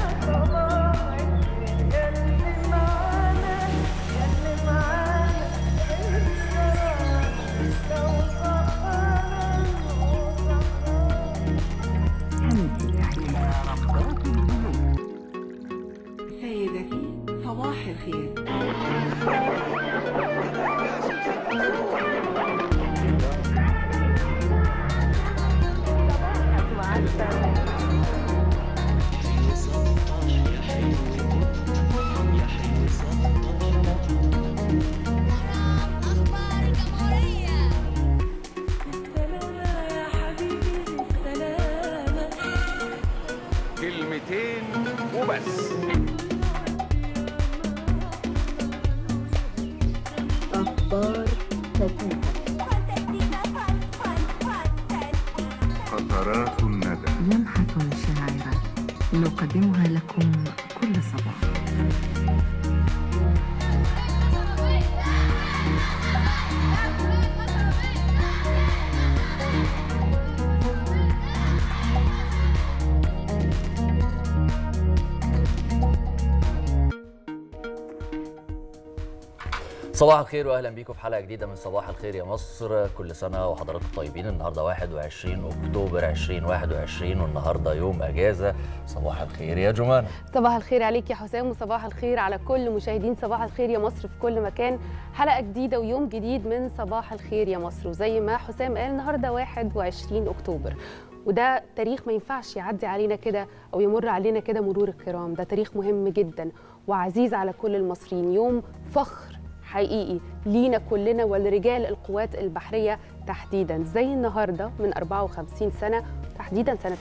سيدتي صباح الخير أخبار الجمهورية كلمتين وبس قطرات الندى لمحة شاعرة نقدمها لكم كل صباح صباح الخير واهلا بيكم في حلقه جديده من صباح الخير يا مصر كل سنه وحضراتكم طيبين النهارده 21 اكتوبر 2021 والنهارده يوم اجازه صباح الخير يا جمانه صباح الخير عليك يا حسام وصباح الخير على كل مشاهدين صباح الخير يا مصر في كل مكان حلقة جديدة ويوم جديد من صباح الخير يا مصر وزي ما حسام قال النهاردة 21 أكتوبر وده تاريخ ما ينفعش يعدي علينا كده أو يمر علينا كده مرور الكرام ده تاريخ مهم جدا وعزيز على كل المصريين يوم فخر حقيقي لينا كلنا ولرجال القوات البحرية تحديدا زي النهاردة من 54 سنة تحديدا سنة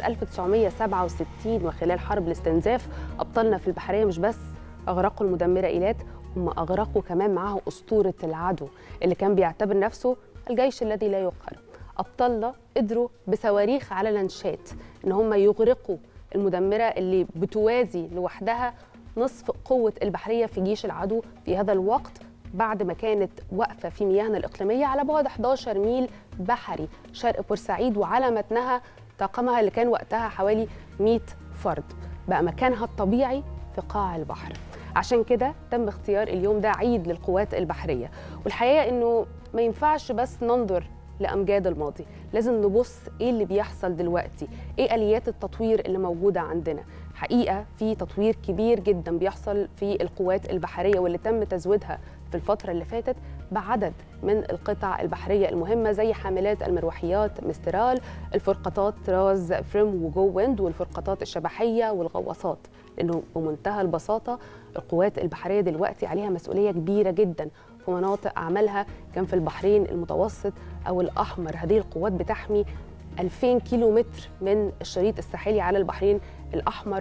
1967 وخلال حرب الاستنزاف أبطالنا في البحرية مش بس أغرقوا المدمرة إيلات هم أغرقوا كمان معاه أسطورة العدو اللي كان بيعتبر نفسه الجيش الذي لا يقهر أبطالنا قدروا بصواريخ على لانشات إن هم يغرقوا المدمرة اللي بتوازي لوحدها نصف قوة البحرية في جيش العدو في هذا الوقت بعد ما كانت واقفة في مياهنا الإقليمية على بعد 11 ميل بحري شرق بورسعيد وعلى متنها طاقمها اللي كان وقتها حوالي 100 فرد بقى مكانها الطبيعي في قاع البحر عشان كده تم اختيار اليوم ده عيد للقوات البحرية والحقيقة إنه ما ينفعش بس ننظر لأمجاد الماضي لازم نبص إيه اللي بيحصل دلوقتي إيه آليات التطوير اللي موجودة عندنا حقيقة في تطوير كبير جدا بيحصل في القوات البحرية واللي تم تزويدها في الفترة اللي فاتت بعدد من القطع البحرية المهمة زي حاملات المروحيات مسترال الفرقاطات راز فريم وجو ويند والفرقاطات الشبحية والغواصات لأنه بمنتهى البساطة القوات البحرية دلوقتي عليها مسؤولية كبيرة جدا في مناطق أعمالها كان في البحرين المتوسط أو الأحمر هذه القوات بتحمي 2000 كيلو متر من الشريط الساحلي على البحرين الأحمر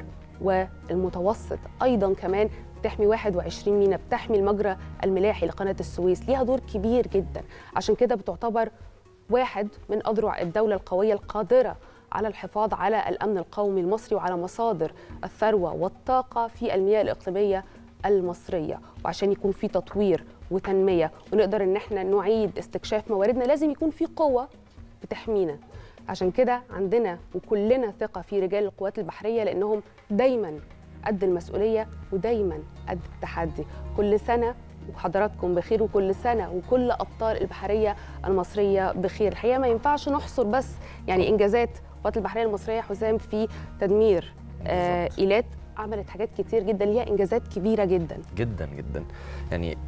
والمتوسط أيضا كمان بتحمي 21 مينا بتحمي المجرى الملاحي لقناة السويس ليها دور كبير جدا عشان كده بتعتبر واحد من أذرع الدولة القوية القادرة على الحفاظ على الأمن القومي المصري وعلى مصادر الثروة والطاقة في المياه الإقليمية المصرية وعشان يكون في تطوير وتنمية ونقدر إن احنا نعيد استكشاف مواردنا لازم يكون في قوة بتحمينا عشان كده عندنا وكلنا ثقة في رجال القوات البحرية لأنهم دايما قد المسؤولية ودايما قد التحدي كل سنة وحضراتكم بخير وكل سنة وكل أبطال البحرية المصرية بخير الحقيقة ما ينفعش نحصر بس يعني إنجازات القوات البحرية المصرية حسام في تدمير آه بالظبط. إيلات عملت حاجات كتير جدا ليها إنجازات كبيرة جدا جدا جدا يعني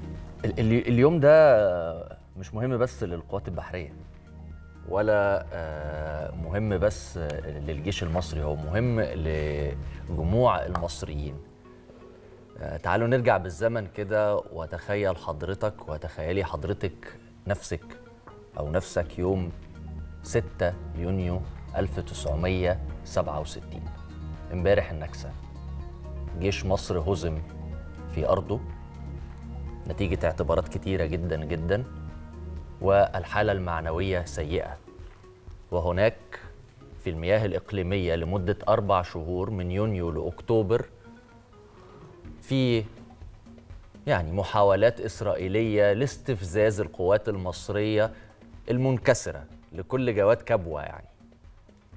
ال- ال- اليوم ده مش مهم بس للقوات البحريه ولا آه، مهم بس آه، للجيش المصري هو مهم لجموع المصريين آه، تعالوا نرجع بالزمن كده وتخيل حضرتك وتخيلي حضرتك نفسك أو نفسك يوم 6 يونيو 1967 امبارح النكسة جيش مصر هزم في أرضه نتيجة اعتبارات كتيرة جدا جدا والحالة المعنوية سيئة وهناك في المياه الإقليمية لمدة أربع شهور من يونيو لأكتوبر في يعني محاولات إسرائيلية لاستفزاز القوات المصرية المنكسرة لكل جواد كبوة يعني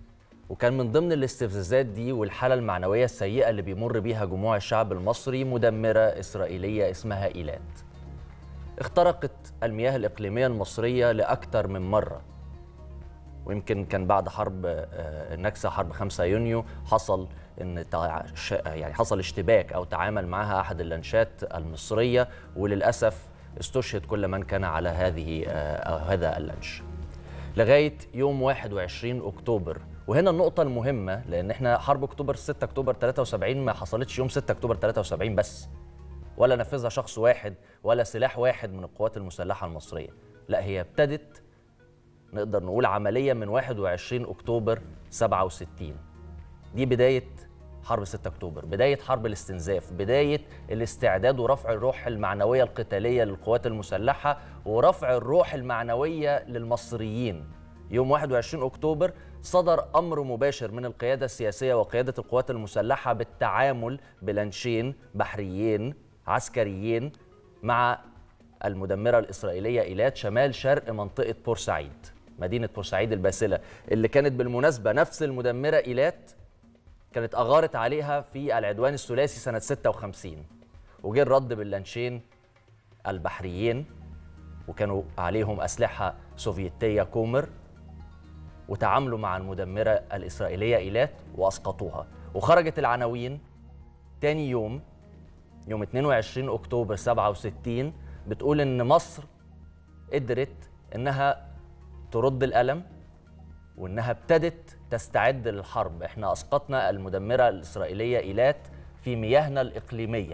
وكان من ضمن الاستفزازات دي والحالة المعنوية السيئة اللي بيمر بيها جموع الشعب المصري مدمرة إسرائيلية اسمها إيلات اخترقت المياه الإقليمية المصرية لأكثر من مرة ويمكن كان بعد حرب آه، النكسة حرب 5 يونيو حصل ان تع- ش- يعني حصل اشتباك او تعامل معها احد اللانشات المصريه وللاسف استشهد كل من كان على هذه آه، أو هذا اللانش. لغايه يوم 21 اكتوبر وهنا النقطة المهمة لأن احنا حرب أكتوبر 6 أكتوبر 73 ما حصلتش يوم 6 أكتوبر 73 بس ولا نفذها شخص واحد ولا سلاح واحد من القوات المسلحة المصرية لا هي ابتدت نقدر نقول عملية من 21 أكتوبر 67 دي بداية حرب 6 أكتوبر بداية حرب الاستنزاف بداية الاستعداد ورفع الروح المعنوية القتالية للقوات المسلحة ورفع الروح المعنوية للمصريين يوم 21 أكتوبر صدر أمر مباشر من القيادة السياسية وقيادة القوات المسلحة بالتعامل بلانشين بحريين عسكريين مع المدمرة الإسرائيلية إيلات شمال شرق منطقة بورسعيد مدينة بورسعيد الباسلة اللي كانت بالمناسبة نفس المدمرة إيلات كانت أغارت عليها في العدوان الثلاثي سنة 56 وجه الرد باللانشين البحريين وكانوا عليهم أسلحة سوفيتية كومر وتعاملوا مع المدمرة الإسرائيلية إيلات وأسقطوها وخرجت العناوين تاني يوم يوم 22 أكتوبر 67 بتقول إن مصر قدرت إنها ترد الألم وإنها ابتدت تستعد للحرب إحنا أسقطنا المدمرة الإسرائيلية إيلات في مياهنا الإقليمية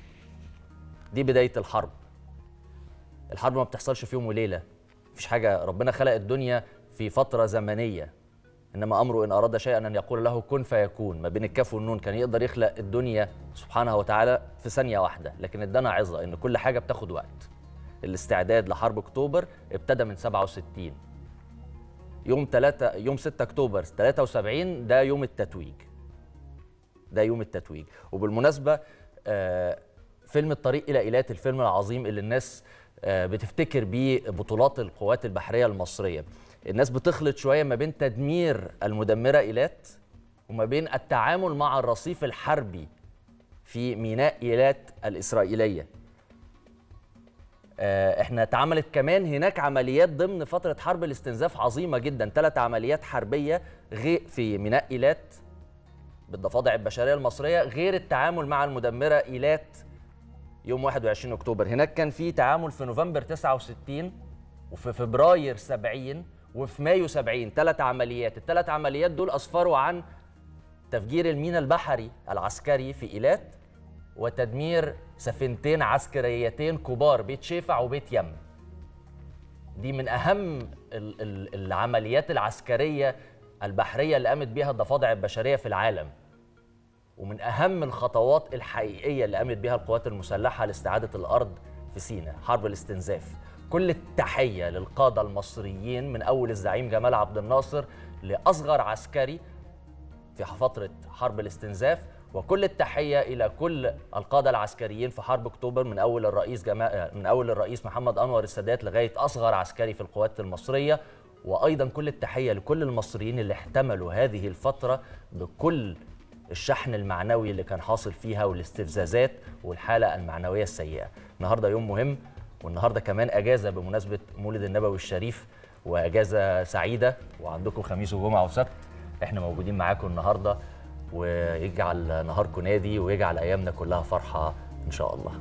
دي بداية الحرب الحرب ما بتحصلش في يوم وليلة مفيش حاجة ربنا خلق الدنيا في فترة زمنية إنما أمره إن أراد شيئا أن يقول له كن فيكون ما بين الكاف والنون كان يقدر يخلق الدنيا سبحانه وتعالى في ثانية واحدة لكن ادانا عظة إن كل حاجة بتاخد وقت الاستعداد لحرب أكتوبر ابتدى من 67 يوم 3 يوم 6 أكتوبر 73 ده يوم التتويج ده يوم التتويج وبالمناسبة آه، فيلم الطريق إلى إيلات الفيلم العظيم اللي الناس آه، بتفتكر بيه بطولات القوات البحرية المصرية الناس بتخلط شوية ما بين تدمير المدمرة إيلات وما بين التعامل مع الرصيف الحربي في ميناء إيلات الإسرائيلية آه، احنا اتعملت كمان هناك عمليات ضمن فترة حرب الاستنزاف عظيمة جدا ثلاث عمليات حربية غي في ميناء إيلات بالضفادع البشرية المصرية غير التعامل مع المدمرة إيلات يوم 21 أكتوبر هناك كان في تعامل في نوفمبر 69 وفي فبراير 70 وفي مايو 70 ثلاث عمليات الثلاث عمليات دول أسفروا عن تفجير الميناء البحري العسكري في إيلات وتدمير سفينتين عسكريتين كبار بيت شيفع وبيت يم دي من أهم ال- ال- العمليات العسكرية البحرية اللي قامت بها الضفادع البشرية في العالم ومن أهم الخطوات الحقيقية اللي قامت بها القوات المسلحة لاستعادة الأرض في سيناء حرب الاستنزاف كل التحية للقادة المصريين من أول الزعيم جمال عبد الناصر لأصغر عسكري في فترة حرب الاستنزاف وكل التحية إلى كل القادة العسكريين في حرب أكتوبر من أول الرئيس جما... من أول الرئيس محمد أنور السادات لغاية أصغر عسكري في القوات المصرية وأيضا كل التحية لكل المصريين اللي احتملوا هذه الفترة بكل الشحن المعنوي اللي كان حاصل فيها والاستفزازات والحالة المعنوية السيئة النهاردة يوم مهم والنهاردة كمان أجازة بمناسبة مولد النبوي الشريف وأجازة سعيدة وعندكم خميس وجمعة وسبت احنا موجودين معاكم النهارده ويجعل نهاركم نادي ويجعل ايامنا كلها فرحه ان شاء الله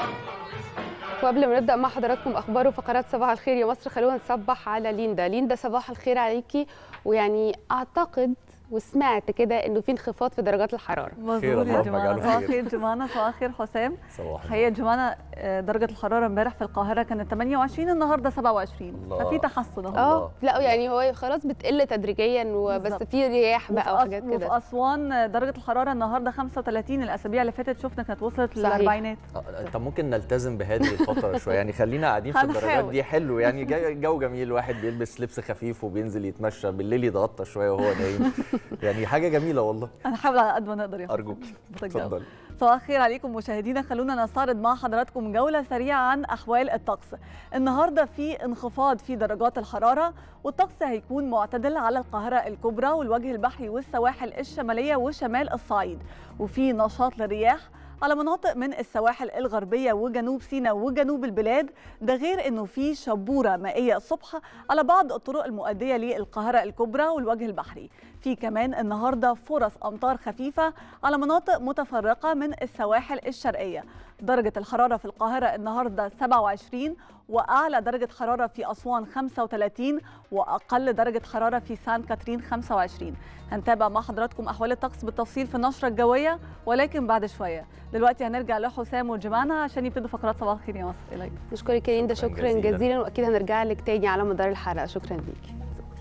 وقبل ما نبدا مع حضراتكم اخبار وفقرات صباح الخير يا مصر خلونا نصبح على ليندا ليندا صباح الخير عليكي ويعني اعتقد وسمعت كده انه في انخفاض في درجات الحراره خير مظبوط يا اللهم جماعه اجعله صباح خير. الخير جمانه صباح الخير حسام صباح الحقيقه جمانه آه، درجه الحراره امبارح في القاهره كانت 28 النهارده 27 الله. ففي تحسن اهو اه لا يعني هو خلاص بتقل تدريجيا وبس بالظبط. في رياح بقى وفي وحاجات أس- وفي كده اسوان آه، درجه الحراره النهارده 35 الاسابيع اللي فاتت شفنا كانت وصلت صحيح. للاربعينات آه، طب ممكن نلتزم بهذه الفتره شويه يعني خلينا قاعدين في الدرجات هنحاول. دي حلو يعني جا- جو جميل واحد بيلبس لبس خفيف وبينزل يتمشى بالليل يتغطى شويه وهو نايم يعني حاجه جميله والله هنحاول على قد ما نقدر يا حسام. ارجوك اتفضل. اتفضل صباح الخير عليكم مشاهدينا خلونا نستعرض مع حضراتكم جولة سريعة عن أحوال الطقس النهاردة في انخفاض في درجات الحرارة والطقس هيكون معتدل على القاهرة الكبرى والوجه البحري والسواحل الشمالية وشمال الصعيد وفي نشاط للرياح على مناطق من السواحل الغربية وجنوب سيناء وجنوب البلاد ده غير انه في شبورة مائية الصبح على بعض الطرق المؤدية للقاهرة الكبرى والوجه البحري في كمان النهارده فرص امطار خفيفه على مناطق متفرقه من السواحل الشرقيه درجه الحراره في القاهره النهارده 27 واعلى درجه حراره في اسوان 35 واقل درجه حراره في سان كاترين 25 هنتابع مع حضراتكم احوال الطقس بالتفصيل في النشره الجويه ولكن بعد شويه دلوقتي هنرجع لحسام وجمانة عشان يبتدوا فقرات صباح الخير يا مصر اليك نشكرك يا ليندا شكراً شكرا جزيلاً. جزيلا واكيد هنرجع لك تاني على مدار الحلقه شكرا ليكي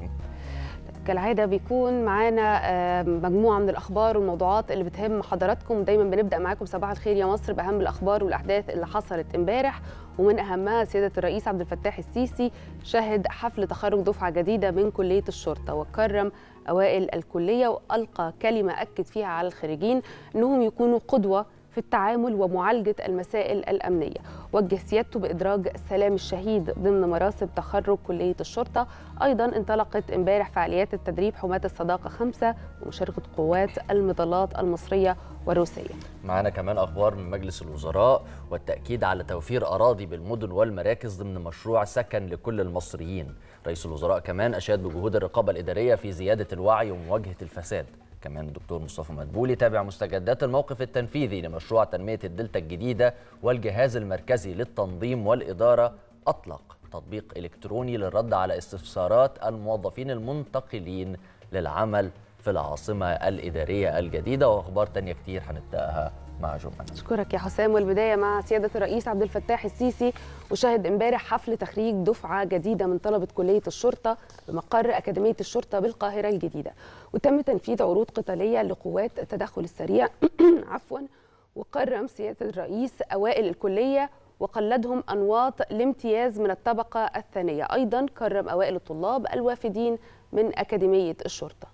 كالعادة بيكون معانا آه، مجموعة من الأخبار والموضوعات اللي بتهم حضراتكم دايما بنبدأ معاكم صباح الخير يا مصر بأهم الأخبار والأحداث اللي حصلت امبارح ومن أهمها سيادة الرئيس عبد الفتاح السيسي شهد حفل تخرج دفعة جديدة من كلية الشرطة وكرم أوائل الكلية وألقى كلمة أكد فيها على الخريجين أنهم يكونوا قدوة في التعامل ومعالجة المسائل الأمنية وجه سيادته بإدراج سلام الشهيد ضمن مراسم تخرج كلية الشرطة أيضا انطلقت امبارح فعاليات التدريب حماة الصداقة خمسة ومشاركة قوات المظلات المصرية والروسية معانا كمان اخبار من مجلس الوزراء والتاكيد على توفير اراضي بالمدن والمراكز ضمن مشروع سكن لكل المصريين رئيس الوزراء كمان اشاد بجهود الرقابه الاداريه في زياده الوعي ومواجهه الفساد كمان الدكتور مصطفى مدبولي تابع مستجدات الموقف التنفيذي لمشروع تنميه الدلتا الجديده والجهاز المركزي للتنظيم والاداره اطلق تطبيق الكتروني للرد على استفسارات الموظفين المنتقلين للعمل في العاصمه الاداريه الجديده واخبار تانية كتير هنبداها مع جمعه أشكرك يا حسام والبداية مع سيادة الرئيس عبد الفتاح السيسي وشهد امبارح حفل تخريج دفعة جديدة من طلبة كلية الشرطة بمقر أكاديمية الشرطة بالقاهرة الجديدة وتم تنفيذ عروض قتالية لقوات التدخل السريع عفوا وكرم سيادة الرئيس أوائل الكلية وقلدهم أنواط الامتياز من الطبقة الثانية أيضا كرم أوائل الطلاب الوافدين من أكاديمية الشرطة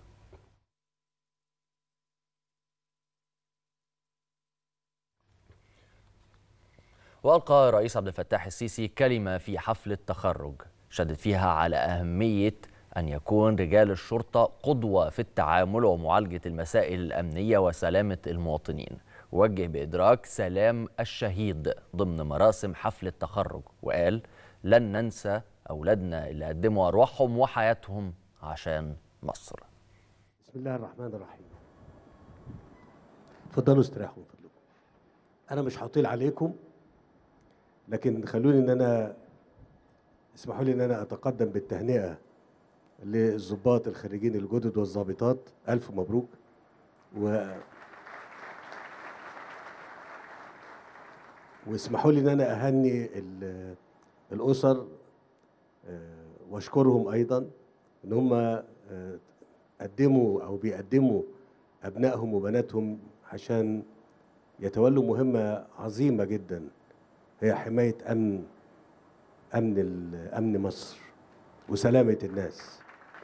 وألقى الرئيس عبد الفتاح السيسي كلمة في حفل التخرج شدد فيها على أهمية أن يكون رجال الشرطة قدوة في التعامل ومعالجة المسائل الأمنية وسلامة المواطنين وجه بإدراك سلام الشهيد ضمن مراسم حفل التخرج وقال لن ننسى أولادنا اللي قدموا أرواحهم وحياتهم عشان مصر بسم الله الرحمن الرحيم اتفضلوا استريحوا من فضلكم انا مش هطيل عليكم لكن خلوني ان انا اسمحوا لي ان انا اتقدم بالتهنئه للضباط الخريجين الجدد والضابطات الف مبروك و واسمحوا لي ان انا اهني ال- الاسر آه، واشكرهم ايضا ان هم آه، قدموا او بيقدموا ابنائهم وبناتهم عشان يتولوا مهمه عظيمه جدا هي حمايه امن امن ال- امن مصر وسلامه الناس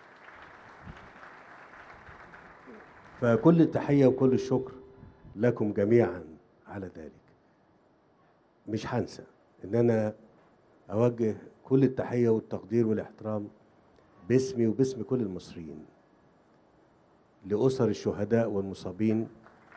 فكل التحيه وكل الشكر لكم جميعا على ذلك مش هنسى ان انا اوجه كل التحيه والتقدير والاحترام باسمي وباسم كل المصريين لأسر الشهداء والمصابين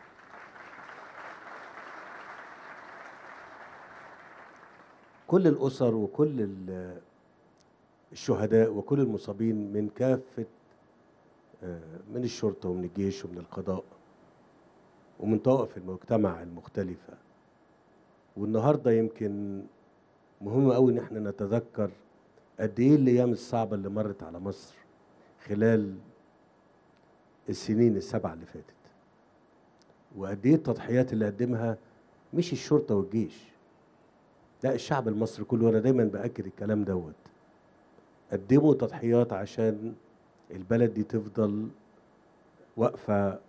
كل الأسر وكل ال- الشهداء وكل المصابين من كافة آه، من الشرطة ومن الجيش ومن القضاء ومن طوائف المجتمع المختلفة والنهاردة يمكن مهم قوي ان احنا نتذكر قد ايه الايام الصعبة اللي مرت على مصر خلال السنين السبعة اللي فاتت وقد ايه التضحيات اللي قدمها مش الشرطة والجيش لا الشعب المصري كله وانا دايما باكد الكلام دوت قدموا تضحيات عشان البلد دي تفضل واقفة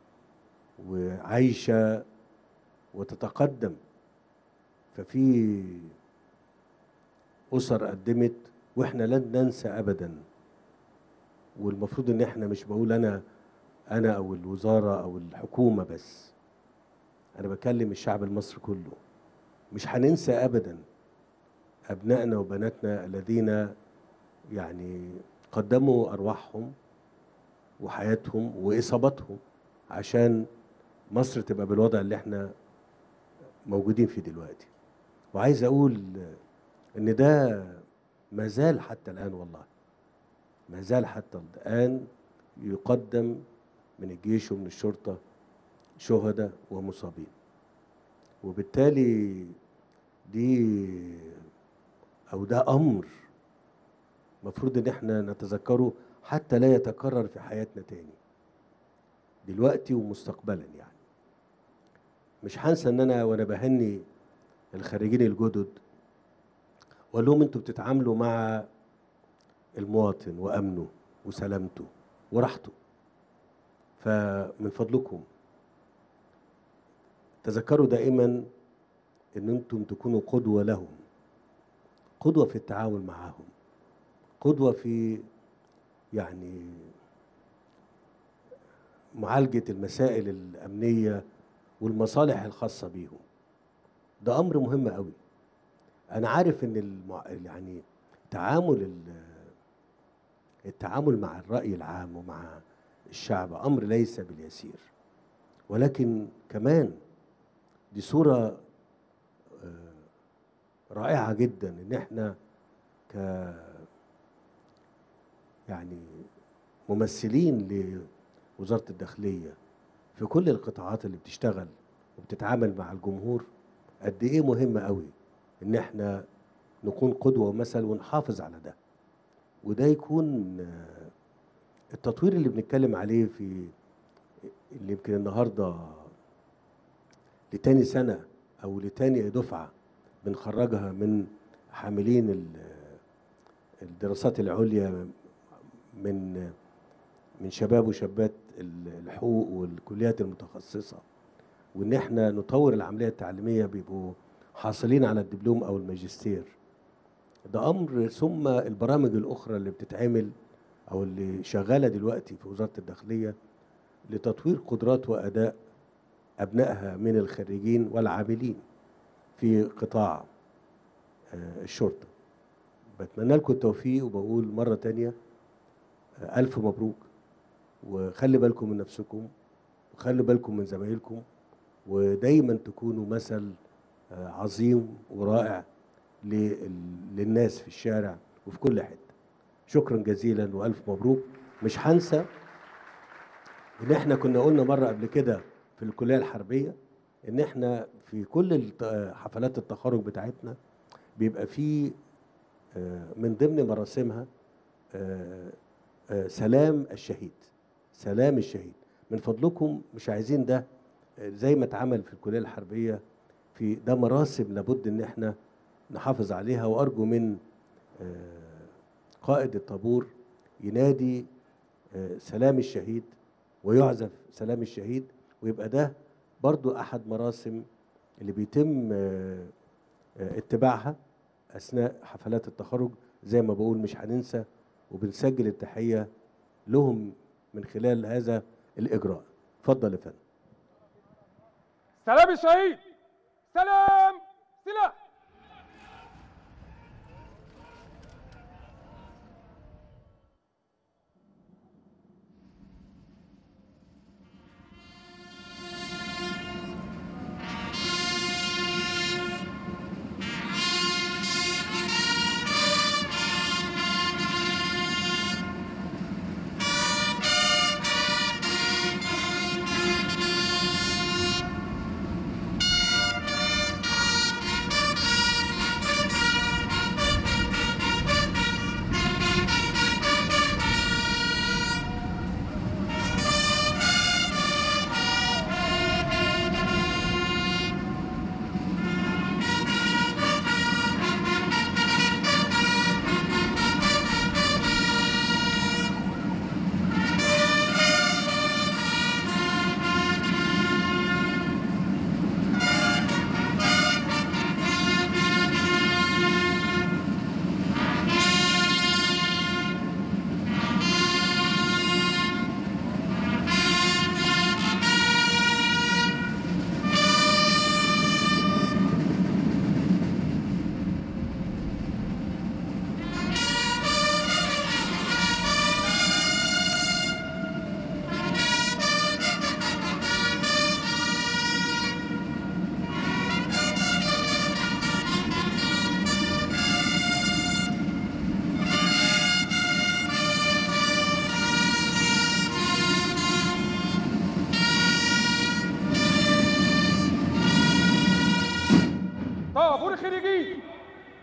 وعايشة وتتقدم ففي أسر قدمت واحنا لن ننسى أبدا والمفروض ان احنا مش بقول انا انا او الوزاره او الحكومه بس انا بكلم الشعب المصري كله مش هننسى ابدا ابنائنا وبناتنا الذين يعني قدموا ارواحهم وحياتهم واصابتهم عشان مصر تبقى بالوضع اللي احنا موجودين فيه دلوقتي وعايز اقول ان ده ما زال حتى الان والله ما زال حتى الان يقدم من الجيش ومن الشرطه شهداء ومصابين وبالتالي دي او ده امر مفروض ان احنا نتذكره حتى لا يتكرر في حياتنا تاني دلوقتي ومستقبلا يعني مش هنسى ان انا وانا بهني الخريجين الجدد واقول لهم انتوا بتتعاملوا مع المواطن وامنه وسلامته وراحته فمن فضلكم تذكروا دائما ان انتم تكونوا قدوه لهم قدوه في التعامل معهم قدوه في يعني معالجه المسائل الامنيه والمصالح الخاصه بيهم ده امر مهم قوي انا عارف ان المع... يعني تعامل ال... التعامل مع الراي العام ومع الشعب امر ليس باليسير ولكن كمان دي صوره آه، رائعه جدا ان احنا ك يعني ممثلين لوزاره الداخليه في كل القطاعات اللي بتشتغل وبتتعامل مع الجمهور قد ايه مهم قوي ان احنا نكون قدوه ومثل ونحافظ على ده وده يكون آه، التطوير اللي بنتكلم عليه في اللي يمكن النهارده لتاني سنه او لتاني دفعه بنخرجها من حاملين ال- الدراسات العليا من من شباب وشابات ال- الحقوق والكليات المتخصصه وان احنا نطور العمليه التعليميه بيبقوا حاصلين على الدبلوم او الماجستير ده امر ثم البرامج الاخرى اللي بتتعمل او اللي شغاله دلوقتي في وزاره الداخليه لتطوير قدرات واداء ابنائها من الخريجين والعاملين في قطاع آه، الشرطه بتمنى لكم التوفيق وبقول مره تانية آه، الف مبروك وخلي بالكم من نفسكم وخلي بالكم من زمايلكم ودايما تكونوا مثل آه، عظيم ورائع لل- للناس في الشارع وفي كل حته شكرا جزيلا والف مبروك مش هنسى ان احنا كنا قلنا مره قبل كده في الكليه الحربيه ان احنا في كل الت- حفلات التخرج بتاعتنا بيبقى في آه، من ضمن مراسمها آه، آه، سلام الشهيد سلام الشهيد من فضلكم مش عايزين ده آه، زي ما اتعمل في الكليه الحربيه في ده مراسم لابد ان احنا نحافظ عليها وارجو من آه، قائد الطابور ينادي آه، سلام الشهيد ويعزف سلام الشهيد ويبقى ده برضو احد مراسم اللي بيتم آه، آه، اتباعها اثناء حفلات التخرج زي ما بقول مش هننسى وبنسجل التحيه لهم من خلال هذا الاجراء اتفضل يا فندم سلام الشهيد سلام سلاح Thank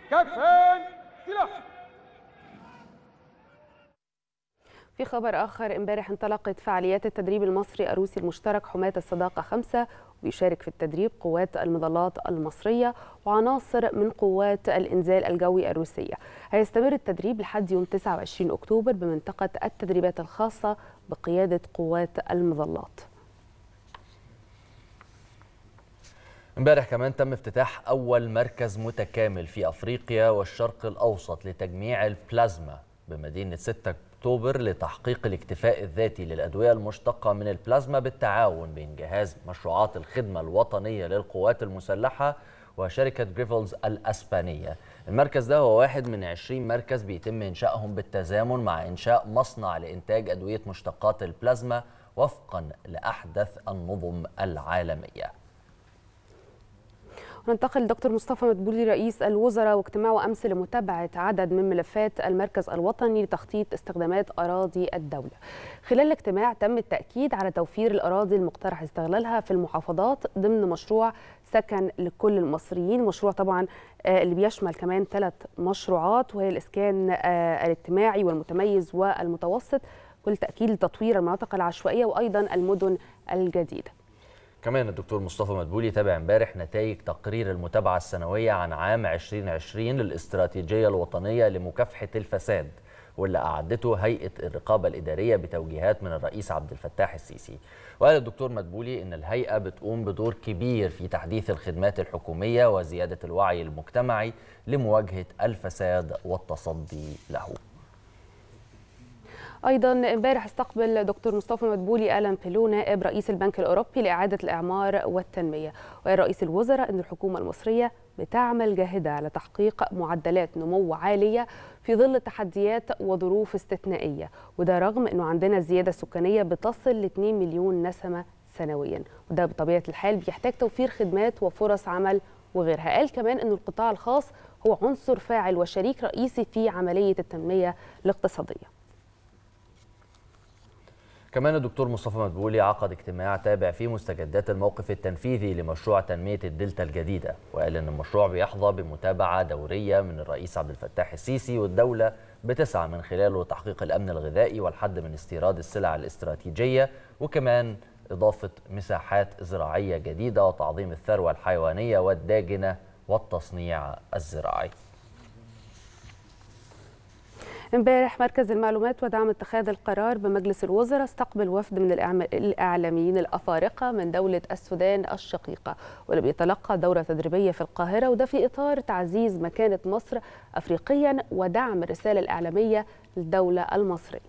كفان سلاح في خبر آخر امبارح انطلقت فعاليات التدريب المصري الروسي المشترك حماة الصداقة خمسة وبيشارك في التدريب قوات المظلات المصرية وعناصر من قوات الإنزال الجوي الروسية هيستمر التدريب لحد يوم 29 أكتوبر بمنطقة التدريبات الخاصة بقيادة قوات المظلات امبارح كمان تم افتتاح أول مركز متكامل في أفريقيا والشرق الأوسط لتجميع البلازما بمدينة 6 أكتوبر لتحقيق الاكتفاء الذاتي للأدوية المشتقة من البلازما بالتعاون بين جهاز مشروعات الخدمة الوطنية للقوات المسلحة وشركة جريفلز الأسبانية المركز ده هو واحد من 20 مركز بيتم إنشائهم بالتزامن مع إنشاء مصنع لإنتاج أدوية مشتقات البلازما وفقا لأحدث النظم العالمية وننتقل لدكتور مصطفى مدبولي رئيس الوزراء واجتماعه امس لمتابعه عدد من ملفات المركز الوطني لتخطيط استخدامات اراضي الدوله. خلال الاجتماع تم التاكيد على توفير الاراضي المقترح استغلالها في المحافظات ضمن مشروع سكن لكل المصريين، مشروع طبعا آه، اللي بيشمل كمان ثلاث مشروعات وهي الاسكان آه، الاجتماعي والمتميز والمتوسط كل تاكيد لتطوير المناطق العشوائيه وايضا المدن الجديده. كمان الدكتور مصطفى مدبولي تابع امبارح نتائج تقرير المتابعة السنوية عن عام 2020 للاستراتيجية الوطنية لمكافحة الفساد واللي أعدته هيئة الرقابة الإدارية بتوجيهات من الرئيس عبد الفتاح السيسي وقال الدكتور مدبولي إن الهيئة بتقوم بدور كبير في تحديث الخدمات الحكومية وزيادة الوعي المجتمعي لمواجهة الفساد والتصدي له ايضا امبارح استقبل دكتور مصطفى مدبولي الان بيلو نائب رئيس البنك الاوروبي لاعاده الاعمار والتنميه وقال رئيس الوزراء ان الحكومه المصريه بتعمل جاهده على تحقيق معدلات نمو عاليه في ظل تحديات وظروف استثنائيه وده رغم انه عندنا زياده سكانيه بتصل ل 2 مليون نسمه سنويا وده بطبيعه الحال بيحتاج توفير خدمات وفرص عمل وغيرها قال كمان ان القطاع الخاص هو عنصر فاعل وشريك رئيسي في عمليه التنميه الاقتصاديه كمان الدكتور مصطفى مدبولي عقد اجتماع تابع فيه مستجدات الموقف التنفيذي لمشروع تنمية الدلتا الجديدة وقال ان المشروع بيحظى بمتابعة دورية من الرئيس عبد الفتاح السيسي والدولة بتسعى من خلاله تحقيق الأمن الغذائي والحد من استيراد السلع الاستراتيجية وكمان إضافة مساحات زراعية جديدة وتعظيم الثروة الحيوانية والداجنة والتصنيع الزراعي امبارح مركز المعلومات ودعم اتخاذ القرار بمجلس الوزراء استقبل وفد من الإعم- الاعلاميين الافارقه من دوله السودان الشقيقه واللي بيتلقى دوره تدريبيه في القاهره وده في اطار تعزيز مكانه مصر افريقيا ودعم الرساله الاعلاميه للدوله المصريه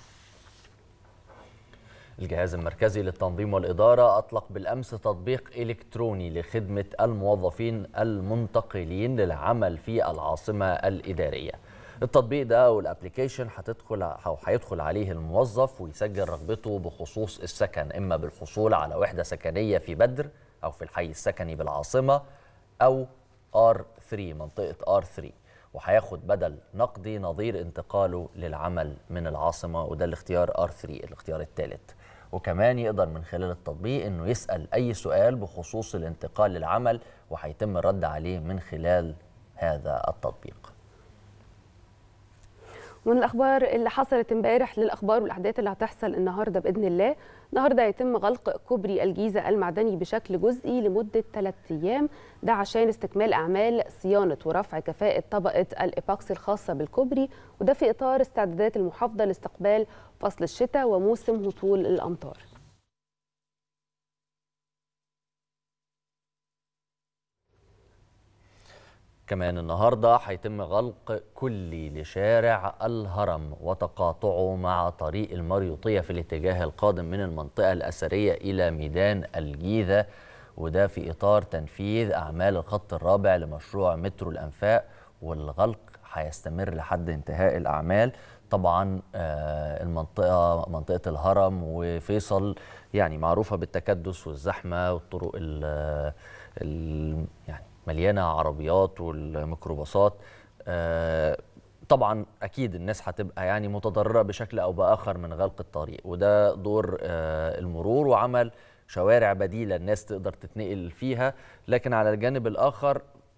الجهاز المركزي للتنظيم والإدارة أطلق بالأمس تطبيق إلكتروني لخدمة الموظفين المنتقلين للعمل في العاصمة الإدارية التطبيق ده أو الابليكيشن هتدخل أو هيدخل عليه الموظف ويسجل رغبته بخصوص السكن إما بالحصول على وحدة سكنية في بدر أو في الحي السكني بالعاصمة أو R3 منطقة R3 وهياخد بدل نقدي نظير انتقاله للعمل من العاصمة وده الاختيار R3 الاختيار الثالث وكمان يقدر من خلال التطبيق انه يسأل اي سؤال بخصوص الانتقال للعمل وهيتم الرد عليه من خلال هذا التطبيق ومن الاخبار اللي حصلت امبارح للاخبار والاحداث اللي هتحصل النهارده باذن الله النهارده هيتم غلق كوبري الجيزه المعدني بشكل جزئي لمده ثلاث ايام ده عشان استكمال اعمال صيانه ورفع كفاءه طبقه الايباكسي الخاصه بالكوبري وده في اطار استعدادات المحافظه لاستقبال فصل الشتاء وموسم هطول الامطار كمان النهارده هيتم غلق كلي لشارع الهرم وتقاطعه مع طريق المريوطية في الاتجاه القادم من المنطقة الأثرية إلى ميدان الجيزة وده في إطار تنفيذ أعمال الخط الرابع لمشروع مترو الأنفاق والغلق هيستمر لحد انتهاء الأعمال طبعا آه، المنطقة منطقة الهرم وفيصل يعني معروفة بالتكدس والزحمة والطرق ال ال يعني مليانة عربيات والميكروباصات آه، طبعا اكيد الناس هتبقى يعني متضرره بشكل او باخر من غلق الطريق وده دور آه، المرور وعمل شوارع بديله الناس تقدر تتنقل فيها لكن على الجانب الاخر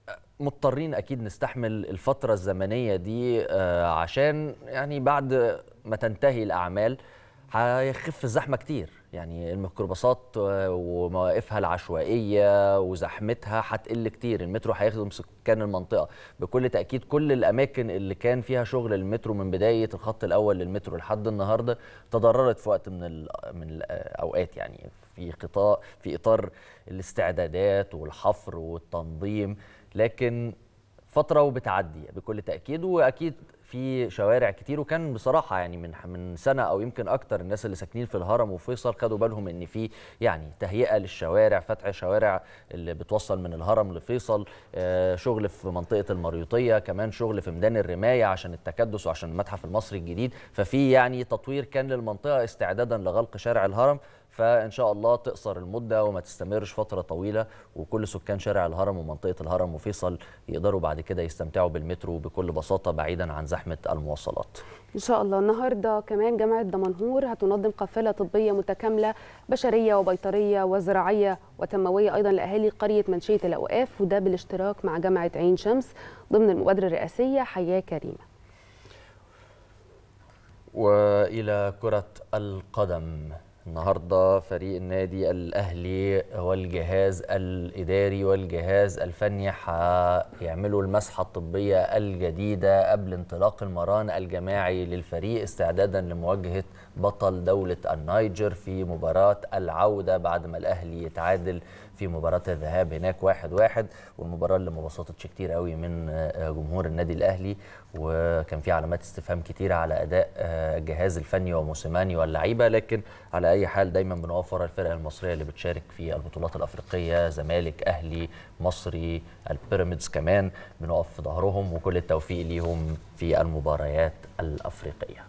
مضطرين اكيد نستحمل الفتره الزمنيه دي آه، عشان يعني بعد ما تنتهي الاعمال هيخف الزحمه كتير يعني الميكروباصات آه، ومواقفها العشوائيه وزحمتها هتقل كتير المترو هيخدم سكان المنطقه بكل تاكيد كل الاماكن اللي كان فيها شغل المترو من بدايه الخط الاول للمترو لحد النهارده تضررت في وقت من ال من الاوقات يعني في قطاع في اطار الاستعدادات والحفر والتنظيم لكن فتره وبتعدي بكل تاكيد واكيد في شوارع كتير وكان بصراحه يعني من من سنه او يمكن اكتر الناس اللي ساكنين في الهرم وفيصل خدوا بالهم ان في يعني تهيئه للشوارع فتح شوارع اللي بتوصل من الهرم لفيصل آه، شغل في منطقه المريوطيه كمان شغل في ميدان الرمايه عشان التكدس وعشان المتحف المصري الجديد ففي يعني تطوير كان للمنطقه استعدادا لغلق شارع الهرم فان شاء الله تقصر المده وما تستمرش فتره طويله وكل سكان شارع الهرم ومنطقه الهرم وفيصل يقدروا بعد كده يستمتعوا بالمترو بكل بساطه بعيدا عن زحمه المواصلات ان شاء الله النهارده كمان جامعه دمنهور هتنظم قافله طبيه متكامله بشريه وبيطريه وزراعيه وتنمويه ايضا لاهالي قريه منشيه الاوقاف وده بالاشتراك مع جامعه عين شمس ضمن المبادره الرئاسيه حياه كريمه والى كره القدم النهارده فريق النادي الاهلي والجهاز الاداري والجهاز الفني هيعملوا المسحه الطبيه الجديده قبل انطلاق المران الجماعي للفريق استعدادا لمواجهه بطل دوله النيجر في مباراه العوده بعد ما الاهلي يتعادل في مباراه الذهاب هناك واحد واحد والمباراه اللي ما بسطتش كتير قوي من جمهور النادي الاهلي وكان في علامات استفهام كتيره على اداء الجهاز الفني وموسيماني واللعيبه لكن على اي حال دايما بنوفر الفرق المصريه اللي بتشارك في البطولات الافريقيه زمالك اهلي مصري البيراميدز كمان بنقف في ظهرهم وكل التوفيق ليهم في المباريات الافريقيه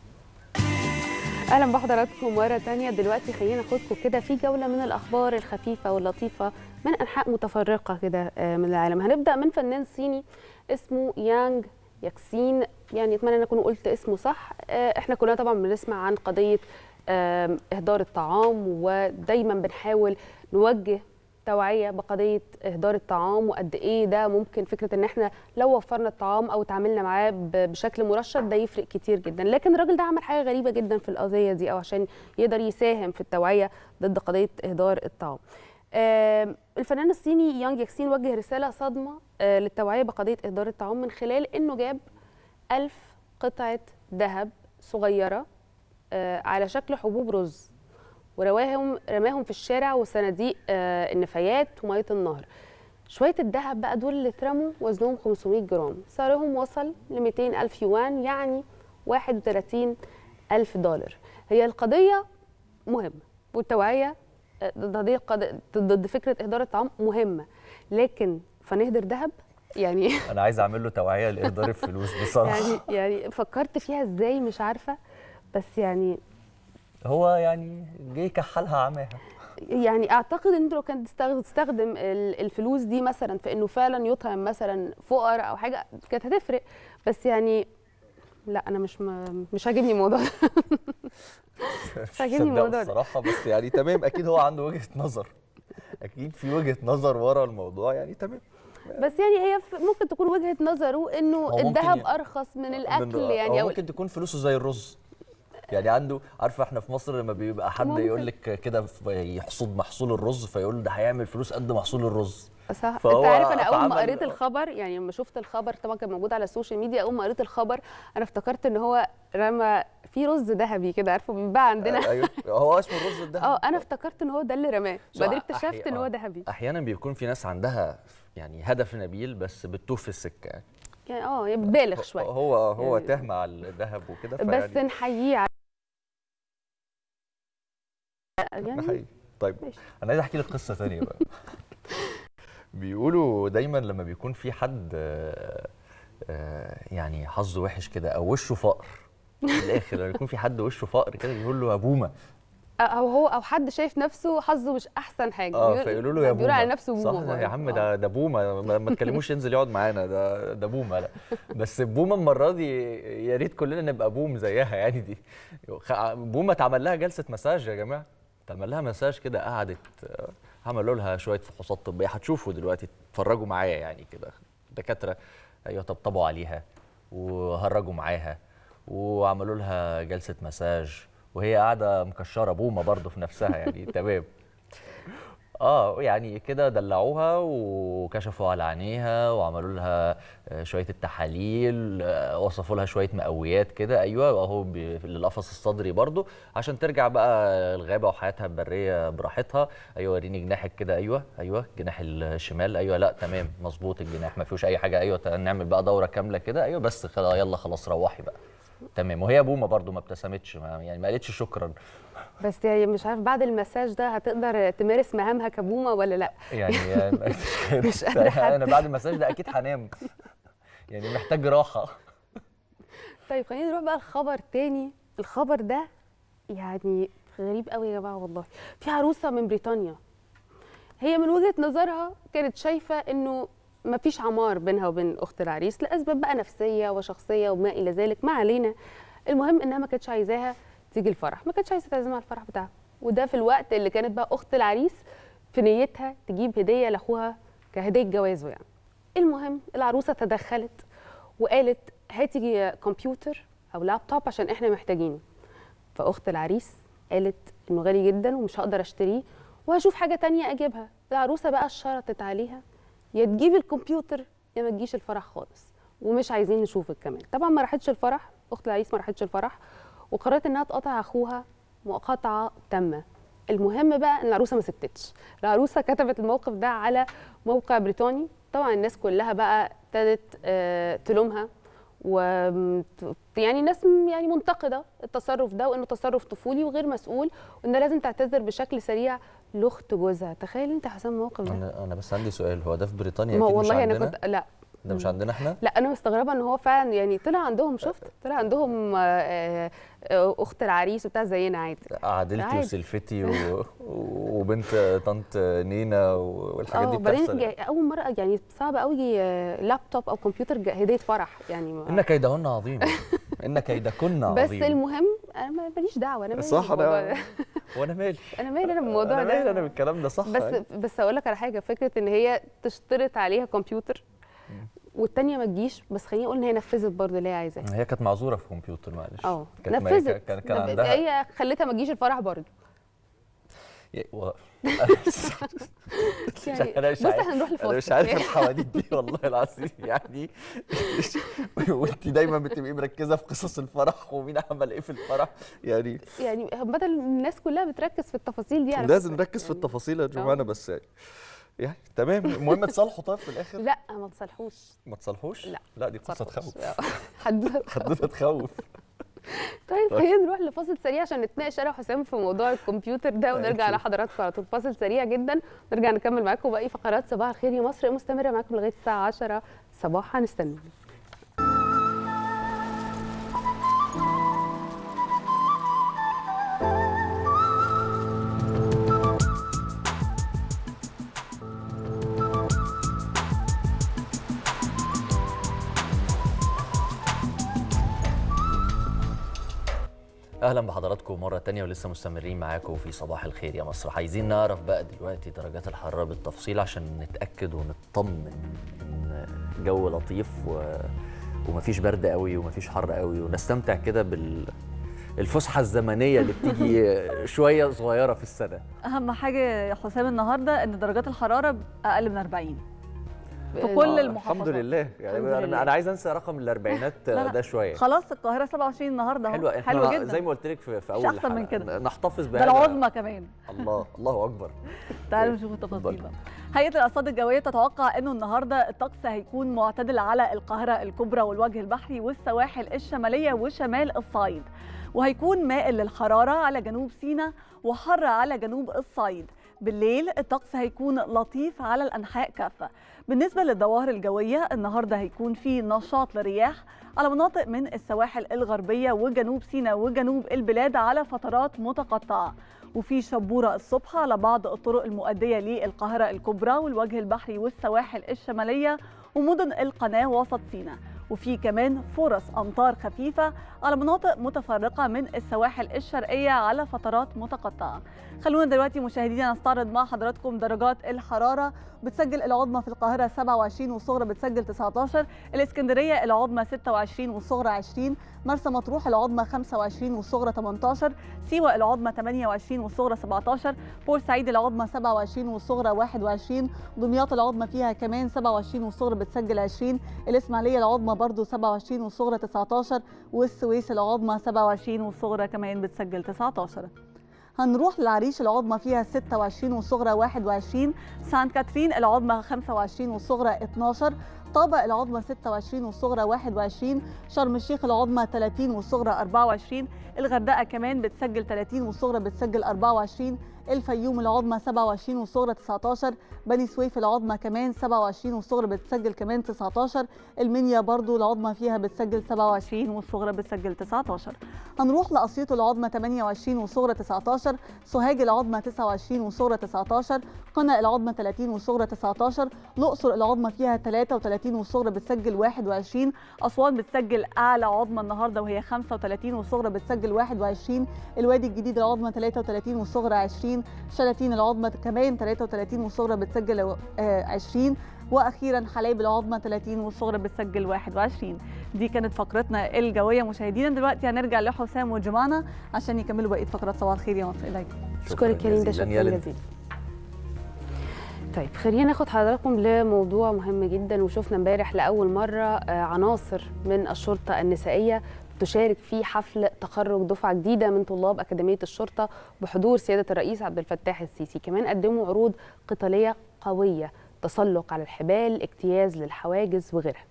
اهلا بحضراتكم مره تانية دلوقتي خلينا ناخدكم كده في جوله من الاخبار الخفيفه واللطيفه من انحاء متفرقه كده من العالم هنبدا من فنان صيني اسمه يانج ياكسين يعني اتمنى ان اكون قلت اسمه صح احنا كلنا طبعا بنسمع عن قضيه اهدار الطعام ودايما بنحاول نوجه توعيه بقضيه اهدار الطعام وقد ايه ده ممكن فكره ان احنا لو وفرنا الطعام او تعاملنا معاه بشكل مرشد ده يفرق كتير جدا لكن الراجل ده عمل حاجه غريبه جدا في القضيه دي او عشان يقدر يساهم في التوعيه ضد قضيه اهدار الطعام الفنان الصيني يانج ياكسين وجه رساله صادمه للتوعيه بقضيه اهدار الطعام من خلال انه جاب ألف قطعه ذهب صغيره على شكل حبوب رز ورواهم رماهم في الشارع وصناديق آه النفايات وميه النهر شويه الذهب بقى دول اللي اترموا وزنهم 500 جرام سعرهم وصل ل 200 الف يوان يعني 31 الف دولار هي القضيه مهمه والتوعيه ضد ضد فكره اهدار الطعام مهمه لكن فنهدر ذهب يعني انا عايز اعمل له توعيه لاهدار الفلوس بصراحه يعني يعني فكرت فيها ازاي مش عارفه بس يعني هو يعني جه كحلها عماها يعني اعتقد ان لو كانت تستخدم الفلوس دي مثلا في انه فعلا يطعم مثلا فقراء او حاجه كانت هتفرق بس يعني لا انا مش م... مش عاجبني الموضوع ده مش عاجبني الموضوع ده الصراحه بس يعني تمام اكيد هو عنده وجهه نظر اكيد في وجهه نظر ورا الموضوع يعني تمام بس يعني هي ممكن تكون وجهه نظره انه الذهب ي... ارخص من الاكل من يعني أو ممكن تكون فلوسه زي الرز يعني عنده عارفه احنا في مصر لما بيبقى حد يقول لك كده يحصد محصول الرز فيقول ده هيعمل فلوس قد محصول الرز صح انت عارف انا اول ما قريت الخبر يعني لما شفت الخبر طبعا كان موجود على السوشيال ميديا اول ما قريت الخبر انا افتكرت ان هو رمى في رز ذهبي كده عارفه بيتباع عندنا ايوه هو اسمه الرز الذهبي اه انا افتكرت ان هو ده اللي رماه بعدين اكتشفت ان هو ذهبي احيانا بيكون في ناس عندها يعني هدف نبيل بس بتوه في السكه يعني يعني اه بالغ شويه هو هو يعني تاه مع الذهب وكده بس نحييه على يعني طيب انا عايز احكي لك قصه ثانيه بقى بيقولوا دايما لما بيكون في حد يعني حظه وحش كده او وشه فقر في الاخر لما يكون في حد وشه فقر كده بيقول له يا بومه او هو او حد شايف نفسه حظه مش احسن حاجه اه فيقولوا له يا بومه بيقول على نفسه بومه صح يا عم ده ده بومه ما تكلموش ينزل يقعد معانا ده ده بومه لا بس بومه المره دي يا ريت كلنا نبقى بوم زيها يعني دي بومه اتعمل لها جلسه مساج يا جماعه اتعمل لها مساج كده قعدت عملوا لها شويه فحوصات طبيه هتشوفوا دلوقتي اتفرجوا معايا يعني كده دكاتره ايوه طبطبوا عليها وهرجوا معاها وعملوا لها جلسه مساج وهي قاعده مكشره بومه برضه في نفسها يعني تمام اه يعني كده دلعوها وكشفوا على عينيها وعملوا لها آه، شويه التحاليل آه، وصفوا لها شويه مقويات كده ايوه اهو ب- للقفص الصدري برضو عشان ترجع بقى الغابه وحياتها البريه براحتها ايوه وريني جناحك كده ايوه ايوه جناح الشمال ايوه لا تمام مظبوط الجناح ما فيهوش اي حاجه ايوه تعال نعمل بقى دوره كامله كده ايوه بس خلاص يلا خلاص روحي بقى تمام وهي بومه برضو ما ابتسمتش ما يعني ما قالتش شكرا بس يعني مش عارف بعد المساج ده هتقدر تمارس مهامها كبومه ولا لا يعني مش قادرة حتى. انا بعد المساج ده اكيد هنام يعني محتاج راحه طيب خلينا نروح بقى الخبر تاني الخبر ده يعني غريب قوي يا جماعه والله في عروسه من بريطانيا هي من وجهه نظرها كانت شايفه انه ما فيش عمار بينها وبين اخت العريس لاسباب بقى نفسيه وشخصيه وما الى ذلك ما علينا المهم انها ما كانتش عايزاها تيجي الفرح ما كانتش عايزه تعزمها على الفرح بتاعها وده في الوقت اللي كانت بقى اخت العريس في نيتها تجيب هديه لاخوها كهديه جوازه يعني المهم العروسه تدخلت وقالت هاتي كمبيوتر او لابتوب عشان احنا محتاجينه فاخت العريس قالت انه غالي جدا ومش هقدر اشتريه وهشوف حاجه تانية اجيبها العروسه بقى اشترطت عليها يا تجيبي الكمبيوتر يا ما تجيش الفرح خالص ومش عايزين نشوفك كمان طبعا ما راحتش الفرح اخت العريس ما راحتش الفرح وقررت انها تقاطع اخوها مقاطعه تامه المهم بقى ان العروسه ما سكتتش العروسه كتبت الموقف ده على موقع بريطاني طبعا الناس كلها بقى ابتدت آه، تلومها و يعني ناس م- يعني منتقده التصرف ده وانه تصرف طفولي وغير مسؤول وان لازم تعتذر بشكل سريع لاخت جوزها تخيل انت حسام الموقف ده انا انا بس عندي سؤال هو ده في بريطانيا ما اكيد مش والله انا عندنا كنت لا ده مش عندنا احنا لا انا مستغربه ان هو فعلا يعني طلع عندهم شفت طلع عندهم آه، آه، آه، اخت العريس وبتاع زينا عادي عدلتي عادي. وسلفتي و... وبنت طنط نينا والحاجات دي اه بعدين بتحصل جا- اول مره يعني صعب قوي آه، لابتوب او كمبيوتر جا- هديه فرح يعني ما- ان كيدهن عظيم ان كيدكن بس عظيم المهم انا ما- ماليش دعوه انا مالي صح بالموضوع انا ده. وانا مالي انا مالي انا بالموضوع انا مالي ده انا بالكلام ده صح بس بس اقول لك على حاجه فكره ان هي تشترط عليها كمبيوتر والتانيه ما تجيش بس خليني اقول ان هي نفذت برضه اللي هي عايزاه هي كانت معذوره في كمبيوتر معلش اه كانت ما هي نفذت كان كان نف- عندها هي خلتها ما تجيش الفرح برضه ي- و- يعني انا مش بص عارف احنا نروح انا لفاصل مش عارف الحواديت دي والله العظيم يعني وانت دايما بتبقي مركزه في قصص الفرح ومين عمل ايه في الفرح يعني يعني بدل الناس كلها بتركز في التفاصيل دي على لازم فكرة. نركز في يعني التفاصيل يا آه. جماعه بس يعني يعني تمام المهم تصالحوا طيب في الاخر لا ما تصلحوش ما تصالحوش لا. لا دي قصه تصلحوش. تخوف حدوته حدوته تخوف طيب طيب. خلينا نروح لفاصل سريع عشان نتناقش انا وحسام في موضوع الكمبيوتر ده ونرجع أكيد. لحضراتكم على طول فاصل سريع جدا نرجع نكمل معاكم باقي فقرات صباح الخير يا مصر مستمره معاكم لغايه الساعه 10 صباحا نستنى اهلا بحضراتكم مره تانية ولسه مستمرين معاكم في صباح الخير يا مصر عايزين نعرف بقى دلوقتي درجات الحراره بالتفصيل عشان نتاكد ونطمن ان جو لطيف و... ومفيش برد قوي ومفيش حر قوي ونستمتع كده بال الفسحه الزمنيه اللي بتيجي شويه صغيره في السنه اهم حاجه يا حسام النهارده ان درجات الحراره اقل من 40 في آه، كل آه، المحافظات الحمد لله يعني الحمد انا لله. انا عايز انسى رقم الاربعينات لا، لا. ده شويه خلاص القاهره 27 النهارده أهو. حلوه حلوه احنا جدا زي ما قلت لك في, في مش اول أحسن من الحلقة، كده. نحتفظ ده بهذا العظمى كمان الله الله اكبر تعالوا نشوف التفاصيل اتفضل. بقى هيئه الارصاد الجويه تتوقع انه النهارده الطقس هيكون معتدل على القاهره الكبرى والوجه البحري والسواحل الشماليه وشمال الصعيد وهيكون مائل للحراره على جنوب سيناء وحر على جنوب الصعيد بالليل الطقس هيكون لطيف على الانحاء كافه بالنسبه للظواهر الجويه النهارده هيكون في نشاط لرياح على مناطق من السواحل الغربيه وجنوب سيناء وجنوب البلاد على فترات متقطعه وفي شبورة الصبح على بعض الطرق المؤدية للقاهرة الكبرى والوجه البحري والسواحل الشمالية ومدن القناة وسط سيناء وفي كمان فرص أمطار خفيفة على مناطق متفرقة من السواحل الشرقية على فترات متقطعة خلونا دلوقتي مشاهدينا نستعرض مع حضراتكم درجات الحرارة بتسجل العظمى في القاهرة 27 والصغرى بتسجل 19 الإسكندرية العظمى 26 والصغرى 20 مرسى مطروح العظمى 25 والصغرى 18 سيوة العظمى 28 والصغرى 17 بورسعيد العظمى 27 والصغرى 21 دمياط العظمى فيها كمان 27 والصغرى بتسجل 20 الإسماعيلية العظمى برضو 27 والصغرى 19 والسويس العظمى 27 والصغرى كمان بتسجل 19 هنروح للعريش العظمى فيها 26 والصغرى 21 سان كاترين العظمى 25 والصغرى 12 طابة العظمى 26 والصغرى 21 شرم الشيخ العظمى 30 والصغرى 24 الغردقة كمان بتسجل 30 والصغرى بتسجل 24 الفيوم العظمى 27 والصغرى 19 بني سويف العظمى كمان 27 والصغرى بتسجل كمان 19 المنيا برضو العظمى فيها بتسجل 27 والصغرى بتسجل 19 هنروح لأسيوط العظمى 28 والصغرى 19 سوهاج العظمى 29 والصغرى 19 قنا العظمى 30 والصغرى 19 الأقصر العظمى فيها 33 والصغرى بتسجل 21 أسوان بتسجل أعلى عظمى النهاردة وهي 35 والصغرى بتسجل 21 الوادي الجديد العظمى 33 والصغرى 20 شلاتين العظمى كمان 33 والصغرى بتسجل آه، 20 واخيرا حلايب العظمى 30 والصغرى بتسجل 21 دي كانت فقرتنا الجويه مشاهدينا دلوقتي هنرجع لحسام وجمانه عشان يكملوا بقيه فقرات صباح الخير يا مصر اليكم اشكرك يا ليندا جزيلاً شكرا يا ليندا. جزيلا طيب خلينا ناخد حضراتكم لموضوع مهم جدا وشفنا امبارح لاول مره آه، عناصر من الشرطه النسائيه تشارك في حفل تخرج دفعه جديده من طلاب اكاديميه الشرطه بحضور سياده الرئيس عبد الفتاح السيسي كمان قدموا عروض قتاليه قويه تسلق على الحبال اجتياز للحواجز وغيرها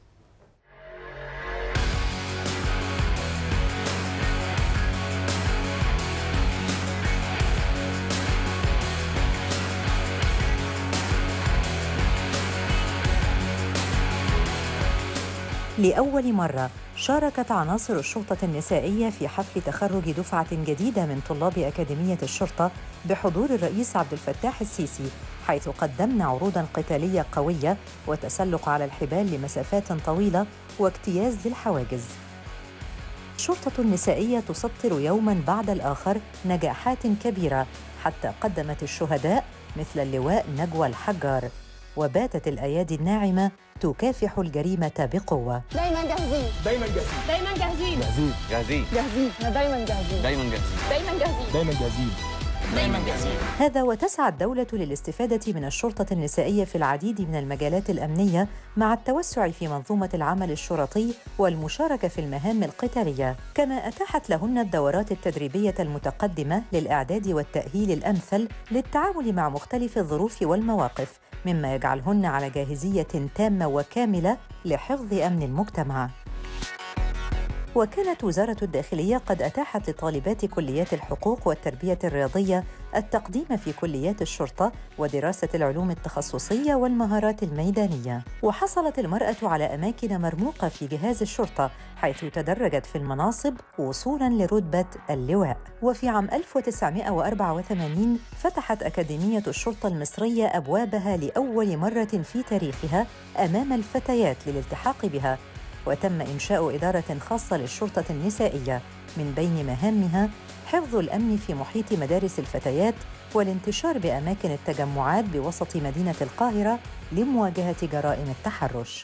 لأول مرة شاركت عناصر الشرطة النسائية في حفل تخرج دفعة جديدة من طلاب أكاديمية الشرطة بحضور الرئيس عبد الفتاح السيسي حيث قدمنا عروضا قتالية قوية وتسلق على الحبال لمسافات طويلة واجتياز للحواجز الشرطة النسائية تسطر يوما بعد الآخر نجاحات كبيرة حتى قدمت الشهداء مثل اللواء نجوى الحجار وباتت الأيادي الناعمة تكافح الجريمة بقوة دايما جاهزين دايما جاهزين دايما جاهزين جاهزين جاهزين جاهزين احنا دايما جاهزين دايما جاهزين دايما جاهزين دايما جاهزين دايما جاهزين هذا وتسعى الدولة للاستفادة من الشرطة النسائية في العديد من المجالات الأمنية مع التوسع في منظومة العمل الشرطي والمشاركة في المهام القتالية، كما أتاحت لهن الدورات التدريبية المتقدمة للإعداد والتأهيل الأمثل للتعامل مع مختلف الظروف والمواقف، مما يجعلهن على جاهزية تامة وكاملة لحفظ أمن المجتمع. وكانت وزارة الداخلية قد أتاحت لطالبات كليات الحقوق والتربية الرياضية التقديم في كليات الشرطة ودراسة العلوم التخصصية والمهارات الميدانية وحصلت المرأة على أماكن مرموقة في جهاز الشرطة حيث تدرجت في المناصب وصولاً لرتبة اللواء وفي عام 1984 فتحت أكاديمية الشرطة المصرية أبوابها لأول مرة في تاريخها أمام الفتيات للالتحاق بها وتم إنشاء إدارة خاصة للشرطة النسائية من بين مهامها حفظ الأمن في محيط مدارس الفتيات والانتشار بأماكن التجمعات بوسط مدينة القاهرة لمواجهة جرائم التحرش.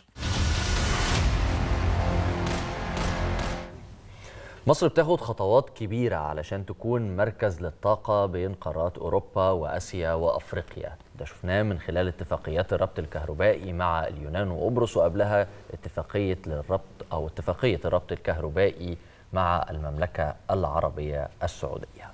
مصر بتاخد خطوات كبيرة علشان تكون مركز للطاقة بين قارات أوروبا وآسيا وأفريقيا ده شفناه من خلال اتفاقيات الربط الكهربائي مع اليونان وقبرص وقبلها اتفاقية للربط أو اتفاقية الربط الكهربائي مع المملكة العربية السعودية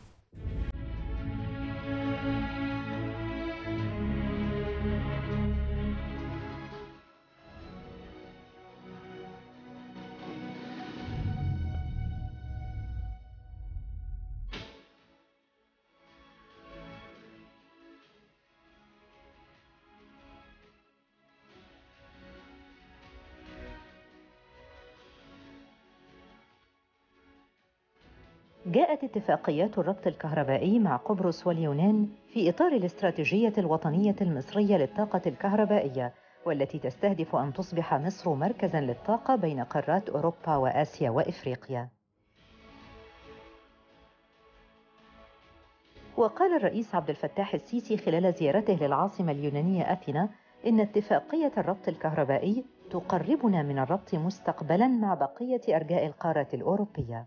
جاءت اتفاقيات الربط الكهربائي مع قبرص واليونان في إطار الاستراتيجية الوطنية المصرية للطاقة الكهربائية والتي تستهدف أن تصبح مصر مركزاً للطاقة بين قارات أوروبا وآسيا وإفريقيا. وقال الرئيس عبد الفتاح السيسي خلال زيارته للعاصمة اليونانية أثينا إن اتفاقية الربط الكهربائي تقربنا من الربط مستقبلاً مع بقية أرجاء القارة الأوروبية.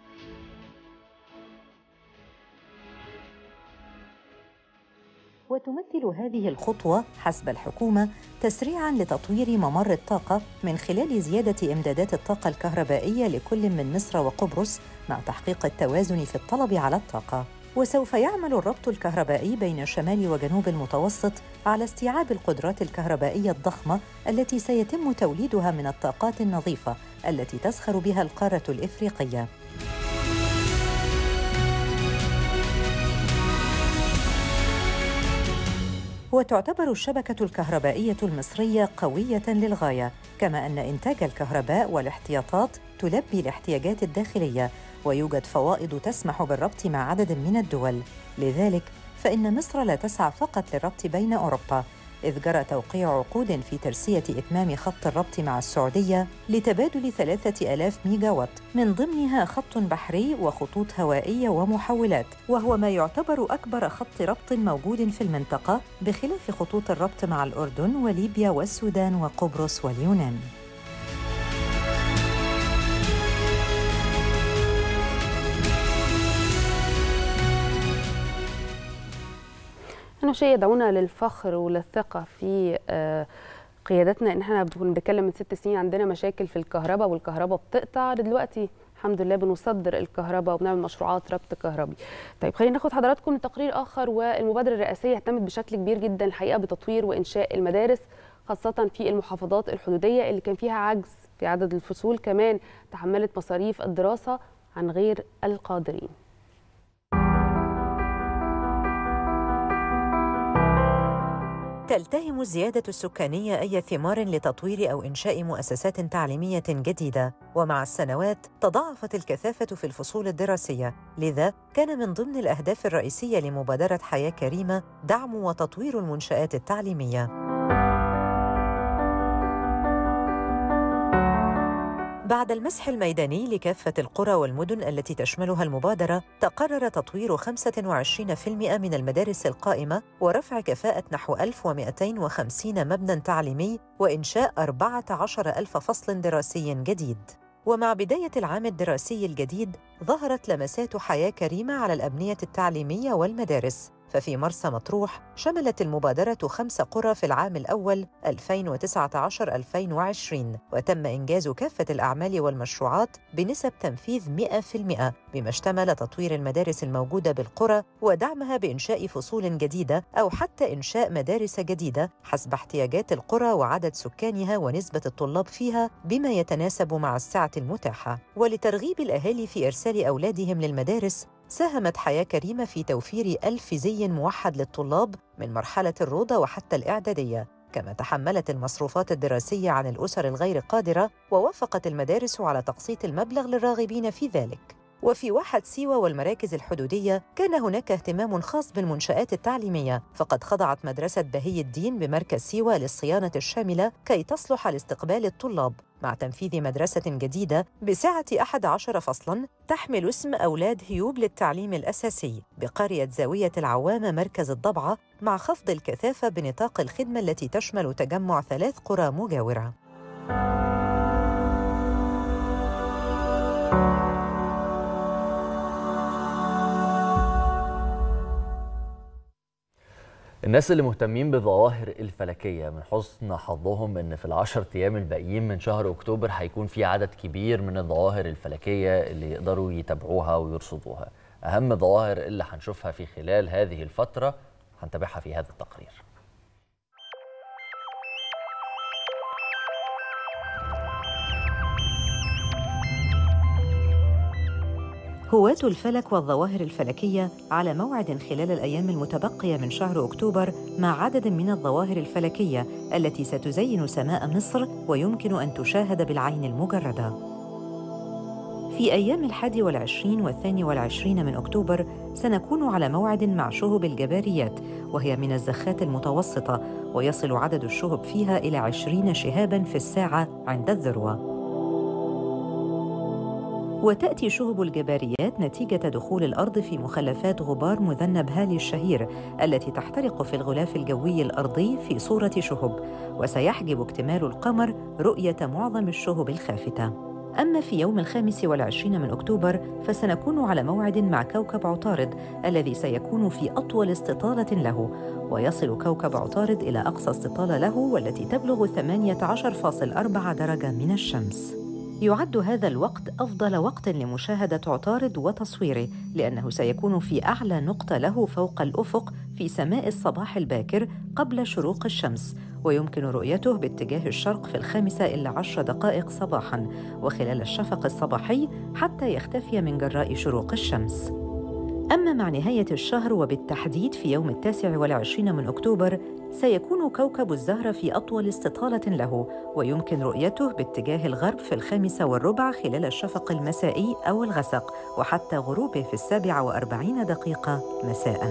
وتمثل هذه الخطوة حسب الحكومة تسريعاً لتطوير ممر الطاقة من خلال زيادة إمدادات الطاقة الكهربائية لكل من مصر وقبرص مع تحقيق التوازن في الطلب على الطاقة. وسوف يعمل الربط الكهربائي بين شمال وجنوب المتوسط على استيعاب القدرات الكهربائية الضخمة التي سيتم توليدها من الطاقات النظيفة التي تزخر بها القارة الإفريقية. وتعتبر الشبكة الكهربائية المصرية قوية للغاية، كما أن إنتاج الكهرباء والاحتياطات تلبي الاحتياجات الداخلية، ويوجد فوائد تسمح بالربط مع عدد من الدول، لذلك فإن مصر لا تسعى فقط للربط بين أوروبا، إذ جرى توقيع عقود في ترسية إتمام خط الربط مع السعودية لتبادل ثلاثة ألاف ميجا وات من ضمنها خط بحري وخطوط هوائية ومحولات وهو ما يعتبر أكبر خط ربط موجود في المنطقة بخلاف خطوط الربط مع الأردن وليبيا والسودان وقبرص واليونان أنا شيء يدعونا للفخر وللثقة في آه، قيادتنا إن احنا كنا بنتكلم من ست سنين عندنا مشاكل في الكهرباء والكهرباء بتقطع دلوقتي الحمد لله بنصدر الكهرباء وبنعمل مشروعات ربط كهربي. طيب خلينا ناخد حضراتكم لتقرير آخر والمبادرة الرئاسية اهتمت بشكل كبير جدا الحقيقة بتطوير وإنشاء المدارس خاصة في المحافظات الحدودية اللي كان فيها عجز في عدد الفصول كمان تحملت مصاريف الدراسة عن غير القادرين. تلتهم الزيادة السكانية أي ثمار لتطوير أو إنشاء مؤسسات تعليمية جديدة، ومع السنوات تضاعفت الكثافة في الفصول الدراسية، لذا كان من ضمن الأهداف الرئيسية لمبادرة حياة كريمة دعم وتطوير المنشآت التعليمية. بعد المسح الميداني لكافة القرى والمدن التي تشملها المبادرة، تقرر تطوير 25% من المدارس القائمة ورفع كفاءة نحو 1250 مبنى تعليمي وإنشاء 14 ألف فصل دراسي جديد. ومع بداية العام الدراسي الجديد ظهرت لمسات حياة كريمة على الأبنية التعليمية والمدارس ففي مرسى مطروح شملت المبادرة خمس قرى في العام الأول 2019-2020 وتم إنجاز كافة الأعمال والمشروعات بنسب تنفيذ 100% بما اشتمل تطوير المدارس الموجودة بالقرى ودعمها بإنشاء فصول جديدة أو حتى إنشاء مدارس جديدة حسب احتياجات القرى وعدد سكانها ونسبة الطلاب فيها بما يتناسب مع السعة المتاحة ولترغيب الأهالي في إرسال أولادهم للمدارس ساهمت حياة كريمة في توفير ألف زي موحد للطلاب من مرحلة الروضة وحتى الإعدادية كما تحملت المصروفات الدراسية عن الأسر الغير قادرة ووافقت المدارس على تقسيط المبلغ للراغبين في ذلك وفي واحة سيوة والمراكز الحدودية كان هناك اهتمام خاص بالمنشآت التعليمية فقد خضعت مدرسة بهي الدين بمركز سيوة للصيانة الشاملة كي تصلح لاستقبال الطلاب مع تنفيذ مدرسة جديدة بسعة 11 فصلاً تحمل اسم أولاد هيوب للتعليم الأساسي بقرية زاوية العوامة مركز الضبعة مع خفض الكثافة بنطاق الخدمة التي تشمل تجمع ثلاث قرى مجاورة الناس اللي مهتمين بظواهر الفلكية من حسن حظهم ان في العشر ايام الباقيين من شهر اكتوبر هيكون في عدد كبير من الظواهر الفلكية اللي يقدروا يتابعوها ويرصدوها اهم الظواهر اللي هنشوفها في خلال هذه الفترة هنتابعها في هذا التقرير هواة الفلك والظواهر الفلكية على موعد خلال الأيام المتبقية من شهر أكتوبر مع عدد من الظواهر الفلكية التي ستزين سماء مصر ويمكن أن تشاهد بالعين المجردة. في أيام الحادي والعشرين والثاني والعشرين من أكتوبر سنكون على موعد مع شهب الجباريات وهي من الزخات المتوسطة ويصل عدد الشهب فيها إلى 20 شهاباً في الساعة عند الذروة وتأتي شهب الجباريات نتيجة دخول الأرض في مخلفات غبار مذنب هالي الشهير التي تحترق في الغلاف الجوي الأرضي في صورة شهب وسيحجب اكتمال القمر رؤية معظم الشهب الخافتة أما في يوم الخامس والعشرين من أكتوبر فسنكون على موعد مع كوكب عطارد الذي سيكون في أطول استطالة له ويصل كوكب عطارد إلى أقصى استطالة له والتي تبلغ 18.4 درجة من الشمس يعد هذا الوقت أفضل وقت لمشاهدة عطارد وتصويره لأنه سيكون في أعلى نقطة له فوق الأفق في سماء الصباح الباكر قبل شروق الشمس ويمكن رؤيته باتجاه الشرق في الخامسة إلا عشر دقائق صباحاً وخلال الشفق الصباحي حتى يختفي من جراء شروق الشمس أما مع نهاية الشهر وبالتحديد في يوم التاسع والعشرين من أكتوبر سيكون كوكب الزهرة في أطول استطالة له ويمكن رؤيته باتجاه الغرب في الخامسة والربع خلال الشفق المسائي أو الغسق وحتى غروبه في السابعة وأربعين دقيقة مساءً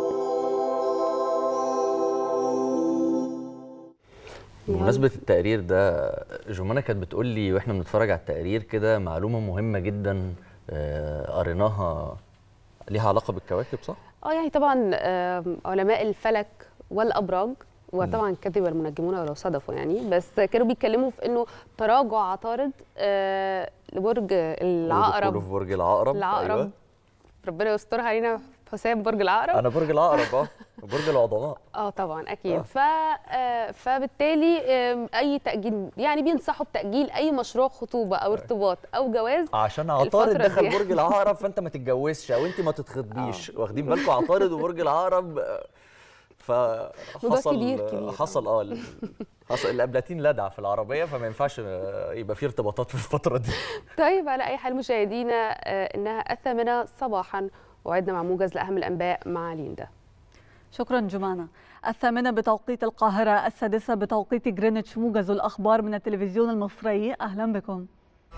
بمناسبة التقرير ده جمانة كانت بتقول لي واحنا بنتفرج على التقرير كده معلومة مهمة جدا آه، قريناها ليها علاقة بالكواكب صح؟ اه يعني طبعا آم، علماء الفلك والابراج وطبعا كذب المنجمون ولو صدفوا يعني بس كانوا بيتكلموا في انه تراجع عطارد آه، لبرج ودخوله العقرب في برج العقرب العقرب أيوة. ربنا يسترها علينا حسام برج العقرب انا برج العقرب اه برج العظماء اه طبعا اكيد آه. ف آه، فبالتالي آم، اي تاجيل يعني بينصحوا بتاجيل اي مشروع خطوبه او ارتباط او جواز عشان عطارد الفترة دخل دي. برج العقرب فانت ما تتجوزش او انت ما تتخطبيش واخدين بالكم عطارد وبرج العقرب آه، فحصل كبير كبير. حصل اه ال- حصل الابلاتين لدع في العربيه فما ينفعش آه، يبقى في ارتباطات في الفتره دي طيب على اي حال مشاهدينا آه، انها الثامنه صباحا وعدنا مع موجز لاهم الانباء مع ليندا شكرا جمانة الثامنة بتوقيت القاهرة السادسة بتوقيت جرينتش موجز الأخبار من التلفزيون المصري أهلا بكم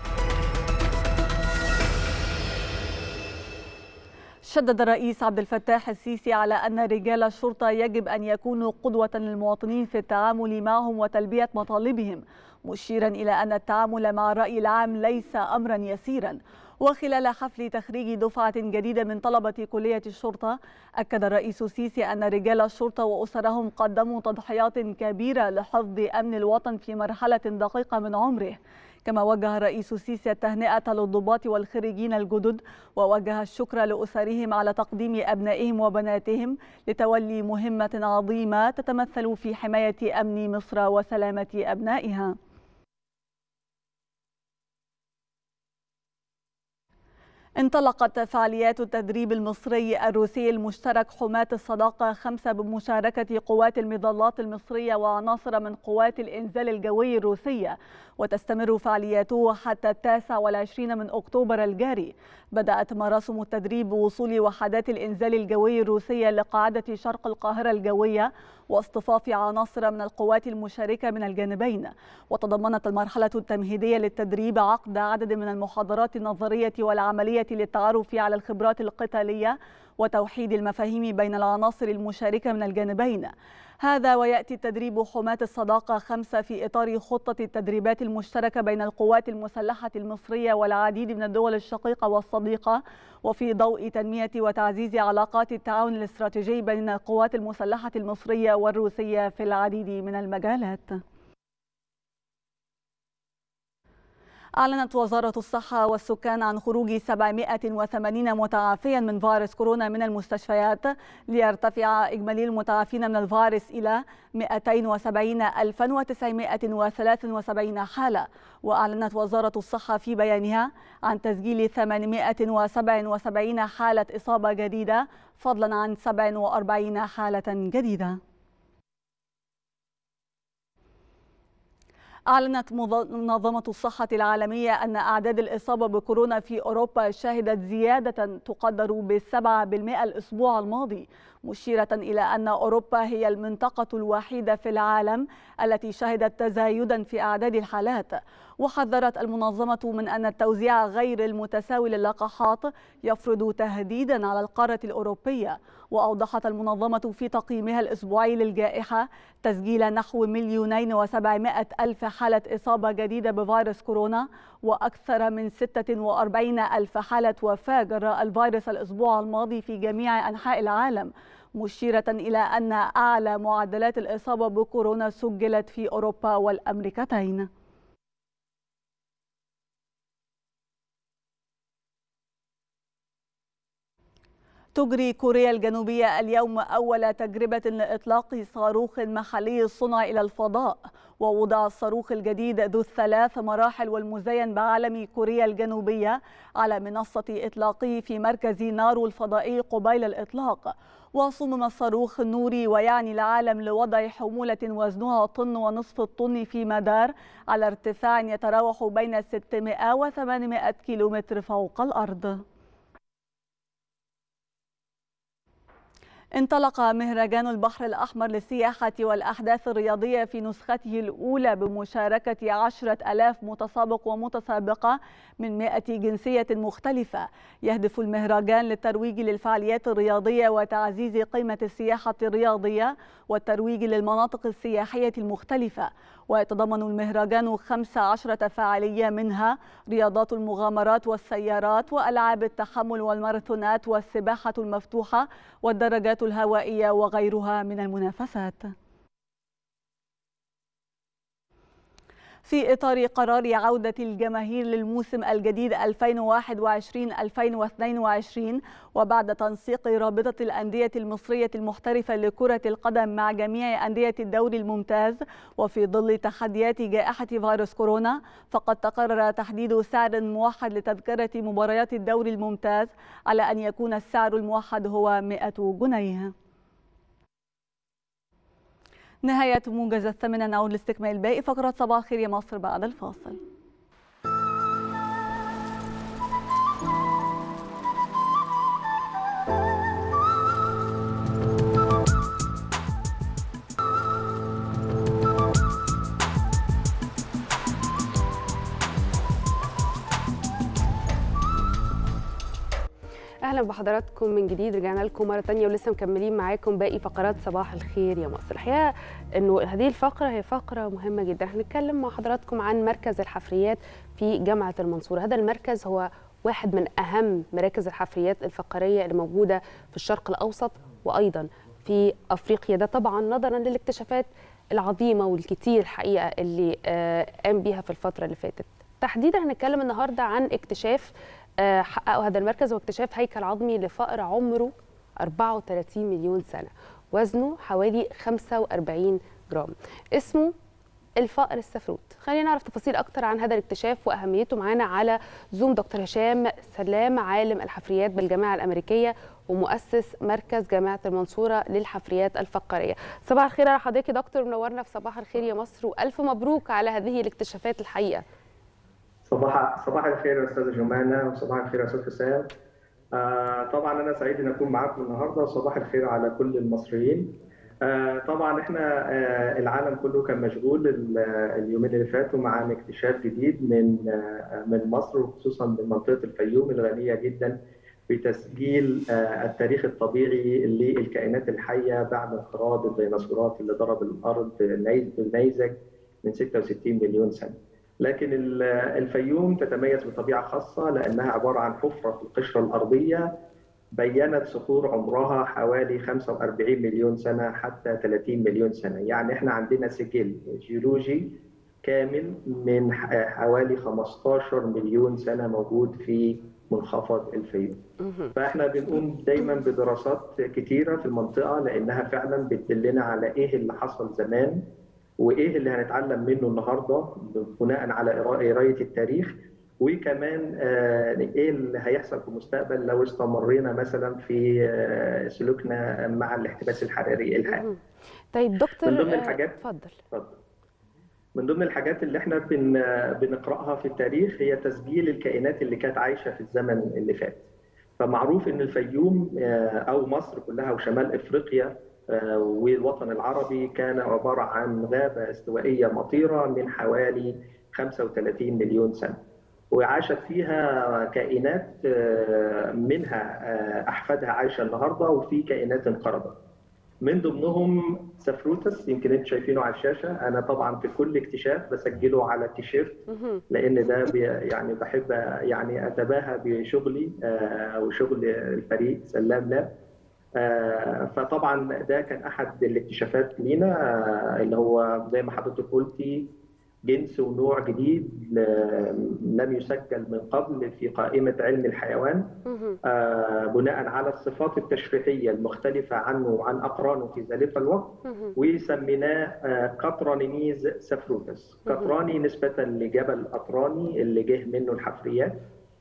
شدد الرئيس عبد الفتاح السيسي على أن رجال الشرطة يجب أن يكونوا قدوة للمواطنين في التعامل معهم وتلبية مطالبهم مشيرا إلى أن التعامل مع الرأي العام ليس أمرا يسيرا وخلال حفل تخريج دفعة جديدة من طلبة كلية الشرطة أكد الرئيس السيسي أن رجال الشرطة وأسرهم قدموا تضحيات كبيرة لحفظ أمن الوطن في مرحلة دقيقة من عمره كما وجه الرئيس السيسي التهنئة للضباط والخريجين الجدد ووجه الشكر لأسرهم على تقديم أبنائهم وبناتهم لتولي مهمة عظيمة تتمثل في حماية أمن مصر وسلامة أبنائها انطلقت فعاليات التدريب المصري الروسي المشترك حماة الصداقة خمسة بمشاركة قوات المظلات المصرية وعناصر من قوات الإنزال الجوي الروسية وتستمر فعالياته حتى التاسع والعشرين من أكتوبر الجاري بدأت مراسم التدريب بوصول وحدات الإنزال الجوي الروسية لقاعدة شرق القاهرة الجوية واصطفاف عناصر من القوات المشاركة من الجانبين وتضمنت المرحلة التمهيدية للتدريب عقد عدد من المحاضرات النظرية والعملية للتعرف على الخبرات القتالية وتوحيد المفاهيم بين العناصر المشاركة من الجانبين هذا ويأتي التدريب حماة الصداقة خمسة في إطار خطة التدريبات المشتركة بين القوات المسلحة المصرية والعديد من الدول الشقيقة والصديقة وفي ضوء تنمية وتعزيز علاقات التعاون الاستراتيجي بين القوات المسلحة المصرية والروسية في العديد من المجالات أعلنت وزارة الصحة والسكان عن خروج 780 متعافيا من فيروس كورونا من المستشفيات ليرتفع إجمالي المتعافين من الفيروس إلى 270973 حالة وأعلنت وزارة الصحة في بيانها عن تسجيل 877 حالة إصابة جديدة فضلا عن 47 حالة جديدة أعلنت منظمة الصحة العالمية أن أعداد الإصابة بكورونا في أوروبا شهدت زيادة تقدر بالسبعة بالمئة الأسبوع الماضي مشيرة إلى أن أوروبا هي المنطقة الوحيدة في العالم التي شهدت تزايدا في أعداد الحالات وحذرت المنظمة من أن التوزيع غير المتساوي للقاحات يفرض تهديدا على القارة الأوروبية وأوضحت المنظمة في تقييمها الأسبوعي للجائحة تسجيل نحو مليونين وسبعمائة ألف حالة إصابة جديدة بفيروس كورونا وأكثر من 46 ألف حالة وفاة جراء الفيروس الأسبوع الماضي في جميع أنحاء العالم مشيرة إلى أن أعلى معدلات الإصابة بكورونا سجلت في أوروبا والأمريكتين تجري كوريا الجنوبية اليوم أول تجربة لإطلاق صاروخ محلي الصنع إلى الفضاء ووضع الصاروخ الجديد ذو الثلاث مراحل والمزين بعلم كوريا الجنوبية على منصة إطلاقه في مركز نارو الفضائي قبيل الإطلاق وصمم الصاروخ النوري ويعني العالم لوضع حمولة وزنها طن ونصف الطن في مدار على ارتفاع يتراوح بين 600 و 800 كيلومتر فوق الأرض انطلق مهرجان البحر الأحمر للسياحة والأحداث الرياضية في نسخته الأولى بمشاركة عشرة ألاف متسابق ومتسابقة من مئة جنسية مختلفة يهدف المهرجان للترويج للفعاليات الرياضية وتعزيز قيمة السياحة الرياضية والترويج للمناطق السياحية المختلفة ويتضمن المهرجان 15 فعالية منها رياضات المغامرات والسيارات وألعاب التحمل والماراثونات والسباحة المفتوحة والدراجات الهوائية وغيرها من المنافسات في إطار قرار عودة الجماهير للموسم الجديد 2021-2022 وبعد تنسيق رابطة الأندية المصرية المحترفة لكرة القدم مع جميع أندية الدوري الممتاز وفي ظل تحديات جائحة فيروس كورونا فقد تقرر تحديد سعر موحد لتذكرة مباريات الدوري الممتاز على أن يكون السعر الموحد هو 100 جنيه نهاية موجز الثامنة نعود لاستكمال باقي فقرات صباح الخير يا مصر بعد الفاصل اهلا بحضراتكم من جديد رجعنا لكم مره تانية ولسه مكملين معاكم باقي فقرات صباح الخير يا مصر الحقيقه انه هذه الفقره هي فقره مهمه جدا هنتكلم مع حضراتكم عن مركز الحفريات في جامعه المنصوره هذا المركز هو واحد من اهم مراكز الحفريات الفقريه اللي موجوده في الشرق الاوسط وايضا في افريقيا ده طبعا نظرا للاكتشافات العظيمه والكتير حقيقه اللي آه، قام بيها في الفتره اللي فاتت تحديدا هنتكلم النهارده عن اكتشاف آه، حققه هذا المركز واكتشاف هيكل عظمي لفأر عمره 34 مليون سنة وزنه حوالي 45 جرام اسمه الفأر السفروت خلينا نعرف تفاصيل أكتر عن هذا الاكتشاف وأهميته معانا على زوم دكتور هشام سلام عالم الحفريات بالجامعة الأمريكية ومؤسس مركز جامعة المنصورة للحفريات الفقارية صباح الخير على حضرتك يا دكتور منورنا في صباح الخير يا مصر وألف مبروك على هذه الاكتشافات الحقيقة صباح صباح الخير يا استاذه جمانه وصباح الخير يا استاذ حسام آه طبعا انا سعيد ان اكون معاكم النهارده وصباح الخير على كل المصريين آه طبعا احنا آه العالم كله كان مشغول ال- اليومين اللي فاتوا مع اكتشاف جديد من آه من مصر وخصوصا من منطقه الفيوم الغنيه جدا بتسجيل آه التاريخ الطبيعي للكائنات الحيه بعد انقراض الديناصورات اللي ضرب الارض نيز- بالنيزك من 66 مليون سنه. لكن ال- الفيوم تتميز بطبيعه خاصه لانها عباره عن حفره في القشره الارضيه بينت صخور عمرها حوالي 45 مليون سنه حتى 30 مليون سنه، يعني احنا عندنا سجل جيولوجي كامل من ح- حوالي 15 مليون سنه موجود في منخفض الفيوم. مهم. فاحنا بنقوم دايما بدراسات كتيره في المنطقه لانها فعلا بتدلنا على ايه اللي حصل زمان وايه اللي هنتعلم منه النهارده بناء على قرا- قرايه التاريخ وكمان آه، ايه اللي هيحصل في المستقبل لو استمرينا مثلا في آه، سلوكنا مع الاحتباس الحراري الحاد. مهم. طيب دكتور من ضمن آه، الحاجات- اتفضل اتفضل. من ضمن الحاجات اللي احنا بن بنقراها في التاريخ هي تسجيل الكائنات اللي كانت عايشه في الزمن اللي فات. فمعروف ان الفيوم آه، او مصر كلها وشمال افريقيا آه، والوطن العربي كان عباره عن غابه استوائيه مطيره من حوالي 35 مليون سنه. وعاشت فيها كائنات آه، منها آه، احفادها عايشه النهارده وفي كائنات انقرضت من ضمنهم سفروتس يمكن انتم شايفينه على الشاشه انا طبعا في كل اكتشاف بسجله على التيشيرت مهم. لان ده بي يعني بحب يعني اتباهى بشغلي آه، وشغل الفريق سلام لاب آه، فطبعا ده كان احد الاكتشافات لينا آه، اللي هو زي ما حضرتك قلتي جنس ونوع جديد ل- لم يسجل من قبل في قائمه علم الحيوان مهم. آه، بناء على الصفات التشريحيه المختلفه عنه وعن اقرانه في ذلك الوقت مهم. وسميناه آه، قطرانيميز سفروتس قطراني نسبة لجبل قطراني اللي جه منه الحفريات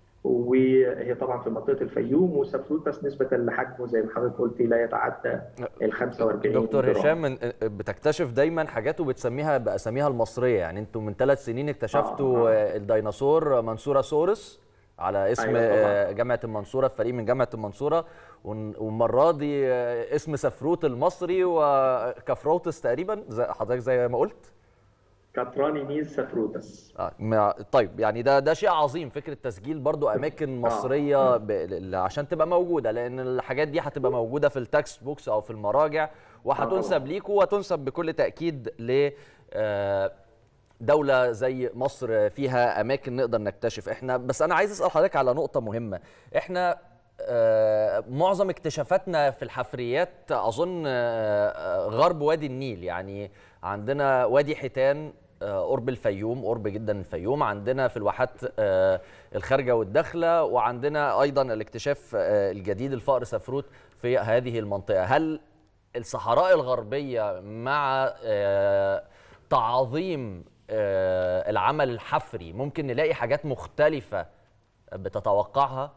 وهي طبعا في منطقة الفيوم وسفروتس نسبة لحجمه زي ما حضرتك قلتي لا يتعدى ال 45 دكتور جرام. هشام من- بتكتشف دايما حاجات وبتسميها باساميها المصريه يعني انتوا من ثلاث سنين اكتشفتوا آه، آه. آه، الديناصور منصوره سورس على اسم أيوة طبعاً. آه، جامعه المنصوره فريق من جامعه المنصوره ون- والمره دي آه، اسم سفروت المصري وكفروتس تقريبا زي حضرتك زي ما قلت قطرانيميز سفروتس آه، ما- طيب يعني ده ده شيء عظيم فكره تسجيل برضو اماكن مصريه ب... ل- عشان تبقى موجوده لان الحاجات دي هتبقى موجوده في التكست بوكس او في المراجع وهتنسب ليكوا وتنسب بكل تاكيد ل آه، دولة زي مصر فيها أماكن نقدر نكتشف إحنا بس أنا عايز أسأل حضرتك على نقطة مهمة إحنا آه، معظم اكتشافاتنا في الحفريات أظن آه، آه، غرب وادي النيل يعني عندنا وادي حيتان آه، قرب الفيوم قرب جدا الفيوم عندنا في الواحات آه، الخارجة والداخلة وعندنا أيضا الاكتشاف آه، الجديد الفأر سفروت في هذه المنطقة هل الصحراء الغربية مع آه، تعظيم آه، العمل الحفري ممكن نلاقي حاجات مختلفة بتتوقعها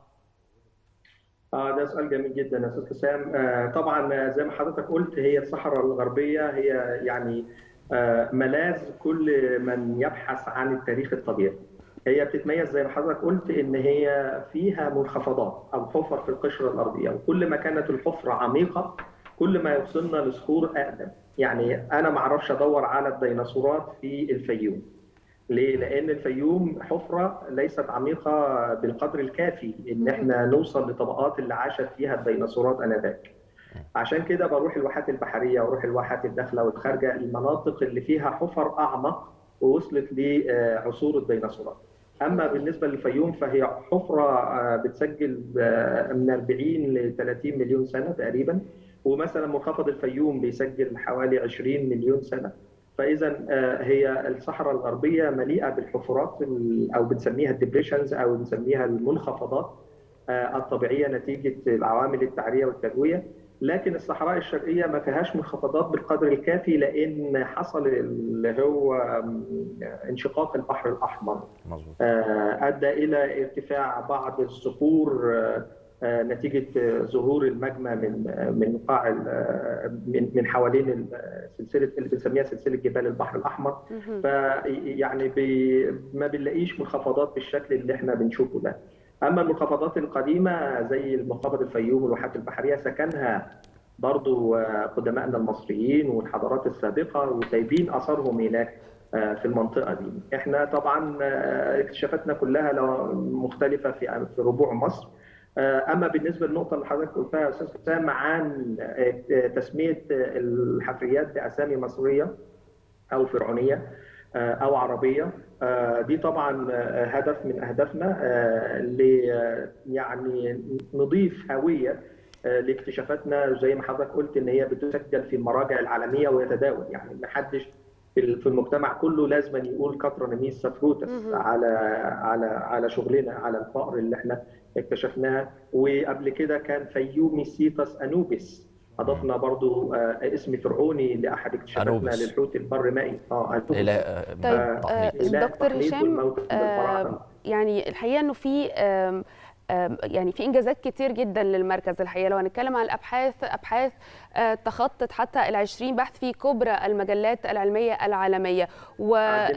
اه ده سؤال جميل جدا يا استاذ حسام آه طبعا آه، زي ما حضرتك قلت هي الصحراء الغربيه هي يعني آه ملاذ كل من يبحث عن التاريخ الطبيعي هي بتتميز زي ما حضرتك قلت ان هي فيها منخفضات او حفر في القشره الارضيه وكل ما كانت الحفره عميقه كل ما يوصلنا لصخور اقدم يعني انا ما اعرفش ادور على الديناصورات في الفيوم ليه؟ لأن الفيوم حفرة ليست عميقة بالقدر الكافي إن إحنا نوصل لطبقات اللي عاشت فيها الديناصورات آنذاك. عشان كده بروح الواحات البحرية وأروح الواحات الداخلة والخارجة المناطق اللي فيها حفر أعمق ووصلت لعصور الديناصورات. أما بالنسبة للفيوم فهي حفرة آه، بتسجل آه، من 40 ل 30 مليون سنة تقريبا ومثلا منخفض الفيوم بيسجل حوالي 20 مليون سنة. فاذا آه، هي الصحراء الغربيه مليئه بالحفرات ال- او بنسميها الديبريشنز او بنسميها المنخفضات آه، الطبيعيه نتيجه العوامل التعريه والتجويه لكن الصحراء الشرقيه ما فيهاش منخفضات بالقدر الكافي لان حصل اللي هو آم، انشقاق البحر الاحمر مظبوط آه، ادى الى ارتفاع بعض الصخور آه، آه، نتيجه آه، ظهور الماجما من آه، من قاع ال- آه، من من حوالين ال- سلسله اللي بنسميها سلسله جبال البحر الاحمر مهم. فيعني بي ما بنلاقيش منخفضات بالشكل اللي احنا بنشوفه ده اما المنخفضات القديمه زي المنخفض الفيوم والواحات البحريه سكنها برضو آه، قدمائنا المصريين والحضارات السابقه وسايبين اثارهم هناك آه، في المنطقه دي احنا طبعا آه، اكتشافاتنا كلها لو- مختلفه في في ربوع مصر آه، اما بالنسبه للنقطه اللي حضرتك قلتها يا استاذ حسام عن آه، تسميه آه، الحفريات باسامي مصريه او فرعونيه آه، او عربيه آه، دي طبعا آه، هدف من اهدافنا آه، ل آه، يعني نضيف هويه آه، لاكتشافاتنا زي ما حضرتك قلت ان هي بتسجل في المراجع العالميه ويتداول يعني ما حدش في ال- في المجتمع كله لازم يقول كاترونيميس سافروتس مهم. على على على شغلنا على الفقر اللي احنا اكتشفناه وقبل كده كان فيومي سيتاس انوبيس اضفنا برضو آه، اسم فرعوني لاحد اكتشافاتنا أنوبيس. للحوت البر مائي اه أنوبيس. إله آه، طيب تحنيط. آه، إله دكتور التحنيط هشام والموت بالفراعنة. آه، يعني الحقيقه انه في آم، آم، يعني في انجازات كتير جدا للمركز الحقيقه لو هنتكلم عن الابحاث ابحاث آه، تخطت حتى ال 20 بحث في كبرى المجلات العلميه العالميه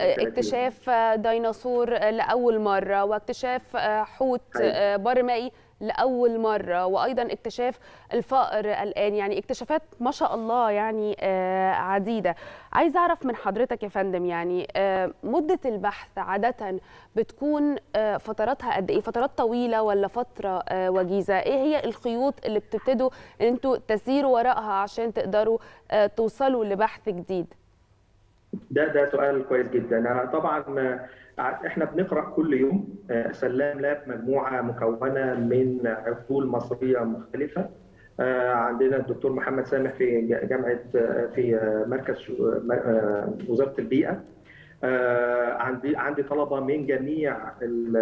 واكتشاف آه، ديناصور آه، لاول مره واكتشاف آه، حوت أيوة. آه، بر مائي لاول مره وايضا اكتشاف الفقر الان يعني اكتشافات ما شاء الله يعني آه، عديده عايز اعرف من حضرتك يا فندم يعني آه، مده البحث عاده بتكون آه، فتراتها قد ايه فترات طويله ولا فتره آه، وجيزه ايه هي الخيوط اللي بتبتدوا ان انتوا تسيروا وراءها عشان تقدروا آه، توصلوا لبحث جديد ده ده سؤال كويس جدا أنا طبعا آه، احنا بنقرا كل يوم آه، سلام لاب مجموعه مكونه من عقول مصريه مختلفه آه، عندنا الدكتور محمد سامح في ج- جامعه آه، في آه، مركز شو- آه، وزاره البيئه آه، عندي عندي طلبه من جميع ال-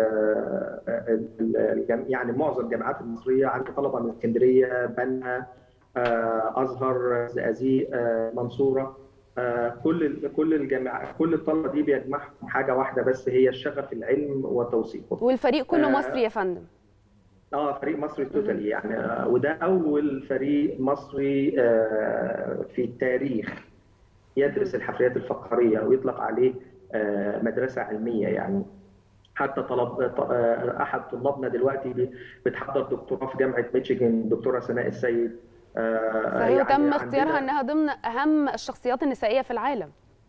ال- ال- الجم- يعني معظم الجامعات المصريه عندي طلبه من اسكندريه بنها آه، ازهر زقازيق آه، منصوره آه، كل ال- كل الجامعات كل الطلبه دي بيجمعهم حاجه واحده بس هي الشغف العلم وتوثيقه والفريق كله آه، مصري يا فندم اه فريق مصري توتالي يعني آه، وده اول فريق مصري آه، في التاريخ يدرس الحفريات الفقاريه ويطلق عليه آه، مدرسه علميه يعني حتى طلب ط- آه، احد طلابنا دلوقتي بي- بتحضر دكتوراه في جامعه ميشيغان الدكتوره سناء السيد آه، فهي يعني تم عندنا- اختيارها انها ضمن اهم الشخصيات النسائيه في العالم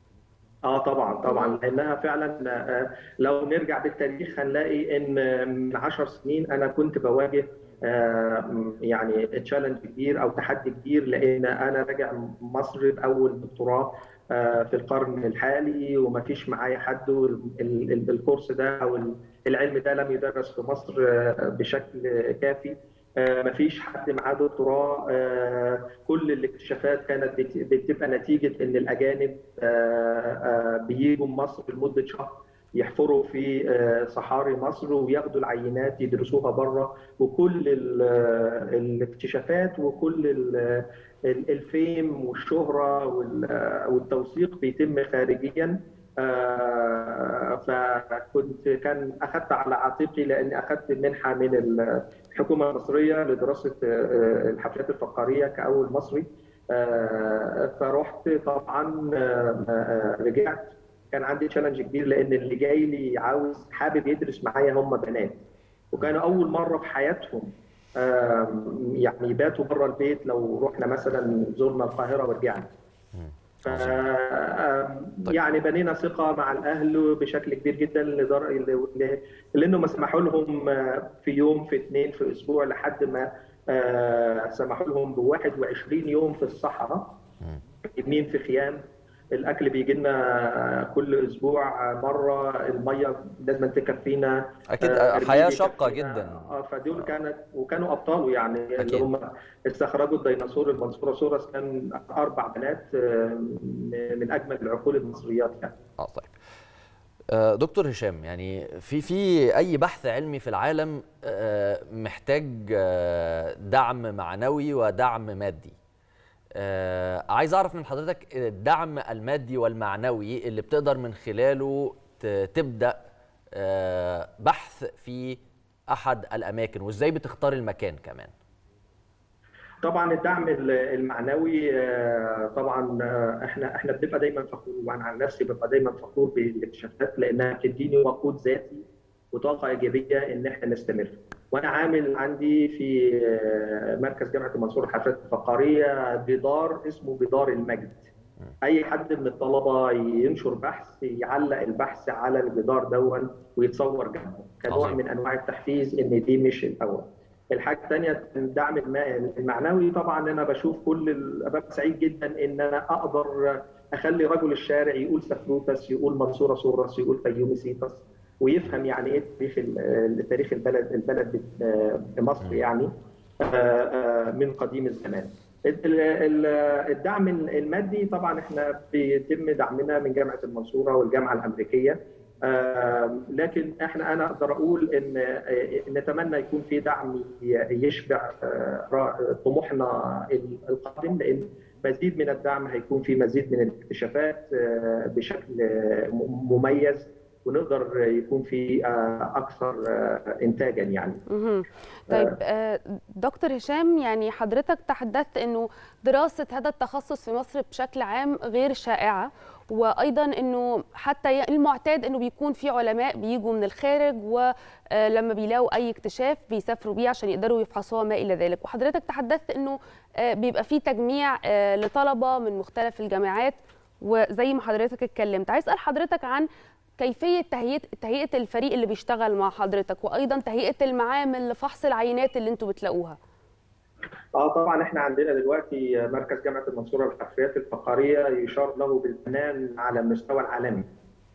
اه طبعا طبعا لانها فعلا آه، لو نرجع بالتاريخ هنلاقي ان من 10 سنين انا كنت بواجه آه، يعني تشالنج كبير او تحدي كبير لان انا راجع مصر باول دكتوراه آه، في القرن الحالي وما فيش معايا حد وال- ال- ال- الكورس ده او ال- العلم ده لم يدرس في مصر آه، بشكل كافي ما فيش حد معاه دكتوراه آه، كل الاكتشافات كانت بت- بتبقى نتيجه ان الاجانب آه، آه، بيجوا مصر لمده شهر يحفروا في آه، صحاري مصر وياخدوا العينات يدرسوها بره وكل ال- آه، الاكتشافات وكل ال- ال- الفيم والشهره وال- والتوثيق بيتم خارجيا آه، فكنت كان اخذت على عاتقي لاني اخذت منحه من الحكومه المصريه لدراسه آه، الحفلات الفقاريه كاول مصري آه، فرحت طبعا آه، آه، رجعت كان عندي تشالنج كبير لان اللي جاي لي عاوز حابب يدرس معايا هم بنات وكانوا اول مره في حياتهم آم، يعني يباتوا بره البيت لو رحنا مثلا زرنا القاهره ورجعنا ف آم، يعني بنينا ثقه مع الاهل بشكل كبير جدا لدر... ل- لانه سمحوا لهم آه، في يوم في اثنين في اسبوع لحد ما آه، سمحوا لهم ب 21 يوم في الصحراء يمين في خيام الاكل بيجي لنا كل اسبوع مره الميه لازم تكفينا اكيد آه، حياه الرجل شاقه يكفينا. جدا اه فدول كانت وكانوا ابطال يعني أكيد. اللي هم استخرجوا الديناصور المنصوره سورس كان اربع بنات آه، من اجمل العقول المصريات يعني اه طيب آه، دكتور هشام يعني في في اي بحث علمي في العالم آه، محتاج آه، دعم معنوي ودعم مادي آه، عايز اعرف من حضرتك الدعم المادي والمعنوي اللي بتقدر من خلاله ت- تبدا آه، بحث في احد الاماكن وازاي بتختار المكان كمان طبعا الدعم ال- المعنوي آه، طبعا آه، احنا احنا بنبقى دايما فخور وانا عن نفسي ببقى دايما فخور بالاكتشافات لانها بتديني وقود ذاتي وطاقه ايجابيه ان احنا نستمر وانا عامل عندي في آه، مركز جامعه المنصوره الحفلات الفقاريه جدار اسمه جدار المجد اي حد من الطلبه ينشر بحث يعلق البحث على الجدار دون ويتصور جنبه كنوع عظيم. من انواع التحفيز ان دي مش الاول الحاجه الثانيه الدعم الم- المعنوي طبعا انا بشوف كل ال- ببقى سعيد جدا ان انا اقدر اخلي رجل الشارع يقول سفروتس يقول منصوره سورس يقول فيومي سيتس ويفهم يعني ايه تاريخ ال- تاريخ البلد البلد بت- مصر يعني آه، آه، من قديم الزمان ال- ال- الدعم المادي طبعا احنا بيتم دعمنا من جامعه المنصوره والجامعه الامريكيه آه، لكن احنا انا اقدر اقول ان آه، نتمنى يكون في دعم ي- يشبع آه، را- طموحنا القادم لان مزيد من الدعم هيكون في مزيد من الاكتشافات آه، بشكل آه، م- مميز ونقدر يكون في آه، اكثر آه، انتاجا يعني مهم. طيب آه، دكتور هشام يعني حضرتك تحدثت انه دراسه هذا التخصص في مصر بشكل عام غير شائعه وايضا انه حتى ي- المعتاد انه بيكون في علماء بيجوا من الخارج ولما بيلاقوا اي اكتشاف بيسافروا بيه عشان يقدروا يفحصوها ما الى ذلك وحضرتك تحدثت انه آه، بيبقى في تجميع آه، لطلبه من مختلف الجامعات وزي ما حضرتك اتكلمت عايز اسال حضرتك عن كيفيه تهيئه تهيئه الفريق اللي بيشتغل مع حضرتك وايضا تهيئه المعامل لفحص العينات اللي انتوا بتلاقوها اه طبعا احنا عندنا دلوقتي مركز جامعه المنصوره للحفريات الفقريه يشار له بالبنان على المستوى العالمي.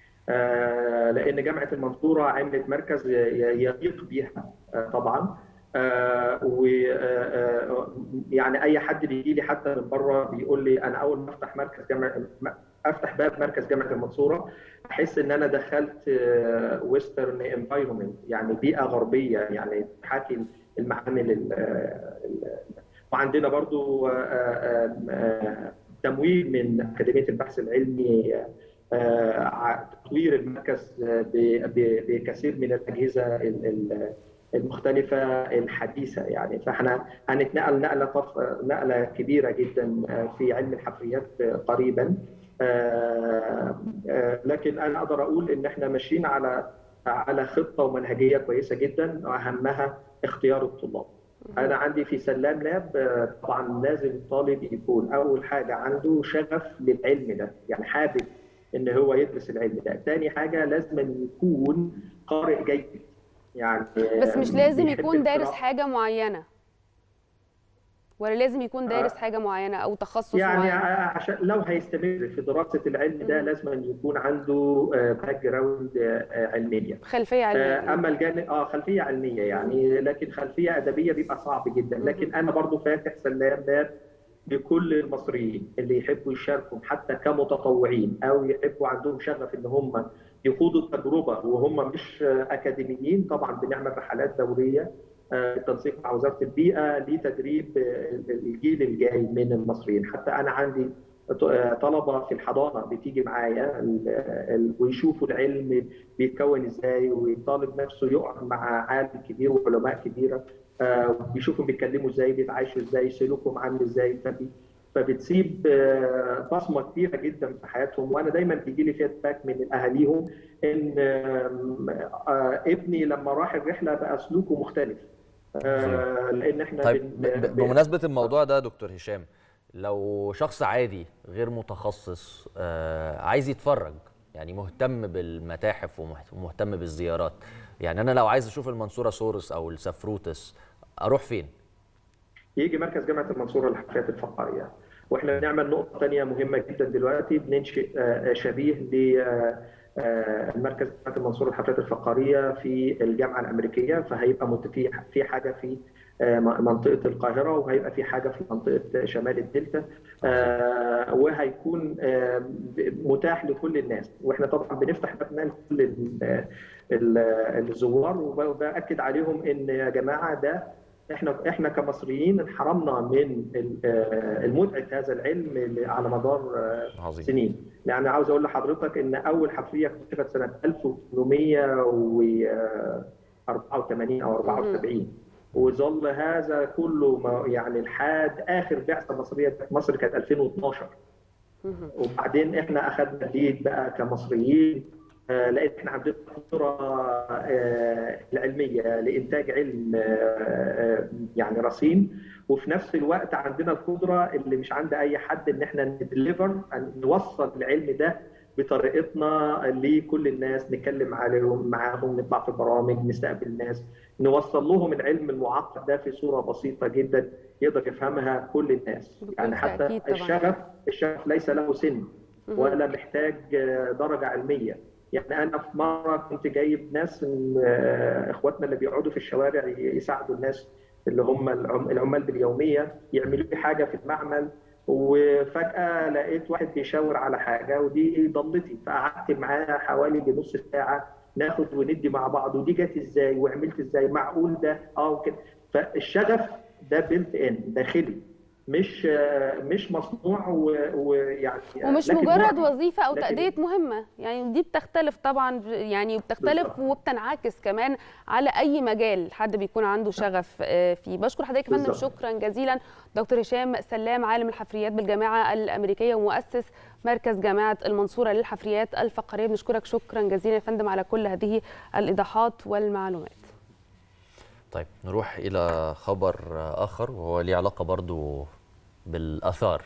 آه لان جامعه المنصوره عملت مركز ي- ي- يليق بيها آه طبعا آه و آه، آه، يعني اي حد بيجي لي حتى من بره بيقول لي انا اول ما افتح مركز جامعه افتح باب مركز جامعه المنصوره احس ان انا دخلت ويسترن انفايرمنت يعني بيئه غربيه يعني تحاكي المعامل ال- ال- وعندنا برضو آه، آه، آه، تمويل من أكاديمية البحث العلمي آه، ع- تطوير المركز ب- ب- بكثير من الأجهزة ال- ال- المختلفة الحديثة يعني فاحنا هنتنقل نقلة طف... نقلة كبيرة جدا آه، في علم الحفريات آه، قريبا آه، آه، لكن أنا أقدر أقول إن احنا ماشيين على على خطة ومنهجية كويسة جدا وأهمها اختيار الطلاب. انا عندي في سلام لاب آه، طبعا لازم الطالب يكون اول حاجه عنده شغف للعلم ده يعني حابب ان هو يدرس العلم ده ثاني حاجه لازم يكون قارئ جيد يعني بس مش لازم بيحب يكون دارس القراءة. حاجه معينه ولا لازم يكون دارس آه. حاجه معينه او تخصص يعني معين عشان لو هيستمر في دراسه العلم ده لازم أن يكون عنده باك جراوند علميه خلفيه آه، علميه اما الجانب اه خلفيه علميه يعني لكن خلفيه ادبيه بيبقى صعب جدا لكن انا برضو فاتح سلام باب لكل المصريين اللي يحبوا يشاركوا حتى كمتطوعين او يحبوا عندهم شغف ان هم يخوضوا التجربه وهم مش آه، اكاديميين طبعا بنعمل رحلات دوريه آه، بالتنسيق مع وزاره البيئه لتدريب آه، الجيل الجاي من المصريين حتى انا عندي طلبه في الحضانه بتيجي معايا ال- ال- ويشوفوا العلم بيتكون ازاي والطالب نفسه يقعد مع عالم كبير وعلماء كبيره آه، بيشوفوا بيتكلموا ازاي بيتعايشوا ازاي سلوكهم عامل ازاي فبي- فبتسيب آه، بصمه كبيره جدا في حياتهم وانا دايما بيجي لي فيدباك من اهاليهم ان آم، آه، ابني لما راح الرحله بقى سلوكه مختلف آه، لان احنا طيب بن- ب- ب- بن- بمناسبة الموضوع ده دكتور هشام لو شخص عادي غير متخصص آه، عايز يتفرج يعني مهتم بالمتاحف ومهت- ومهتم بالزيارات يعني انا لو عايز اشوف المنصورة سورس او السفروتس اروح فين يجي مركز جامعه المنصوره للحفريات الفقريه واحنا بنعمل نقطه ثانيه مهمه جدا دلوقتي بننشئ آه، شبيه ل آه، آه، المركز جامعه المنصوره للحفريات الفقريه في الجامعه الامريكيه فهيبقى مت- في في حاجه في آه، م- منطقه القاهره وهيبقى في حاجه في منطقه شمال الدلتا آه، وهيكون آه، متاح لكل الناس واحنا طبعا بنفتح بابنا لكل ال- ال- الزوار وباكد عليهم ان يا جماعه ده احنا احنا كمصريين انحرمنا من ال- آه، المتعه هذا العلم اللي على مدار آه، عظيم سنين يعني عاوز اقول لحضرتك ان اول حفريه اكتشفت سنه 1884 او 74 وظل هذا كله ما- يعني لحد اخر بعثه مصريه في مصر كانت 2012 وبعدين احنا اخذنا الليد بقى كمصريين آه، لان احنا عندنا قدره آه، العلميه لانتاج علم آه، آه، يعني رصين وفي نفس الوقت عندنا القدره اللي مش عند اي حد ان احنا ندليفر نوصل العلم ده بطريقتنا لكل الناس نتكلم عليهم معاهم نطلع في برامج نستقبل الناس نوصل لهم العلم المعقد ده في صوره بسيطه جدا يقدر يفهمها كل الناس يعني حتى بالتأكيد طبعاً. الشغف الشغف ليس له سن ولا محتاج آه، درجه علميه يعني انا في مره كنت جايب ناس من آه، اخواتنا اللي بيقعدوا في الشوارع يساعدوا الناس اللي هم العم- العمال باليوميه يعملوا لي حاجه في المعمل وفجاه لقيت واحد بيشاور على حاجه ودي ضلتي فقعدت معاه حوالي نص ساعه ناخد وندي مع بعض ودي جت ازاي وعملت ازاي معقول ده اه وكده فالشغف ده بيلت ان داخلي مش آه، مش مصنوع و- ويعني ومش لكن مجرد معدي. وظيفه او لكن- تاديه مهمه يعني دي بتختلف طبعا يعني بتختلف بالظبط. وبتنعكس كمان على اي مجال حد بيكون عنده شغف آه، فيه بشكر حضرتك يا فندم بالظبط. شكرا جزيلا دكتور هشام سلام عالم الحفريات بالجامعه الامريكيه ومؤسس مركز جامعه المنصوره للحفريات الفقريه بنشكرك شكرا جزيلا يا فندم على كل هذه الايضاحات والمعلومات طيب نروح إلى خبر آخر وهو ليه علاقة برضو بالآثار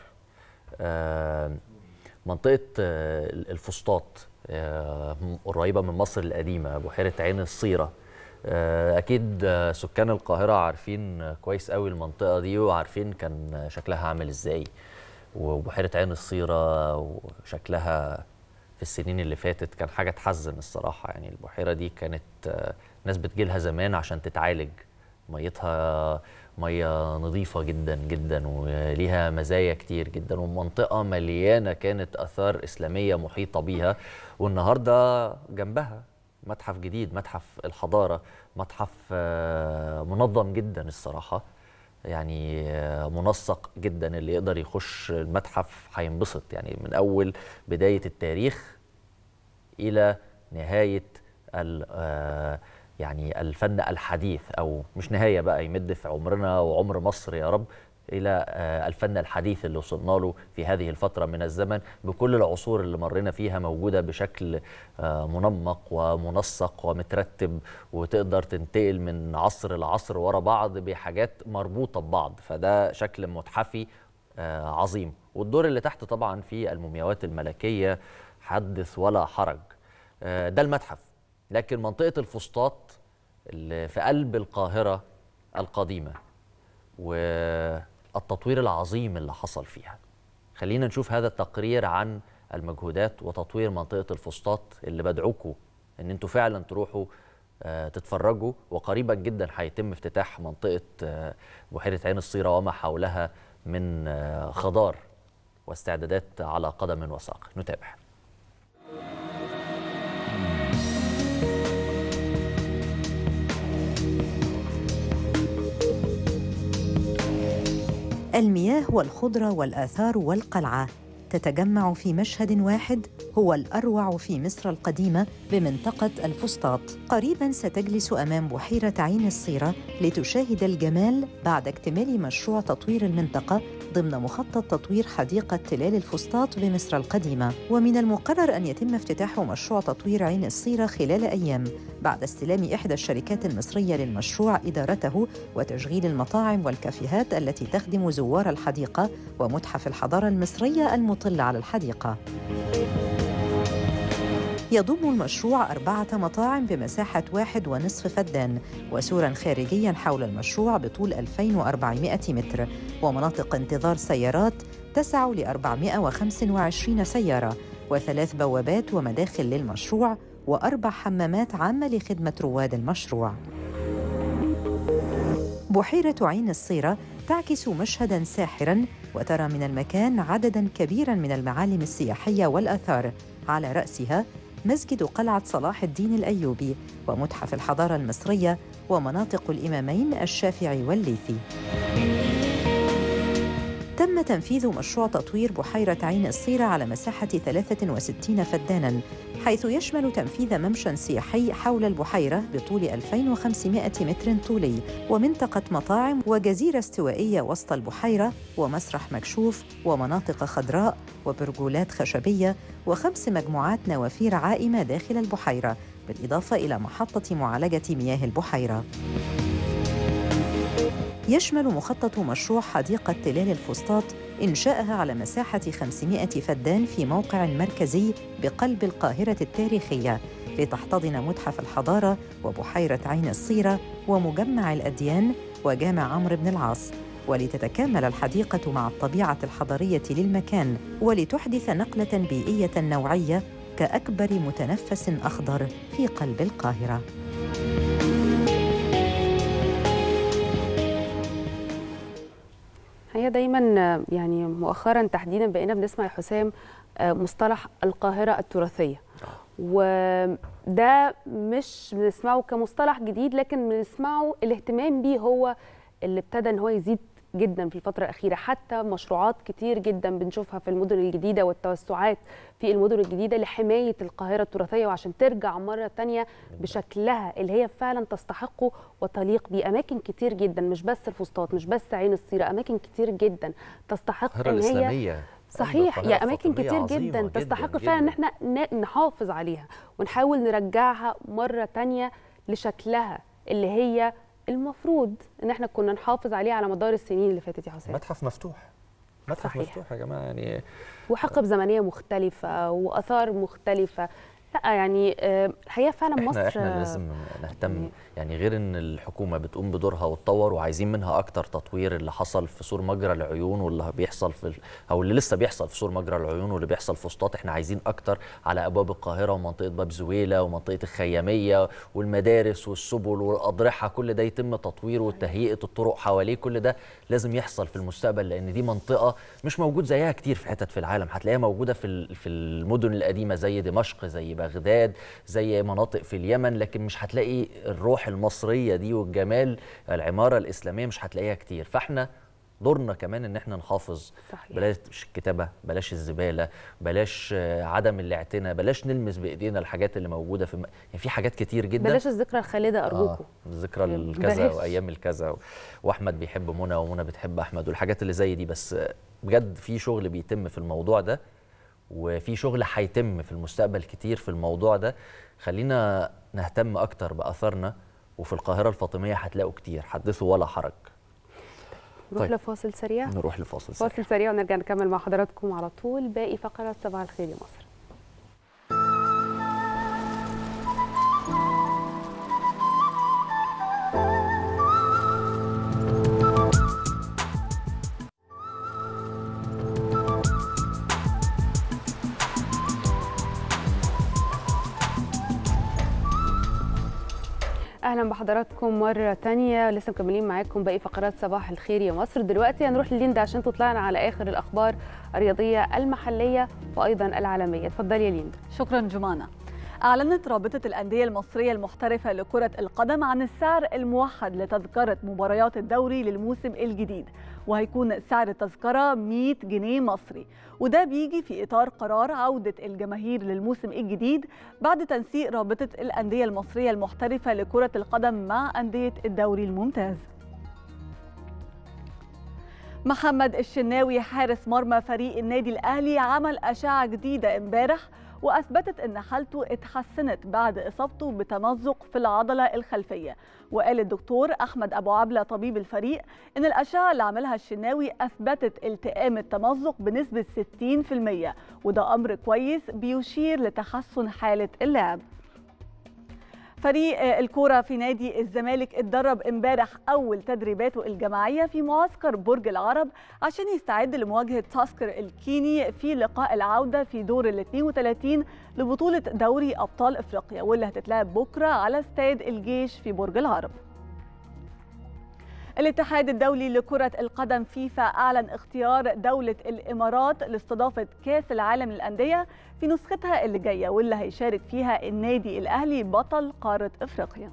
آه، منطقة آه، الفسطاط آه، قريبة من مصر القديمة بحيرة عين الصيرة آه، أكيد آه، سكان القاهرة عارفين كويس قوي المنطقة دي وعارفين كان شكلها عامل إزاي وبحيرة عين الصيرة وشكلها في السنين اللي فاتت كان حاجة تحزن الصراحة يعني البحيرة دي كانت آه، ناس بتجيلها زمان عشان تتعالج ميتها مية نظيفة جدا جدا وليها مزايا كتير جدا ومنطقة مليانة كانت آثار إسلامية محيطة بيها والنهاردة جنبها متحف جديد متحف الحضارة متحف آه، منظم جدا الصراحة يعني آه، منسق جدا اللي يقدر يخش المتحف هينبسط يعني من أول بداية التاريخ إلى نهاية ال- آه، يعني الفن الحديث أو مش نهاية بقى يمد في عمرنا وعمر مصر يا رب إلى آه، الفن الحديث اللي وصلنا له في هذه الفترة من الزمن بكل العصور اللي مرينا فيها موجودة بشكل آه، منمق ومنسق ومترتب وتقدر تنتقل من عصر لعصر ورا بعض بحاجات مربوطة ببعض فده شكل متحفي آه، عظيم والدور اللي تحت طبعا في المومياوات الملكية حدث ولا حرج آه، ده المتحف لكن منطقة الفسطاط اللي في قلب القاهرة القديمة والتطوير العظيم اللي حصل فيها خلينا نشوف هذا التقرير عن المجهودات وتطوير منطقة الفسطاط اللي بدعوكم ان انتوا فعلا تروحوا آه، تتفرجوا وقريبا جدا هيتم افتتاح منطقة آه، بحيرة عين الصيرة وما حولها من آه، خضار واستعدادات على قدم وساق نتابع المياه والخضرة والآثار والقلعة تتجمع في مشهد واحد هو الأروع في مصر القديمة بمنطقة الفسطاط قريبا ستجلس أمام بحيرة عين الصيرة لتشاهد الجمال بعد اكتمال مشروع تطوير المنطقة ضمن مخطط تطوير حديقة تلال الفسطاط بمصر القديمة ومن المقرر أن يتم افتتاح مشروع تطوير عين الصيرة خلال أيام بعد استلام إحدى الشركات المصرية للمشروع إدارته وتشغيل المطاعم والكافيهات التي تخدم زوار الحديقة ومتحف الحضارة المصرية المطل على الحديقة يضم المشروع أربعة مطاعم بمساحة واحد ونصف فدان وسورا خارجيا حول المشروع بطول 2400 متر ومناطق انتظار سيارات تسع ل 425 سيارة وثلاث بوابات ومداخل للمشروع وأربع حمامات عامة لخدمة رواد المشروع بحيرة عين الصيرة تعكس مشهداً ساحراً وترى من المكان عدداً كبيراً من المعالم السياحية والآثار على رأسها مسجد قلعة صلاح الدين الأيوبي ومتحف الحضارة المصرية ومناطق الإمامين الشافعي والليثي تم تنفيذ مشروع تطوير بحيرة عين الصيرة على مساحة 63 فداناً حيث يشمل تنفيذ ممشى سياحي حول البحيرة بطول 2500 متر طولي ومنطقة مطاعم وجزيرة استوائية وسط البحيرة ومسرح مكشوف ومناطق خضراء وبرجولات خشبية وخمس مجموعات نوافير عائمة داخل البحيرة بالإضافة إلى محطة معالجة مياه البحيرة يشمل مخطط مشروع حديقة تلال الفسطاط إنشاءها على مساحة 500 فدان في موقع مركزي بقلب القاهرة التاريخية لتحتضن متحف الحضارة وبحيرة عين الصيرة ومجمع الأديان وجامع عمرو بن العاص ولتتكامل الحديقة مع الطبيعة الحضرية للمكان ولتحدث نقلة بيئية نوعية كأكبر متنفس أخضر في قلب القاهرة هي دايما يعني مؤخرا تحديدا بقينا بنسمع يا حسام مصطلح القاهرة التراثية وده مش بنسمعه كمصطلح جديد لكن بنسمعه الاهتمام بيه هو اللي ابتدى ان هو يزيد جدا في الفتره الاخيره حتى مشروعات كتير جدا بنشوفها في المدن الجديده والتوسعات في المدن الجديده لحمايه القاهره التراثيه وعشان ترجع مره تانية بشكلها اللي هي فعلا تستحقه وتليق بيه اماكن كتير جدا مش بس الفسطاط مش بس عين السيره اماكن كتير جدا تستحق القاهره ان هي الاسلاميه صحيح القاهرة يا اماكن الفاطمية كتير عظيمة جدا جداً تستحق جداً. فعلا ان احنا ن- نحافظ عليها ونحاول نرجعها مره تانية لشكلها اللي هي المفروض ان احنا كنا نحافظ عليه على مدار السنين اللي فاتت يا حسام متحف مفتوح متحف صحيح. مفتوح يا جماعه يعني وحقب زمنيه مختلفه واثار مختلفه لا يعني آه، الحقيقه فعلا احنا مصر احنا آه، لازم نهتم يعني غير ان الحكومه بتقوم بدورها وتطور وعايزين منها اكتر تطوير اللي حصل في سور مجرى العيون واللي بيحصل في او اللي لسه بيحصل في سور مجرى العيون واللي بيحصل في وسطات احنا عايزين اكتر على ابواب القاهره ومنطقه باب زويله ومنطقه الخياميه والمدارس والسبل والاضرحه كل ده يتم تطويره وتهيئه الطرق حواليه كل ده لازم يحصل في المستقبل لان دي منطقه مش موجود زيها كتير في حتت في العالم هتلاقيها موجوده في ال- في المدن القديمه زي دمشق زي بغداد زي مناطق في اليمن لكن مش هتلاقي الروح المصريه دي والجمال العماره الاسلاميه مش هتلاقيها كتير فاحنا دورنا كمان ان احنا نحافظ صحيح. بلاش الكتابه بلاش الزباله بلاش آه، عدم الاعتناء بلاش نلمس بايدينا الحاجات اللي موجوده في الم... يعني في حاجات كتير جدا بلاش الذكرى الخالده ارجوكم آه ذكرى يعني الكذا بلاش. وايام الكذا و- واحمد بيحب منى ومنى بتحب احمد والحاجات اللي زي دي بس آه، بجد في شغل بيتم في الموضوع ده وفي شغل هيتم في المستقبل كتير في الموضوع ده خلينا نهتم اكتر باثارنا وفي القاهره الفاطميه هتلاقوا كتير حدثوا ولا حرج نروح طيب. لفاصل سريع نروح لفاصل سريع. فاصل سريع ونرجع نكمل مع حضراتكم على طول باقي فقرات صباح الخير يا مصر اهلا بحضراتكم مره تانية لسه مكملين معاكم باقي فقرات صباح الخير يا مصر دلوقتي هنروح لليندا عشان تطلعنا على اخر الاخبار الرياضيه المحليه وايضا العالميه اتفضلي يا ليندا شكرا جمانة أعلنت رابطة الأندية المصرية المحترفة لكرة القدم عن السعر الموحد لتذكرة مباريات الدوري للموسم الجديد وهيكون سعر التذكرة 100 جنيه مصري وده بيجي في إطار قرار عودة الجماهير للموسم الجديد بعد تنسيق رابطة الأندية المصرية المحترفة لكرة القدم مع أندية الدوري الممتاز محمد الشناوي حارس مرمى فريق النادي الأهلي عمل أشعة جديدة امبارح وأثبتت أن حالته اتحسنت بعد إصابته بتمزق في العضلة الخلفية وقال الدكتور أحمد أبو عبلة طبيب الفريق أن الأشعة اللي عملها الشناوي أثبتت التئام التمزق بنسبة 60% وده أمر كويس بيشير لتحسن حالة اللاعب فريق الكرة في نادي الزمالك اتدرب امبارح أول تدريباته الجماعية في معسكر برج العرب عشان يستعد لمواجهة تاسكر الكيني في لقاء العودة في دور ال 32 لبطولة دوري أبطال إفريقيا واللي هتتلعب بكرة على استاد الجيش في برج العرب. الاتحاد الدولي لكرة القدم فيفا أعلن اختيار دولة الإمارات لاستضافة كأس العالم للأندية في نسختها اللي جاية واللي هيشارك فيها النادي الأهلي بطل قارة إفريقيا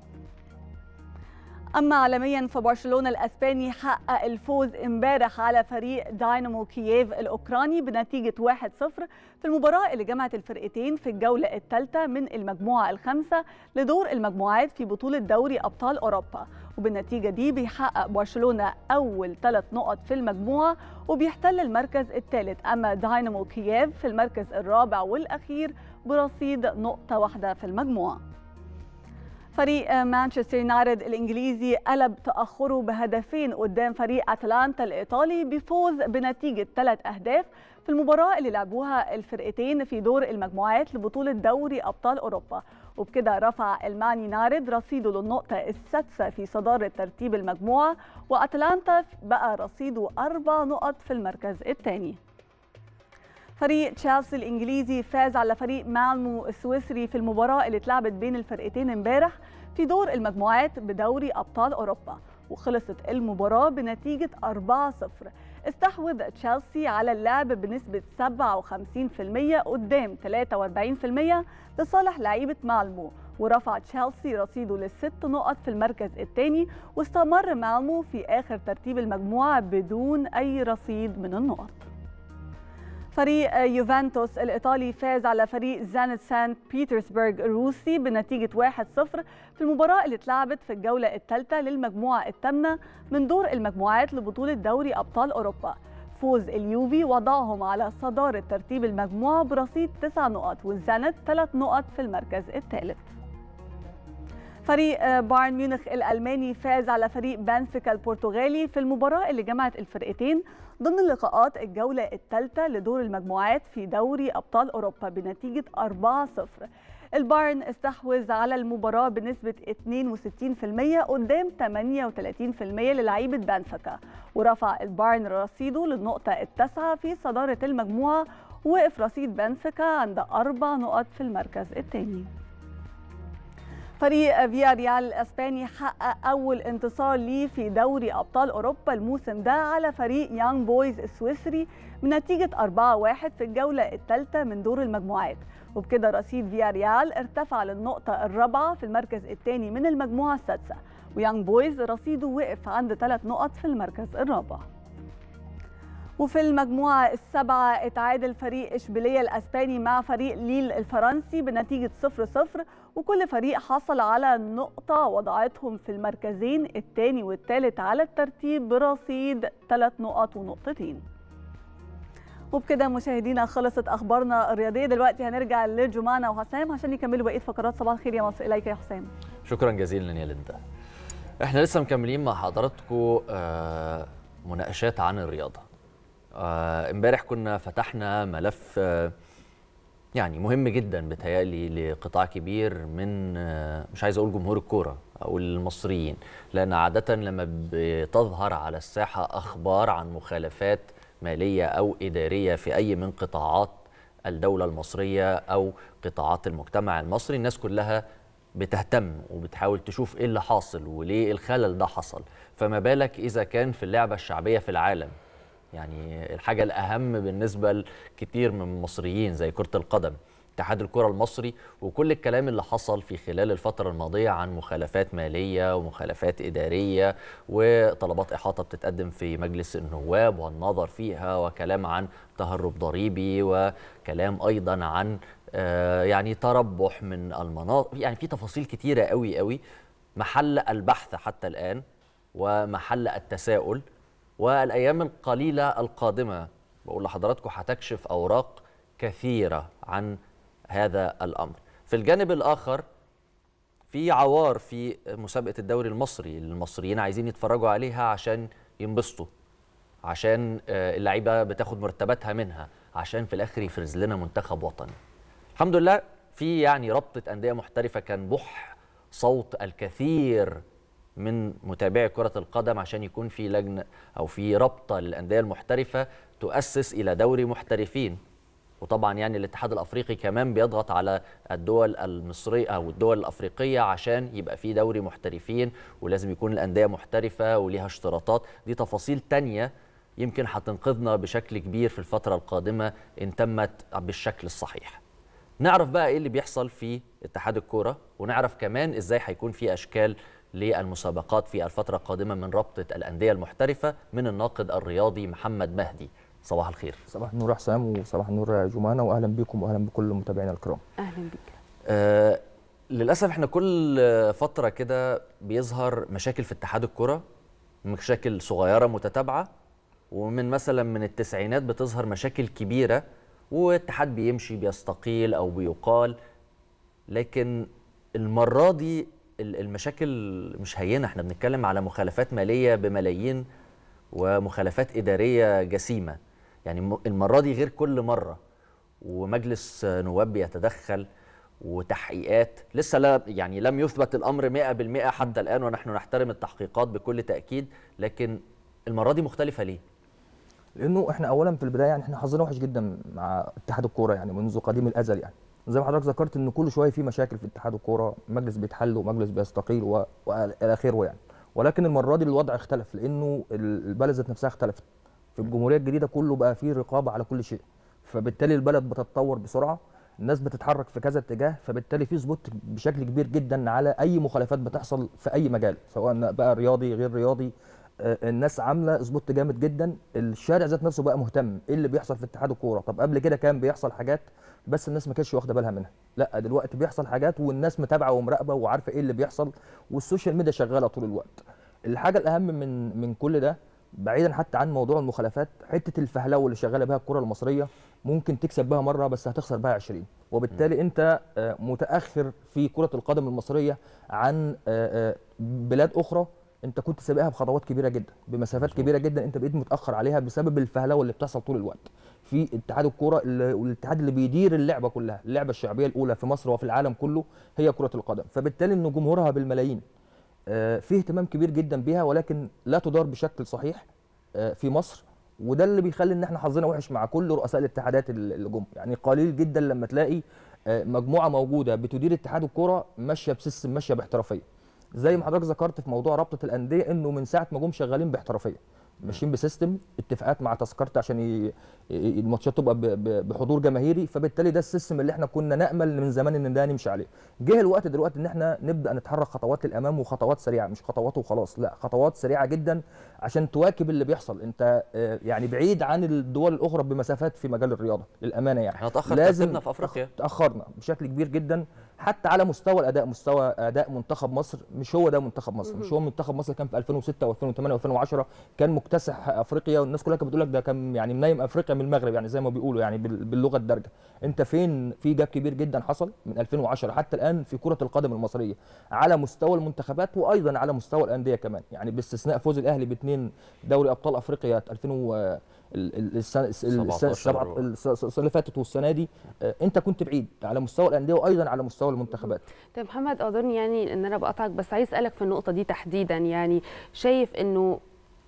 أما عالميا فبرشلونة الأسباني حقق الفوز امبارح على فريق داينامو كييف الأوكراني بنتيجة 1-0 في المباراة اللي جمعت الفرقتين في الجولة الثالثة من المجموعة الخامسة لدور المجموعات في بطولة دوري أبطال أوروبا وبالنتيجة دي بيحقق برشلونة أول ثلاث نقط في المجموعة وبيحتل المركز الثالث أما داينامو كييف في المركز الرابع والأخير برصيد نقطة واحدة في المجموعة فريق مانشستر يونايتد الانجليزي قلب تاخره بهدفين قدام فريق اتلانتا الايطالي بفوز بنتيجه ثلاث اهداف في المباراه اللي لعبوها الفرقتين في دور المجموعات لبطوله دوري ابطال اوروبا وبكده رفع المان يونايتد رصيده للنقطه السادسه في صداره ترتيب المجموعه واتلانتا بقى رصيده اربع نقط في المركز الثاني فريق تشيلسي الانجليزي فاز على فريق مالمو السويسري في المباراه اللي اتلعبت بين الفرقتين امبارح في دور المجموعات بدوري ابطال اوروبا وخلصت المباراه بنتيجه 4-0 استحوذ تشيلسي على اللعب بنسبه 57% قدام 43% لصالح لعيبه مالمو ورفع تشيلسي رصيده للست نقط في المركز الثاني واستمر مالمو في آخر ترتيب المجموعة بدون أي رصيد من النقط فريق يوفنتوس الإيطالي فاز على فريق زانت سانت بيترسبرغ الروسي بنتيجة 1-0 في المباراة اللي اتلعبت في الجولة الثالثة للمجموعة الثامنة من دور المجموعات لبطولة دوري أبطال أوروبا فوز اليوفي وضعهم على صدارة ترتيب المجموعة برصيد 9 نقط والزانت 3 نقط في المركز الثالث فريق بايرن ميونخ الألماني فاز على فريق بنفيكا البرتغالي في المباراة اللي جمعت الفرقتين ضمن لقاءات الجولة الثالثة لدور المجموعات في دوري أبطال أوروبا بنتيجة 4-0 البايرن استحوذ على المباراة بنسبة 62% قدام 38% للعيبة بنفيكا ورفع البايرن رصيده للنقطة التاسعة في صدارة المجموعة وقف رصيد بنفيكا عند أربع نقط في المركز الثاني فريق فيا ريال الاسباني حقق اول انتصار ليه في دوري ابطال اوروبا الموسم ده على فريق يانج بويز السويسري بنتيجه 4-1 في الجوله الثالثه من دور المجموعات وبكده رصيد فيا ريال ارتفع للنقطه الرابعه في المركز الثاني من المجموعه السادسه ويانج بويز رصيده وقف عند ثلاث نقط في المركز الرابع وفي المجموعة السبعة اتعادل فريق إشبيلية الأسباني مع فريق ليل الفرنسي بنتيجة 0-0 وكل فريق حصل على نقطة وضعتهم في المركزين الثاني والثالث على الترتيب برصيد ثلاث نقط ونقطتين وبكده مشاهدينا خلصت اخبارنا الرياضيه دلوقتي هنرجع لجمانة وحسام عشان يكملوا بقيه فقرات صباح الخير يا مصر اليك يا حسام شكرا جزيلا يا ليندا احنا لسه مكملين مع حضراتكم آه، مناقشات عن الرياضه آه، امبارح كنا فتحنا ملف آه، يعني مهم جدا بتهيألي لقطاع كبير من آه، مش عايز اقول جمهور الكوره او المصريين لان عاده لما بتظهر على الساحه اخبار عن مخالفات ماليه او اداريه في اي من قطاعات الدوله المصريه او قطاعات المجتمع المصري الناس كلها بتهتم وبتحاول تشوف ايه اللي حاصل وليه الخلل ده حصل فما بالك اذا كان في اللعبه الشعبيه في العالم يعني الحاجة الأهم بالنسبة لكتير من المصريين زي كرة القدم اتحاد الكرة المصري وكل الكلام اللي حصل في خلال الفترة الماضية عن مخالفات مالية ومخالفات إدارية وطلبات إحاطة بتتقدم في مجلس النواب والنظر فيها وكلام عن تهرب ضريبي وكلام أيضا عن آه، يعني تربح من المناطق يعني في تفاصيل كتيرة قوي قوي محل البحث حتى الآن ومحل التساؤل والايام القليله القادمه بقول لحضراتكم هتكشف اوراق كثيره عن هذا الامر في الجانب الاخر في عوار في مسابقه الدوري المصري المصريين عايزين يتفرجوا عليها عشان ينبسطوا عشان آه، اللعيبه بتاخد مرتباتها منها عشان في الاخر يفرز لنا منتخب وطني الحمد لله في يعني رابطه انديه محترفه كان بح صوت الكثير من متابعي كرة القدم عشان يكون في لجنة أو في رابطة للأندية المحترفة تؤسس إلى دوري محترفين وطبعا يعني الاتحاد الأفريقي كمان بيضغط على الدول المصرية أو الدول الأفريقية عشان يبقى في دوري محترفين ولازم يكون الأندية محترفة وليها اشتراطات دي تفاصيل تانية يمكن هتنقذنا بشكل كبير في الفترة القادمة إن تمت بالشكل الصحيح نعرف بقى إيه اللي بيحصل في اتحاد الكورة ونعرف كمان إزاي هيكون في أشكال للمسابقات في الفترة القادمة من رابطة الأندية المحترفة من الناقد الرياضي محمد مهدي صباح الخير صباح النور حسام وصباح النور جمانة واهلا بكم واهلا بكل متابعينا الكرام اهلا بيك آه للأسف احنا كل فترة كده بيظهر مشاكل في اتحاد الكرة مشاكل صغيرة متتابعة ومن مثلا من التسعينات بتظهر مشاكل كبيرة واتحاد بيمشي بيستقيل أو بيقال لكن المرة دي ال- المشاكل مش هينة احنا بنتكلم على مخالفات مالية بملايين ومخالفات إدارية جسيمة يعني م- المرة دي غير كل مرة ومجلس نواب بيتدخل وتحقيقات لسه لا يعني لم يثبت الأمر 100% حتى الآن ونحن نحترم التحقيقات بكل تأكيد لكن المرة دي مختلفة ليه؟ لانه احنا اولا في البدايه يعني احنا حظنا وحش جدا مع اتحاد الكوره يعني منذ قديم الازل يعني زي ما حضرتك ذكرت ان كل شويه في مشاكل في اتحاد الكوره مجلس بيتحل ومجلس بيستقيل و- والى اخره يعني ولكن المره دي الوضع اختلف لانه ال- البلد ذات نفسها اختلفت في الجمهوريه الجديده كله بقى فيه رقابه على كل شيء فبالتالي البلد بتتطور بسرعه الناس بتتحرك في كذا اتجاه فبالتالي في سبوت بشكل كبير جدا على اي مخالفات بتحصل في اي مجال سواء بقى رياضي غير رياضي آه، الناس عامله سبوت جامد جدا الشارع ذات نفسه بقى مهتم ايه اللي بيحصل في اتحاد الكوره طب قبل كده كان بيحصل حاجات بس الناس ما كانتش واخده بالها منها لا دلوقتي بيحصل حاجات والناس متابعه ومراقبه وعارفه ايه اللي بيحصل والسوشيال ميديا شغاله طول الوقت الحاجه الاهم من من كل ده بعيدا حتى عن موضوع المخالفات حته الفهلوه اللي شغاله بها الكره المصريه ممكن تكسب بها مره بس هتخسر بها 20 وبالتالي انت آه، متاخر في كره القدم المصريه عن آه، آه، بلاد اخرى انت كنت سابقها بخطوات كبيره جدا بمسافات كبيره جدا انت بقيت متاخر عليها بسبب الفهلوه اللي بتحصل طول الوقت في اتحاد الكوره اللي- والاتحاد اللي بيدير اللعبه كلها اللعبه الشعبيه الاولى في مصر وفي العالم كله هي كره القدم فبالتالي ان جمهورها بالملايين آه، في اهتمام كبير جدا بيها ولكن لا تدار بشكل صحيح آه، في مصر وده اللي بيخلي ان احنا حظنا وحش مع كل رؤساء الاتحادات ال- اللي جم يعني قليل جدا لما تلاقي آه، مجموعه موجوده بتدير اتحاد الكوره ماشيه بسيستم ماشيه باحترافيه زي ما حضرتك ذكرت في موضوع رابطه الانديه انه من ساعه ما جم شغالين باحترافيه ماشيين بسيستم اتفاقات مع تذكرت عشان ي- ي- الماتشات تبقى ب- ب- بحضور جماهيري فبالتالي ده السيستم اللي احنا كنا نامل من زمان ان ده نمشي عليه جه الوقت دلوقتي ان احنا نبدا نتحرك خطوات للامام وخطوات سريعه مش خطوات وخلاص لا خطوات سريعه جدا عشان تواكب اللي بيحصل انت آه، يعني بعيد عن الدول الاخرى بمسافات في مجال الرياضه للامانه يعني احنا اتاخر ترتيبنا في افريقيا تاخرنا بشكل كبير جدا حتى على مستوى الاداء مستوى اداء منتخب مصر مش هو ده منتخب مصر مش هو منتخب مصر كان في 2006 و2008 و2010 كان مكتسح افريقيا والناس كلها كانت بتقول لك ده كان يعني منايم افريقيا من المغرب يعني زي ما بيقولوا يعني بال- باللغه الدارجه انت فين في جاب كبير جدا حصل من 2010 حتى الان في كره القدم المصريه على مستوى المنتخبات وايضا على مستوى الانديه كمان يعني باستثناء فوز الاهلي باثنين دوري ابطال افريقيا 2000 و ال- ال- السنه السنة- 17 السبعة- الس- السنه اللي فاتت والسنه دي آه، انت كنت بعيد على مستوى الانديه وايضا على مستوى المنتخبات طيب محمد اعذرني يعني ان انا بقطعك بس عايز اسالك في النقطه دي تحديدا يعني شايف انه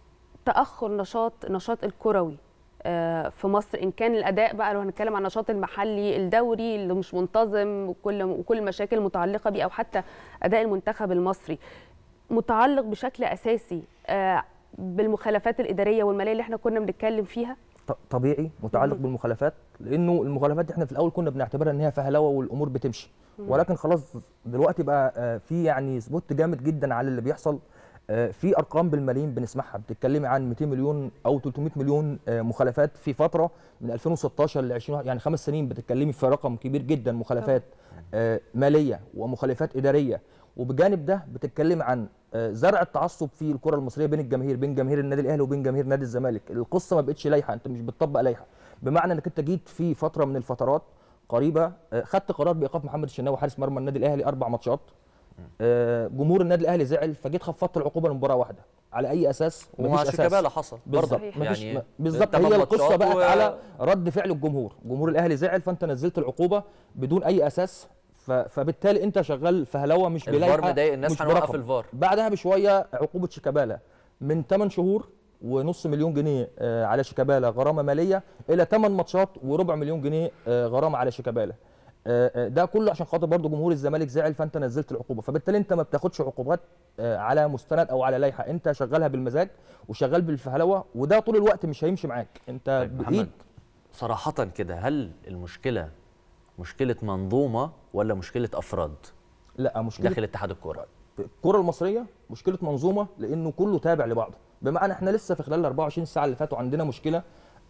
تاخر نشاط نشاط الكروي آه، في مصر ان كان الاداء بقى لو هنتكلم عن النشاط المحلي الدوري اللي مش منتظم وكل وكل المشاكل المتعلقه بيه او حتى اداء المنتخب المصري متعلق بشكل اساسي آه، بالمخالفات الاداريه والماليه اللي احنا كنا بنتكلم فيها ط- طبيعي متعلق مم. بالمخالفات لانه المخالفات دي احنا في الاول كنا بنعتبرها ان هي فهلوه والامور بتمشي مم. ولكن خلاص دلوقتي بقى آه، في يعني سبوت جامد جدا على اللي بيحصل آه، في ارقام بالملايين بنسمعها بتتكلمي عن 200 مليون او 300 مليون آه، مخالفات في فتره من 2016 ل 20 يعني خمس سنين بتتكلمي في رقم كبير جدا مخالفات آه، ماليه ومخالفات اداريه وبجانب ده بتتكلم عن آه، زرع التعصب في الكره المصريه بين الجماهير بين جماهير النادي الاهلي وبين جماهير نادي الزمالك القصه ما بقتش لايحه انت مش بتطبق لايحه بمعنى انك انت جيت في فتره من الفترات قريبه آه، خدت قرار بايقاف محمد الشناوي حارس مرمى النادي الاهلي اربع ماتشات آه، جمهور النادي الاهلي زعل فجيت خفضت العقوبه لمباراه واحده على اي اساس ومع مفيش أساس. شيكابالا حصل بالظبط برضه. مفيش يعني بالظبط تمن هي القصه ماتشات بقت و- على رد فعل الجمهور جمهور الاهلي زعل فانت نزلت العقوبه بدون اي اساس ف- فبالتالي انت شغال فهلوه مش الفار بلايحه مضايق الناس مش هنوقف برقم. الفار. بعدها بشويه عقوبه شيكابالا من 8 شهور ونص مليون جنيه آه، على شيكابالا غرامه ماليه الى 8 ماتشات وربع مليون جنيه آه، غرامه على شيكابالا آه، آه، ده كله عشان خاطر برضه جمهور الزمالك زعل فانت نزلت العقوبه فبالتالي انت ما بتاخدش عقوبات آه، على مستند او على لائحه انت شغالها بالمزاج وشغال بالفهلوه وده طول الوقت مش هيمشي معاك انت طيب بايد محمد صراحة كده هل المشكلة مشكلة منظومة ولا مشكلة أفراد لا مشكله داخل اتحاد الكرة؟ الكره المصريه مشكله منظومه لانه كله تابع لبعضه بمعنى احنا لسه في خلال ال 24 ساعه اللي فاتوا عندنا مشكله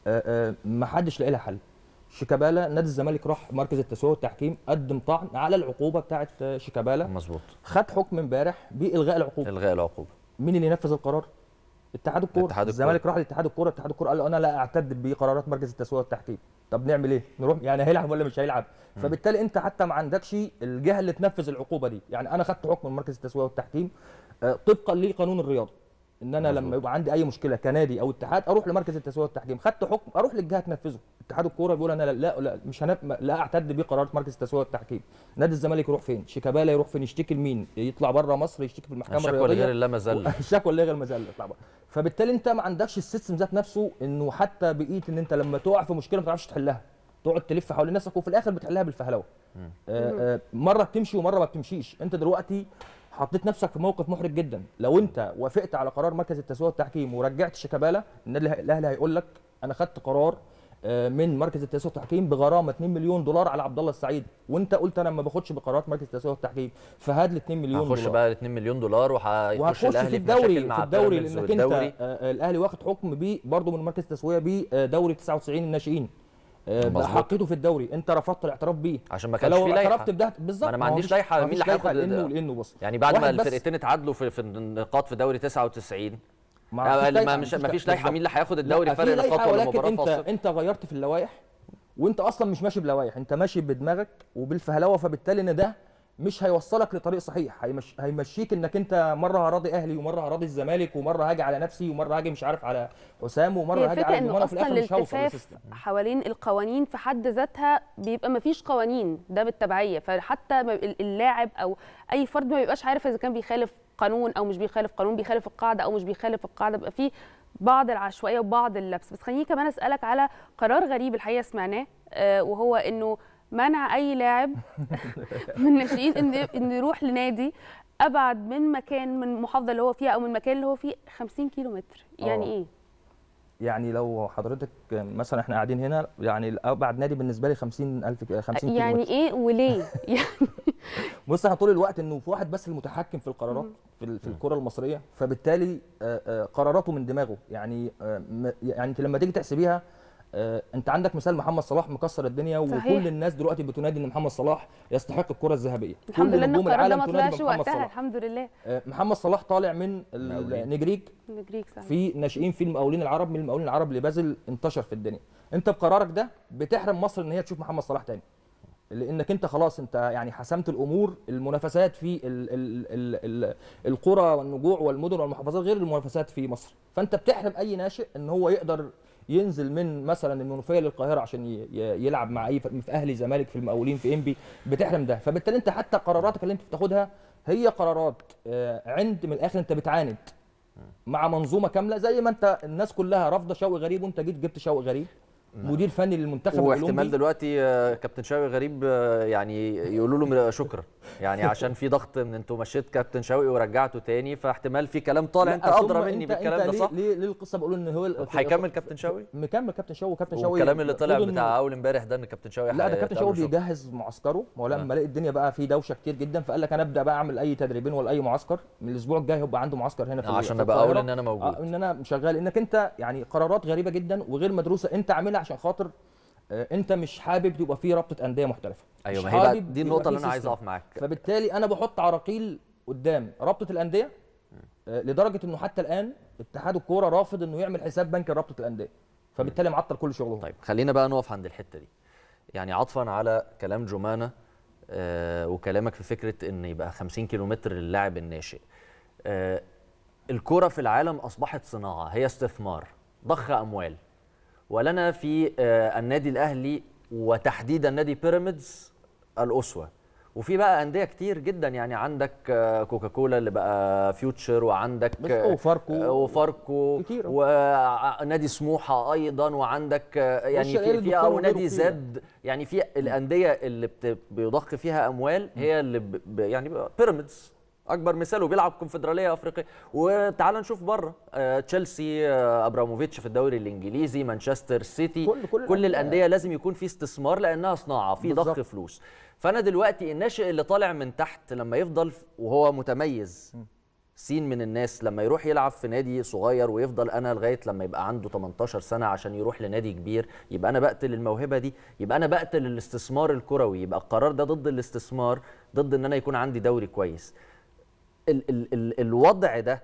ما حدش لاقي لها حل شيكابالا نادي الزمالك راح مركز التسويه والتحكيم قدم طعن على العقوبه بتاعه آه، شيكابالا مظبوط خد حكم امبارح بالغاء العقوبه الغاء العقوبة مين اللي نفذ القرار اتحاد الكوره اتحاد الكورة. الزمالك راح لاتحاد الكوره اتحاد الكوره قال له انا لا اعتد بقرارات مركز التسويه والتحكيم طب نعمل ايه نروح يعني هيلعب ولا مش هيلعب فبالتالي انت حتى ما عندكش الجهه اللي تنفذ العقوبه دي يعني انا خدت حكم من مركز التسويه والتحكيم آه، طبقا لقانون الرياضه ان انا لما يبقى عندي اي مشكله كنادي او اتحاد اروح لمركز التسويه والتحكيم خدت حكم اروح للجهه تنفذه اتحاد الكوره بيقول انا لا لا, لا مش هنف... لا اعتد بقرارات مركز التسويه والتحكيم نادي الزمالك يروح فين شيكابالا يروح فين يشتكي لمين يطلع بره مصر يشتكي في المحكمه الشكوى الرياضيه لغير اللامزال الشكوى اللي غير المزال يطلع بره فبالتالي انت ما عندكش السيستم ذات نفسه انه حتى بقيت ان انت لما تقع في مشكله ما تعرفش تحلها تقعد تلف حوالين نفسك وفي الاخر بتحلها بالفهلوه آه آه مره بتمشي ومره ما بتمشيش انت دلوقتي حطيت نفسك في موقف محرج جدا لو انت وافقت على قرار مركز التسويه والتحكيم ورجعت شيكابالا النادي الاهلي هيقول لك انا خدت قرار آه، من مركز التاسيس والتحكيم بغرامه 2 مليون دولار على عبد الله السعيد وانت قلت انا ما باخدش بقرارات مركز التاسيس والتحكيم فهات لي 2 مليون هنخش دولار بقى 2 مليون دولار وهيخش وهتخش الاهلي في الدوري مشاكل مع في الدوري بيراميدز لانك انت والدوري. آه، آه، الاهلي واخد حكم ب برضه من مركز التسويه بدوري 99 الناشئين آه، مظبوط. حقيته في الدوري انت رفضت الاعتراف بيه عشان ما كانش فلو في لائحه اعترفت بده بالظبط ما انا ما هو عنديش مفيش- لائحه ما مين اللي فيش لائحة هياخد لانه لانه بص يعني بعد ما واحد بس- الفرقتين اتعادلوا في في النقاط في دوري 99 ما آه، فيش ما لائحة، مش مفيش ما فيش لائحة. لائحه مين اللي هياخد الدوري لا، في فرق لائحة نقاط ولا ولكن مباراه انت فاصل انت غيرت في اللوائح وانت اصلا مش ماشي بلوائح انت ماشي بدماغك وبالفهلوه فبالتالي ان ده مش هيوصلك لطريق صحيح هيمش... هيمشيك انك انت مره هراضي اهلي ومره هراضي الزمالك ومره هاجي على نفسي ومره هاجي مش عارف على حسام ومره هي هاجي الفكره على انه جمانة وفي اصلا الاخر مش هوصل الالتفاف لسيستم حوالين القوانين في حد ذاتها بيبقى ما فيش قوانين ده بالتبعيه فحتى ما- ال- اللاعب او اي فرد ما بيبقاش عارف اذا كان بيخالف قانون او مش بيخالف قانون بيخالف القاعده او مش بيخالف القاعده بيبقى في بعض العشوائيه وبعض اللبس بس خليني كمان اسالك على قرار غريب الحقيقه سمعناه آه، وهو انه منع اي لاعب من الناشئين ان انه يروح لنادي ابعد من مكان من المحافظه اللي هو فيها او من المكان اللي هو فيه 50 كيلو متر يعني آه. ايه يعني لو حضرتك مثلا احنا قاعدين هنا يعني ابعد نادي بالنسبه لي 50000 ك- 50 كيلو يعني متر. ايه وليه يعني بص احنا طول الوقت انه في واحد بس المتحكم في القرارات في ال- في الكره المصريه فبالتالي آه، آه، قراراته من دماغه يعني آه، م- يعني انت لما تيجي تحسبيها آه، انت عندك مثال محمد صلاح مكسر الدنيا صحيح. وكل الناس دلوقتي بتنادي ان محمد صلاح يستحق الكره الذهبيه الحمد كل لله ان نجوم القرار ده العالم ما تنادي طلعش بمحمد وقتها صلاح الحمد لله آه، محمد صلاح طالع من المقاولين. النجريج نجريك صح في ناشئين في المقاولين العرب من المقاولين العرب اللي بازل انتشر في الدنيا انت بقرارك ده بتحرم مصر ان هي تشوف محمد صلاح تاني لانك انت خلاص انت يعني حسمت الامور المنافسات في ال ال ال ال القرى والنجوع والمدن والمحافظات غير المنافسات في مصر فانت بتحرم اي ناشئ ان هو يقدر ينزل من مثلا المنوفيه للقاهره عشان ي- ي- يلعب مع اي فريق في اهلي زمالك في المقاولين في انبي بتحرم ده فبالتالي انت حتى قراراتك اللي انت بتاخدها هي قرارات آه، عند من الاخر انت بتعاند مع منظومه كامله زي ما انت الناس كلها رافضه شوقي غريب وانت جيت جبت شوقي غريب مدير فني للمنتخب واحتمال الاولمبي دلوقتي آه، كابتن شوقي غريب آه، يعني يقولوا له شكرا يعني عشان في ضغط ان انتوا مشيت كابتن شوقي ورجعته تاني فاحتمال في كلام طالع لا، انت ثم ادرى مني انت- بالكلام انت ده ليه- صح ليه ليه القصه بقول ان هو ال- هيكمل كابتن شوقي مكمل كابتن شوقي وكابتن شوقي والكلام اللي طلع المفروض إنه- بتاع اول امبارح ده ان كابتن شوقي لا ده كابتن هيتقابلوا شوقي شكراً. بيجهز معسكره ما هو لما آه. لقى الدنيا بقى في دوشه كتير جدا فقال لك انا ابدا بقى اعمل اي تدريبين ولا اي معسكر من الاسبوع الجاي هيبقى عنده معسكر هنا في آه، عشان في ابقى اقول القاهرة. ان انا موجود آه، ان انا شغال انك انت يعني قرارات غريبه جدا وغير مدروسه انت عاملها عشان خاطر آه، انت مش حابب يبقى في رابطه انديه محترفه ايوه مش ما هي بقى حابب دي يبقى النقطه في اللي انا عايز سيستم. اقف معاك فبالتالي انا بحط عراقيل قدام رابطه الانديه آه، لدرجه انه حتى الان اتحاد الكوره رافض انه يعمل حساب بنكي لرابطه الانديه فبالتالي معطل كل شغلهم طيب خلينا بقى نقف عند الحته دي يعني عطفا على كلام جمانه آه وكلامك في فكره ان يبقى 50 كيلومتر للاعب الناشئ آه الكره في العالم اصبحت صناعه هي استثمار ضخ اموال ولنا في آه النادي الاهلي وتحديدا نادي بيراميدز الاسوه وفي بقى انديه كتير جدا يعني عندك آه، كوكاكولا اللي بقى فيوتشر وعندك بس آه، وفاركو آه، وفاركو كتير. ونادي سموحه ايضا وعندك آه، يعني والشرقية في اللي في او بتكون غيره نادي كتير. زد يعني في الانديه اللي بت- بيضخ فيها اموال هي اللي ب ب- يعني بقى بيراميدز اكبر مثال وبيلعب كونفدراليه افريقيه وتعال نشوف بره آه، تشيلسي آه، ابراموفيتش في الدوري الانجليزي مانشستر سيتي كل- كل كل الأندية. الانديه لازم يكون في استثمار لانها صناعه في ضخ بالظبط. فلوس فانا دلوقتي الناشئ اللي طالع من تحت لما يفضل ف- وهو متميز سين من الناس لما يروح يلعب في نادي صغير ويفضل انا لغايه لما يبقى عنده 18 سنه عشان يروح لنادي كبير يبقى انا بقتل الموهبه دي يبقى انا بقتل الاستثمار الكروي يبقى القرار ده ضد الاستثمار ضد ان انا يكون عندي دوري كويس ال ال ال الوضع ده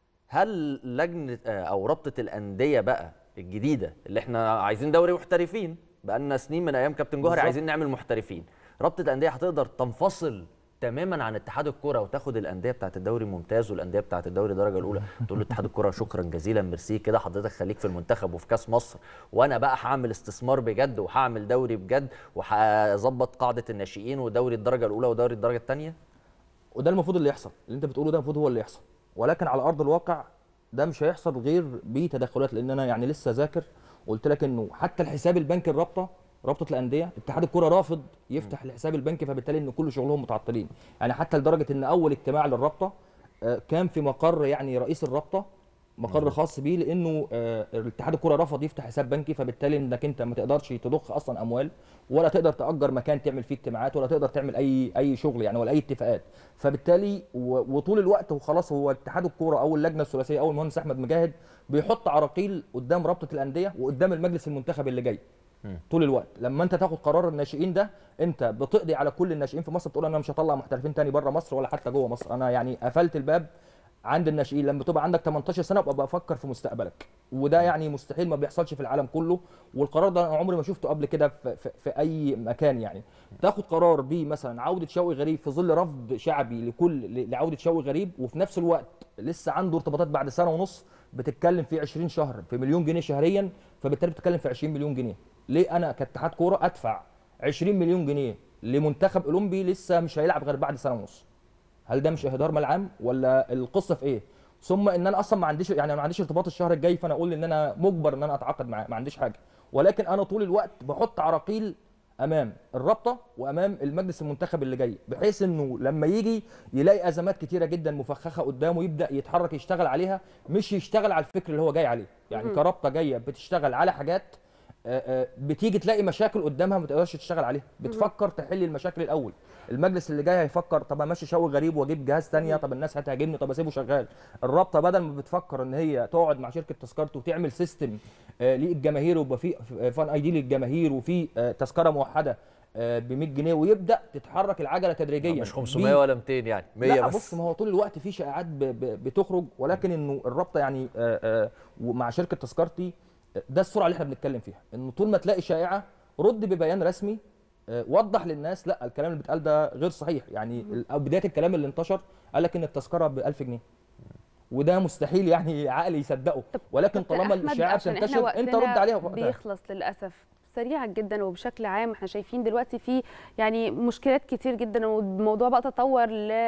هل لجنه آه، او رابطه الانديه بقى الجديده اللي احنا عايزين دوري محترفين بقالنا سنين من ايام كابتن جوهري بالظبط. عايزين نعمل محترفين رابطه الانديه هتقدر تنفصل تماما عن اتحاد الكره وتاخد الانديه بتاعه الدوري الممتاز والانديه بتاعه الدوري الدرجه الاولى تقول له اتحاد الكره شكرا جزيلا ميرسي كده حضرتك خليك في المنتخب وفي كاس مصر وانا بقى هعمل استثمار بجد وهعمل دوري بجد وهظبط قاعده الناشئين ودوري الدرجه الاولى ودوري الدرجه الثانيه وده المفروض اللي يحصل اللي انت بتقوله ده المفروض هو اللي يحصل ولكن على ارض الواقع ده مش هيحصل غير بتدخلات لان انا يعني لسه ذاكر قلت لك انه حتى الحساب البنكي الرابطه رابطه الانديه اتحاد الكره رافض يفتح الحساب البنكي فبالتالي ان كل شغلهم متعطلين يعني حتى لدرجه ان اول اجتماع للرابطه آه، كان في مقر يعني رئيس الرابطه مقر خاص بيه لانه آه، الاتحاد الكره رفض يفتح حساب بنكي فبالتالي انك انت ما تقدرش تضخ اصلا اموال ولا تقدر تاجر مكان تعمل فيه اجتماعات ولا تقدر تعمل اي اي شغل يعني ولا اي اتفاقات فبالتالي و- وطول الوقت وخلاص هو اتحاد الكوره او اللجنه الثلاثيه او المهندس احمد مجاهد بيحط عراقيل قدام رابطه الانديه وقدام المجلس المنتخب اللي جاي طول الوقت لما انت تاخد قرار الناشئين ده انت بتقضي على كل الناشئين في مصر بتقول انا مش هطلع محترفين تاني بره مصر ولا حتى جوه مصر انا يعني قفلت الباب عند الناشئين لما تبقى عندك 18 سنه ابقى بفكر في مستقبلك وده يعني مستحيل ما بيحصلش في العالم كله والقرار ده انا عمري ما شفته قبل كده في, في, في اي مكان يعني تاخد قرار بيه مثلا عوده شوقي غريب في ظل رفض شعبي لكل لعوده شوقي غريب وفي نفس الوقت لسه عنده ارتباطات بعد سنه ونص بتتكلم في 20 شهر في مليون جنيه شهريا فبالتالي بتتكلم في 20 مليون جنيه ليه انا كاتحاد كوره ادفع 20 مليون جنيه لمنتخب اولمبي لسه مش هيلعب غير بعد سنه ونص هل ده مش اهدار مال عام ولا القصه في ايه ثم ان انا اصلا ما عنديش يعني ما عنديش ارتباط الشهر الجاي فانا اقول ان انا مجبر ان انا اتعاقد معاه ما عنديش حاجه ولكن انا طول الوقت بحط عراقيل امام الرابطه وامام المجلس المنتخب اللي جاي بحيث انه لما يجي يلاقي ازمات كتيره جدا مفخخه قدامه يبدا يتحرك يشتغل عليها مش يشتغل على الفكر اللي هو جاي عليه يعني مهم. كرابطه جايه بتشتغل على حاجات آه، آه، بتيجي تلاقي مشاكل قدامها ما تقدرش تشتغل عليها بتفكر تحل المشاكل الاول المجلس اللي جاي هيفكر طب امشي شوي غريب واجيب جهاز تانية طب الناس هتهاجمني طب اسيبه شغال الرابطه بدل ما بتفكر ان هي تقعد مع شركه تذكرته وتعمل سيستم آه، للجماهير ويبقى في فان اي دي للجماهير وفي آه، تذكره موحده ب 100 جنيه ويبدا تتحرك العجله تدريجيا مش 500 ولا 200 يعني 100 لا بس بص ما هو طول الوقت في شائعات ب- ب- بتخرج ولكن انه الرابطه يعني آه، آه، ومع شركه تذكرتي آه، ده السرعه اللي احنا بنتكلم فيها انه طول ما تلاقي شائعه رد ببيان رسمي آه، وضح للناس لا الكلام اللي بيتقال ده غير صحيح يعني ال- أو بدايه الكلام اللي انتشر قال لك ان التذكره ب 1000 جنيه وده مستحيل يعني عقل يصدقه ولكن دكتور طالما أحمد، الاشاعه عشان إحنا بتنتشر انت وقتنا رد عليها في وقتها. بيخلص للاسف سريعا جدا وبشكل عام احنا شايفين دلوقتي في يعني مشكلات كتير جدا والموضوع بقى تطور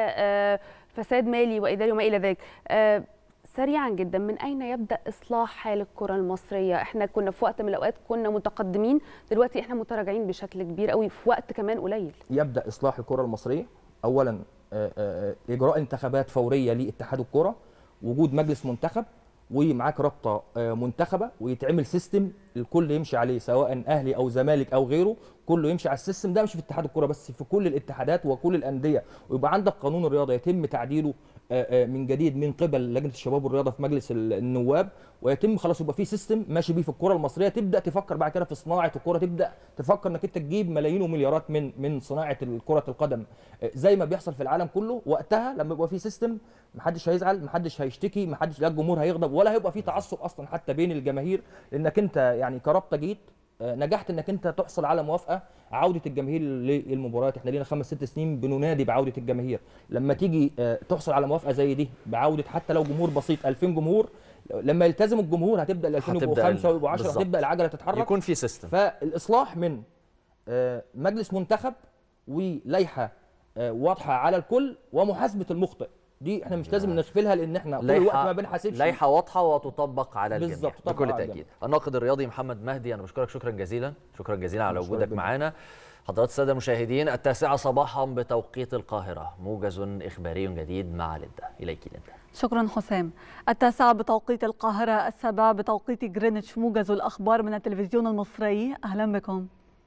لفساد مالي واداري وما الى ذلك آه، سريعا جدا من اين يبدا اصلاح حال الكره المصريه احنا كنا في وقت من الاوقات كنا متقدمين دلوقتي احنا متراجعين بشكل كبير قوي في وقت كمان قليل يبدا اصلاح الكره المصريه اولا آه، آه، اجراء انتخابات فوريه لاتحاد الكره وجود مجلس منتخب ومعاك رابطه آه، منتخبه ويتعمل سيستم الكل يمشي عليه سواء اهلي او زمالك او غيره كله يمشي على السيستم ده مش في اتحاد الكره بس في كل الاتحادات وكل الانديه ويبقى عندك قانون الرياضه يتم تعديله آه، آه، من جديد من قبل لجنه الشباب والرياضه في مجلس ال- النواب ويتم خلاص يبقى في سيستم ماشي بيه في الكره المصريه تبدا تفكر بعد كده في صناعه الكره تبدا تفكر انك انت تجيب ملايين ومليارات من من صناعه كره القدم آه، زي ما بيحصل في العالم كله وقتها لما يبقى في سيستم محدش هيزعل محدش هيشتكي محدش لا الجمهور هيغضب ولا هيبقى في تعصب اصلا حتى بين الجماهير لانك انت يعني كرابطه جيت آه، نجحت انك انت تحصل على موافقه عوده الجماهير للمباريات احنا لينا خمس ست سنين بننادي بعوده الجماهير لما تيجي آه، تحصل على موافقه زي دي بعوده حتى لو جمهور بسيط 2000 جمهور لما يلتزم الجمهور هتبدا ال 2000 يبقوا هتبدأ ال- 5 ويبقوا 10 بالظبط. هتبدا العجله تتحرك يكون في سيستم فالاصلاح من آه، مجلس منتخب ولائحه آه، واضحه على الكل ومحاسبه المخطئ دي احنا مش لازم نغفلها لان احنا طول الوقت ما بنحاسبش لائحه واضحه وتطبق على الجميع بالظبط، تطبق بكل على تاكيد الجميع. الناقد الرياضي محمد مهدي انا بشكرك شكرا جزيلا شكرا جزيلا على مشكور وجودك جدا. معنا حضرات الساده المشاهدين التاسعه صباحا بتوقيت القاهره موجز اخباري جديد مع لده اليك لده شكرا حسام التاسعة بتوقيت القاهرة السابعة بتوقيت جرينتش موجز الأخبار من التلفزيون المصري أهلا بكم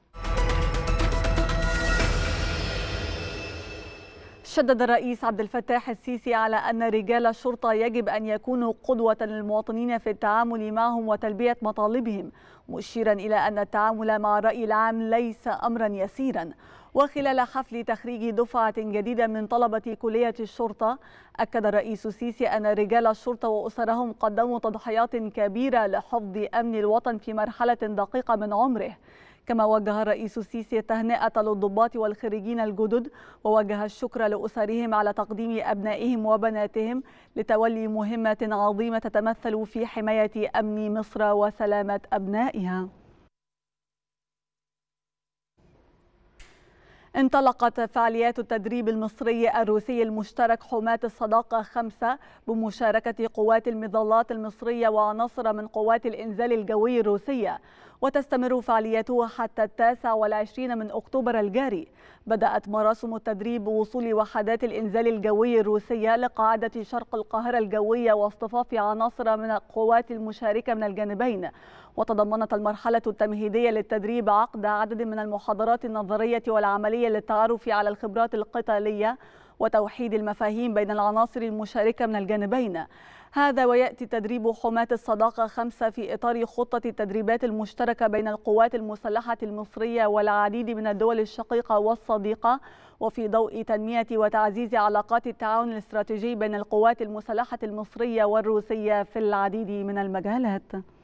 شدد الرئيس عبد الفتاح السيسي على أن رجال الشرطة يجب أن يكونوا قدوة للمواطنين في التعامل معهم وتلبية مطالبهم مشيرا إلى أن التعامل مع الرأي العام ليس أمرا يسيرا وخلال حفل تخريج دفعة جديدة من طلبة كلية الشرطة أكد الرئيس السيسي أن رجال الشرطة وأسرهم قدموا تضحيات كبيرة لحفظ أمن الوطن في مرحلة دقيقة من عمره كما وجه الرئيس السيسي التهنئة للضباط والخريجين الجدد ووجه الشكر لأسرهم على تقديم أبنائهم وبناتهم لتولي مهمة عظيمة تتمثل في حماية أمن مصر وسلامة أبنائها انطلقت فعاليات التدريب المصري الروسي المشترك حماة الصداقة خمسة بمشاركة قوات المظلات المصرية وعناصر من قوات الإنزال الجوي الروسية وتستمر فعاليته حتى التاسع والعشرين من أكتوبر الجاري بدأت مراسم التدريب بوصول وحدات الإنزال الجوي الروسية لقاعدة شرق القاهرة الجوية واصطفاف عناصر من القوات المشاركة من الجانبين وتضمنت المرحلة التمهيدية للتدريب عقد عدد من المحاضرات النظرية والعملية للتعرف على الخبرات القتالية وتوحيد المفاهيم بين العناصر المشاركة من الجانبين هذا ويأتي تدريب حماة الصداقة خمسة في إطار خطة التدريبات المشتركة بين القوات المسلحة المصرية والعديد من الدول الشقيقة والصديقة وفي ضوء تنمية وتعزيز علاقات التعاون الاستراتيجي بين القوات المسلحة المصرية والروسية في العديد من المجالات.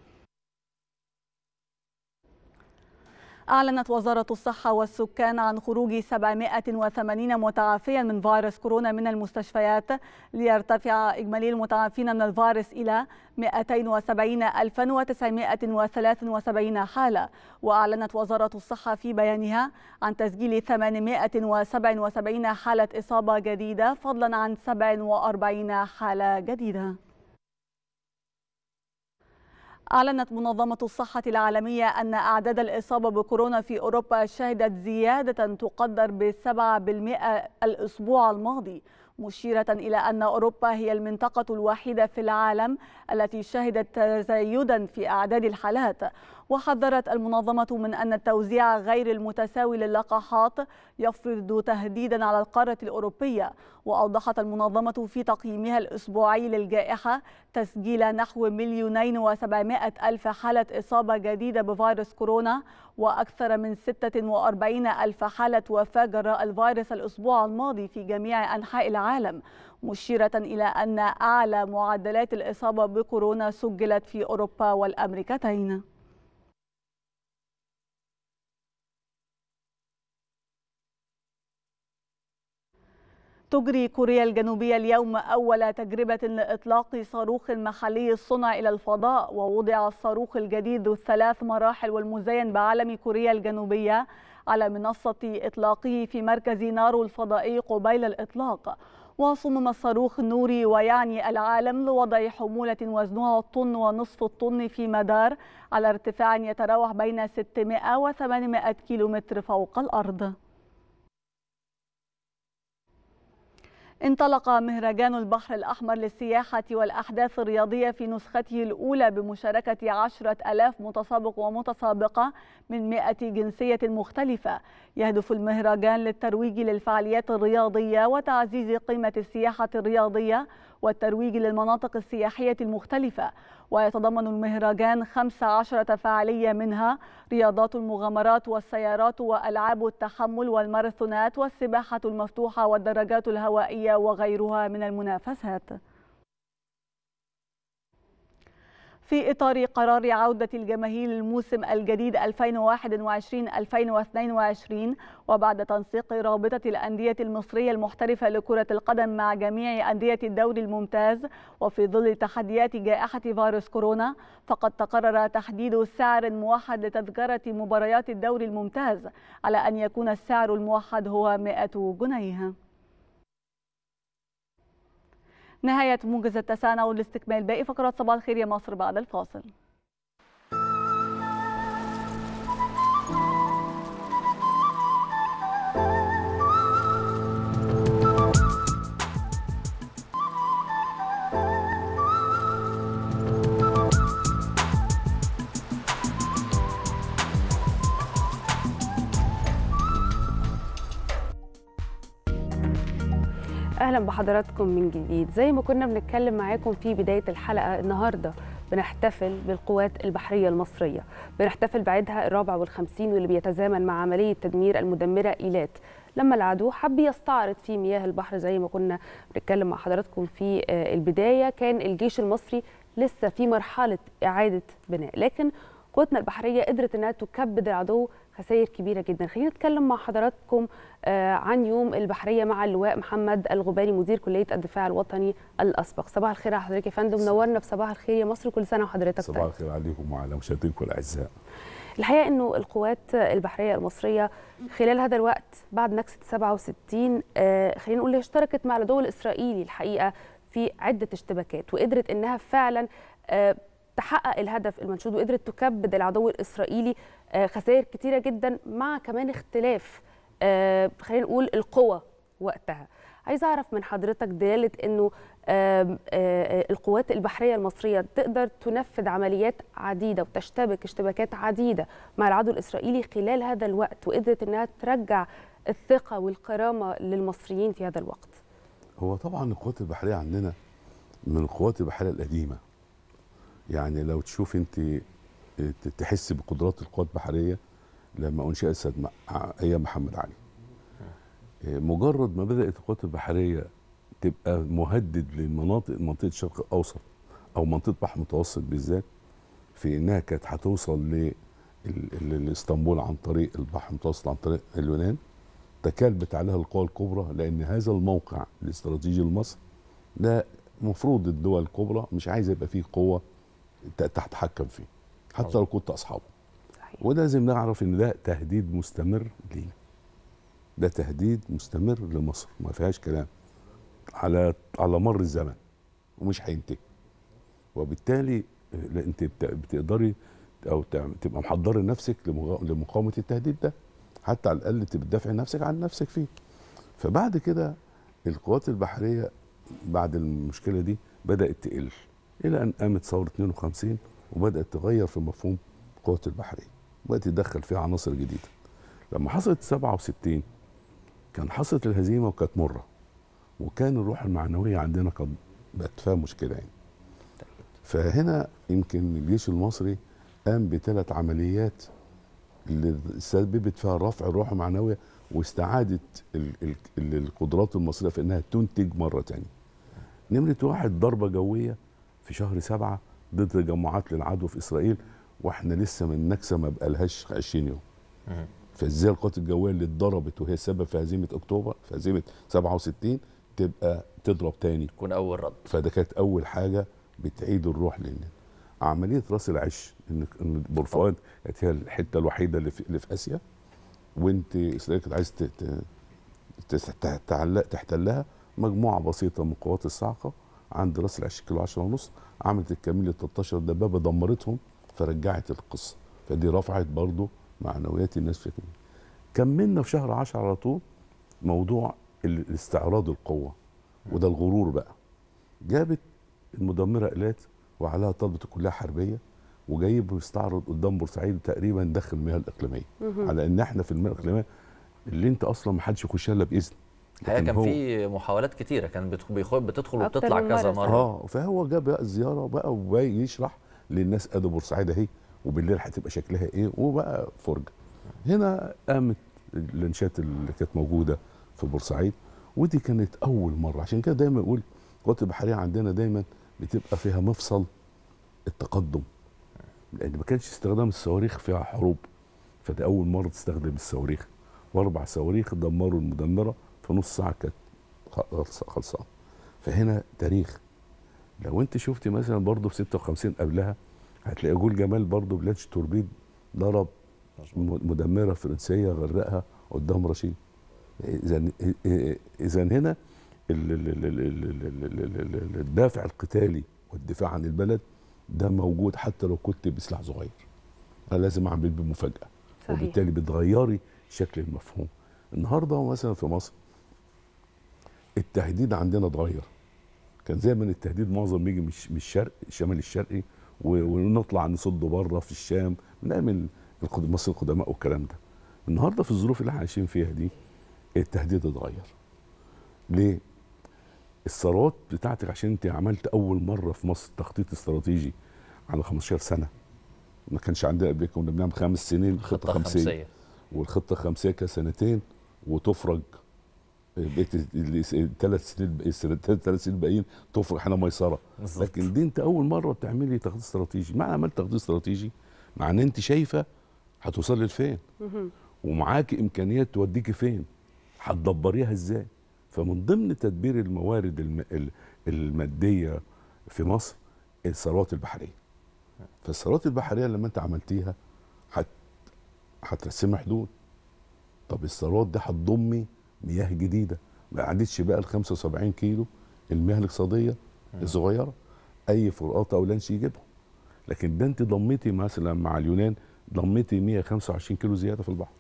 أعلنت وزارة الصحة والسكان عن خروج 780 متعافيا من فيروس كورونا من المستشفيات ليرتفع إجمالي المتعافين من الفيروس إلى 270973 حالة وأعلنت وزارة الصحة في بيانها عن تسجيل 877 حالة إصابة جديدة فضلا عن 47 حالة جديدة أعلنت منظمة الصحة العالمية أن أعداد الإصابة بكورونا في أوروبا شهدت زيادة تقدر بسبعة بالمئة الأسبوع الماضي مشيرة إلى أن أوروبا هي المنطقة الوحيدة في العالم التي شهدت تزايدا في أعداد الحالات وحذرت المنظمة من أن التوزيع غير المتساوي للقاحات يفرض تهديدا على القارة الأوروبية وأوضحت المنظمة في تقييمها الأسبوعي للجائحة تسجيل نحو مليونين وسبعمائة ألف حالة إصابة جديدة بفيروس كورونا وأكثر من 46 ألف حالة وفاة جراء الفيروس الأسبوع الماضي في جميع أنحاء العالم مشيرة إلى أن أعلى معدلات الإصابة بكورونا سجلت في أوروبا والأمريكتين تجري كوريا الجنوبية اليوم أول تجربة لإطلاق صاروخ محلي الصنع إلى الفضاء ووضع الصاروخ الجديد ذو الثلاث مراحل والمزين بعلم كوريا الجنوبية على منصة إطلاقه في مركز نارو الفضائي قبيل الإطلاق وصمم الصاروخ النوري ويعني العالم لوضع حمولة وزنها الطن ونصف الطن في مدار على ارتفاع يتراوح بين 600 و 800 كيلومتر فوق الأرض انطلق مهرجان البحر الأحمر للسياحة والأحداث الرياضية في نسخته الأولى بمشاركة عشرة ألاف متسابق ومتسابقة من مئة جنسية مختلفة يهدف المهرجان للترويج للفعاليات الرياضية وتعزيز قيمة السياحة الرياضية والترويج للمناطق السياحية المختلفة ويتضمن المهرجان 15 فعالية منها رياضات المغامرات والسيارات وألعاب التحمل والماراثونات والسباحة المفتوحة والدراجات الهوائية وغيرها من المنافسات في إطار قرار عودة الجماهير للموسم الجديد 2021-2022 وبعد تنسيق رابطة الأندية المصرية المحترفة لكرة القدم مع جميع أندية الدوري الممتاز وفي ظل تحديات جائحة فيروس كورونا فقد تقرر تحديد سعر موحد لتذكرة مباريات الدوري الممتاز على أن يكون السعر الموحد هو 100 جنيه نهاية موجز التسانع والاستكمال باقي فقرات صباح الخير يا مصر بعد الفاصل اهلا بحضراتكم من جديد زي ما كنا بنتكلم معاكم في بدايه الحلقه النهارده بنحتفل بالقوات البحريه المصريه بنحتفل بعيدها الرابع والخمسين واللي بيتزامن مع عمليه تدمير المدمره ايلات لما العدو حب يستعرض في مياه البحر زي ما كنا بنتكلم مع حضراتكم في البدايه كان الجيش المصري لسه في مرحله اعاده بناء لكن قوتنا البحريه قدرت انها تكبد العدو خسائر كبيره جدا خلينا نتكلم مع حضراتكم عن يوم البحريه مع اللواء محمد الغباري مدير كليه الدفاع الوطني الاسبق صباح الخير على حضرتك يا فندم نورنا في صباح الخير يا مصر كل سنه وحضرتك صباح الخير عليكم وعلى مشاهدينكم الاعزاء الحقيقه انه القوات البحريه المصريه خلال هذا الوقت بعد نكسه 67 خلينا نقول اشتركت مع العدو الاسرائيلي الحقيقه في عده اشتباكات وقدرت انها فعلا تحقق الهدف المنشود وقدرت تكبد العدو الاسرائيلي آه، خسائر كتيره جدا مع كمان اختلاف آه، خلينا نقول القوى وقتها عايزه اعرف من حضرتك دلاله انه آم، آه، القوات البحريه المصريه تقدر تنفذ عمليات عديده وتشتبك اشتباكات عديده مع العدو الاسرائيلي خلال هذا الوقت وقدرت انها ترجع الثقه والكرامه للمصريين في هذا الوقت هو طبعا القوات البحريه عندنا من القوات البحريه القديمه يعني لو تشوف انت ت- تحس بقدرات القوات البحريه لما انشئت سد مع ايام محمد علي إيه، مجرد ما بدات القوات البحريه تبقى مهدد للمناطق منطقه الشرق الاوسط او منطقه البحر المتوسط بالذات في انها كانت هتوصل ل ال- ال- لاسطنبول عن طريق البحر المتوسط عن طريق اليونان تكالبت عليها القوى الكبرى لان هذا الموقع الاستراتيجي لمصر ده مفروض الدول الكبرى مش عايزه يبقى فيه قوه ت- تتحكم فيه حتى لو كنت اصحابه صحيح. وده لازم نعرف ان ده تهديد مستمر لينا ده تهديد مستمر لمصر ما فيهاش كلام على على مر الزمن ومش هينتهي وبالتالي لا انت بت- بتقدري او تعم- تبقى محضره نفسك لمغا- لمقاومه التهديد ده حتى على الاقل تبقى تدافع نفسك عن نفسك فيه فبعد كده القوات البحريه بعد المشكله دي بدات تقل الى ان قامت ثوره 52 وبدات تغير في مفهوم القوات البحريه بدات تدخل فيها عناصر جديده لما حصلت 67 كان حصلت الهزيمه وكانت مره وكان الروح المعنويه عندنا قد بقت فيها مشكله يعني فهنا يمكن الجيش المصري قام بثلاث عمليات اللي سببت فيها رفع الروح المعنويه واستعاده ال- ال- ال- القدرات المصريه في انها تنتج مره تانية نمره واحد ضربه جويه في شهر سبعة ضد تجمعات للعدو في اسرائيل واحنا لسه من نكسه ما بقالهاش 20 يوم مم. فازاي القوات الجويه اللي اتضربت وهي السبب في هزيمه اكتوبر في هزيمه 67 تبقى تضرب تاني تكون اول رد فده كانت اول حاجه بتعيد الروح لنا عمليه راس العش ان ان بورفؤاد كانت هي الحته الوحيده اللي في, اللي في اسيا وانت اسرائيل كانت عايز ت- ت- ت- ت- تعلق تحتلها مجموعه بسيطه من قوات الصاعقه عند راس العش كيلو 10 ونص عملت الكمين ل 13 دبابه دمرتهم فرجعت القصه فدي رفعت برضو معنويات الناس في كده كملنا في شهر 10 على طول موضوع ال- الاستعراض القوه وده الغرور بقى جابت المدمره ايلات وعليها طلبه كلها حربيه وجايب يستعرض قدام بورسعيد تقريبا دخل المياه الاقليميه مهم. على ان احنا في المياه الاقليميه اللي انت اصلا ما حدش يخشها الا باذن الحقيقه لكن كان هو- في محاولات كتيره كان بتخ- بيخ- بتدخل أكتر وبتطلع من كذا مرة، مره اه فهو جاب بقى الزياره بقى وبقى يشرح للناس ادي بورسعيد اهي وبالليل هتبقى شكلها ايه وبقى فرجه هنا قامت اللانشات اللي كانت موجوده في بورسعيد ودي كانت اول مره عشان كده دايما اقول القوات البحريه عندنا دايما بتبقى فيها مفصل التقدم لان ما كانش استخدام الصواريخ فيها حروب فده اول مره تستخدم الصواريخ واربع صواريخ دمروا المدمره في نص ساعه كانت خلص- خلصانه فهنا تاريخ لو انت شفت مثلا برضه في 56 قبلها هتلاقي جول جمال برضه بلاتش توربيد ضرب م- مدمره فرنسيه غرقها قدام رشيد اذا اذا هنا ال- ال- ال- ال- ال- ال- ال- ال- ال- الدافع القتالي والدفاع عن البلد ده موجود حتى لو كنت بسلاح صغير انا لازم اعمل بمفاجاه صحيح. وبالتالي بتغيري شكل المفهوم النهارده مثلا في مصر التهديد عندنا اتغير كان زمان التهديد معظم بيجي من الش- من الشرق الشمال الشرقي و- ونطلع نصده بره في الشام من ايام القد- مصر القدماء والكلام ده النهارده في الظروف اللي احنا عايشين فيها دي التهديد اتغير ليه الثروات بتاعتك عشان انت عملت اول مره في مصر تخطيط استراتيجي على 15 سنه ما كانش عندنا قبل كده كنا بنعمل خمس سنين خطه, خطه خمسيه خمسيه والخطه الخمسيه كانت سنتين وتفرج بقيت الثلاث سنين الثلاث سنين الباقيين تفرج احنا ميسره بالظبط. لكن دي انت اول مره بتعملي تخطيط استراتيجي معنى عملت تخطيط استراتيجي معناه انت شايفه هتوصلي لفين مهم. ومعاكي امكانيات توديكي فين هتدبريها ازاي فمن ضمن تدبير الموارد الم... ال- الماديه في مصر الثروات البحريه فالثروات البحريه لما انت عملتيها هت... هترسمي حدود طب الثروات دي هتضمي مياه جديده ما عادتش بقى ال 75 كيلو المياه الاقتصاديه الصغيره اي فرقاطه او لانش يجيبهم لكن ده انت ضميتي مثلا مع اليونان ضميتي 125 كيلو زياده في البحر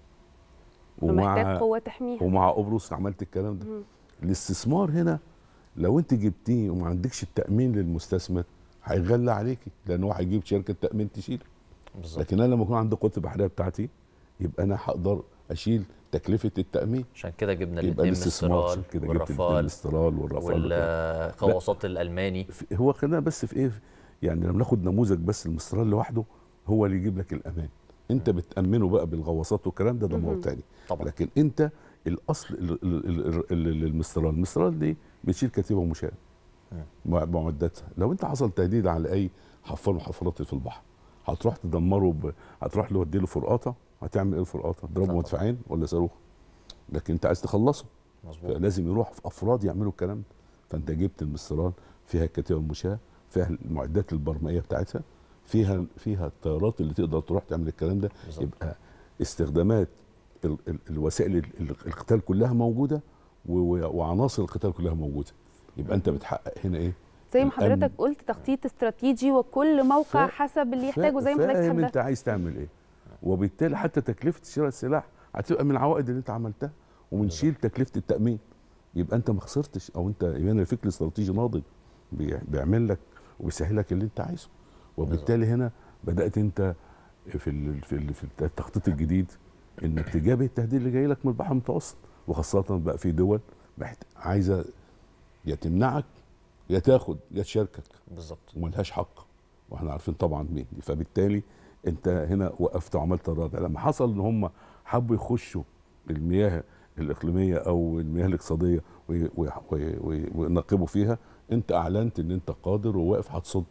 فمحتاج قوه تحميها ومع قبرص عملت الكلام ده مم. الاستثمار هنا لو انت جبتيه وما عندكش التامين للمستثمر هيغلى عليكي لان هو هيجيب شركه تامين تشيل بالظبط لكن انا لما يكون عندي قوه البحريه بتاعتي يبقى انا هقدر اشيل تكلفه التامين عشان كده جبنا يبقى الاثنين الاستثمار عشان مسترال كده جبت الاثنين والرافال الاسترال والرافال وكده. والغواصات الالماني في- هو خلينا بس في ايه يعني لما ناخد نموذج بس المسترال لوحده هو اللي يجيب لك الامان انت بتامنه بقى بالغواصات والكلام ده ده موضوع مهم. تاني طبعا لكن انت الاصل ال- ال- ال- ال- المسترال المسترال دي بتشيل كتيبه ومشاة مم. مع- معداتها لو انت حصل تهديد على اي حفار من الحفارات اللي في البحر هتروح تدمره ب... هتروح له له فرقاطه هتعمل ايه الفرقاطه؟ تضربه طبعا. مدفعين ولا صاروخ؟ لكن انت عايز تخلصه مظبوط فلازم يروح في افراد يعملوا الكلام ده فانت جبت المسترال فيها الكتيبه المشاة فيها المعدات البرمائيه بتاعتها فيها فيها الطيارات اللي تقدر تروح تعمل الكلام ده بالظبط. يبقى استخدامات ال ال الوسائل ال- ال- القتال كلها موجوده و- و- وعناصر القتال كلها موجوده يبقى انت بتحقق هنا ايه زي ما الأمن. حضرتك قلت تخطيط استراتيجي وكل موقع فا- حسب اللي يحتاجه زي ما حضرتك فاهم حددت انت عايز تعمل ايه وبالتالي حتى تكلفه شراء السلاح هتبقى من العوائد اللي انت عملتها وبنشيل تكلفه التامين يبقى انت ما خسرتش او انت يبقى الفكر الاستراتيجي ناضج بي- بيعمل لك وبيسهل لك اللي انت عايزه وبالتالي هنا بدات انت في ال في, ال في التخطيط الجديد انك تجابه التهديد اللي جاي لك من البحر المتوسط وخاصه بقى في دول محت- عايزه يا تمنعك يا تاخد يا تشاركك بالظبط وملهاش حق واحنا عارفين طبعا مين دي فبالتالي انت هنا وقفت وعملت الرادع لما حصل ان هم حبوا يخشوا المياه الاقليميه او المياه الاقتصاديه وي- وي- وي- وي- وينقبوا فيها انت اعلنت ان انت قادر وواقف هتصد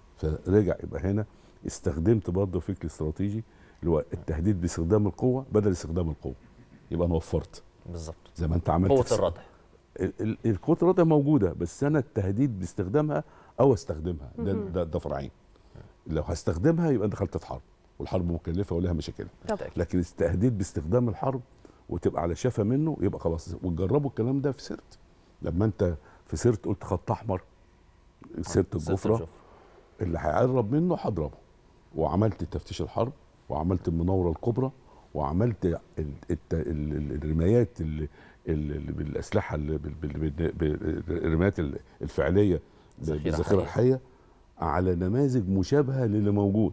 فرجع يبقى هنا استخدمت برضه فكر استراتيجي اللي هو التهديد باستخدام القوه بدل استخدام القوه يبقى انا وفرت بالظبط زي ما انت عملت قوه في- الردع ال- ال- القوه الردع موجوده بس انا التهديد باستخدامها او استخدمها ده مهم. ده, ده فرعين لو هستخدمها يبقى دخلت في حرب والحرب مكلفه ولها مشاكلها طب لكن التهديد باستخدام الحرب وتبقى على شفا منه يبقى خلاص وتجربوا الكلام ده في سرت لما انت في سرت قلت خط احمر سرت الجفره اللي هيقرب منه هضربه وعملت تفتيش الحرب وعملت المناوره الكبرى وعملت ال- الت- ال- ال- الرمايات اللي اللي بالاسلحه اللي بال- بال- بال- بال- الرمايات ال- الفعليه ذخيرة بالذخيره حية. الحيه على نماذج مشابهه للي موجود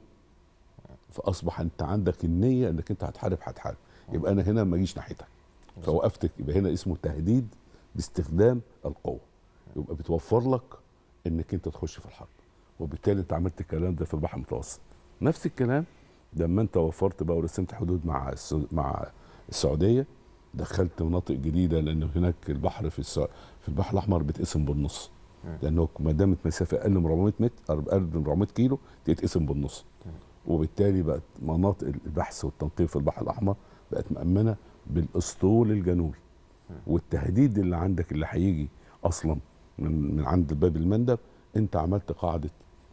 فاصبح انت عندك النيه انك انت هتحارب هتحارب يبقى انا هنا ما اجيش ناحيتك فوقفتك يبقى هنا اسمه تهديد باستخدام القوه يبقى بتوفر لك انك انت تخش في الحرب وبالتالي انت عملت الكلام ده في البحر المتوسط نفس الكلام لما انت وفرت بقى ورسمت حدود مع السو- مع السعوديه دخلت مناطق جديده لان هناك البحر في السع... في البحر الاحمر بيتقسم بالنص لانه ما دامت مسافه اقل من 400 متر اقل من 400 كيلو تتقسم بالنص وبالتالي بقت مناطق البحث والتنقيب في البحر الاحمر بقت مامنه بالاسطول الجنوبي والتهديد اللي عندك اللي هيجي اصلا من من عند باب المندب انت عملت قاعده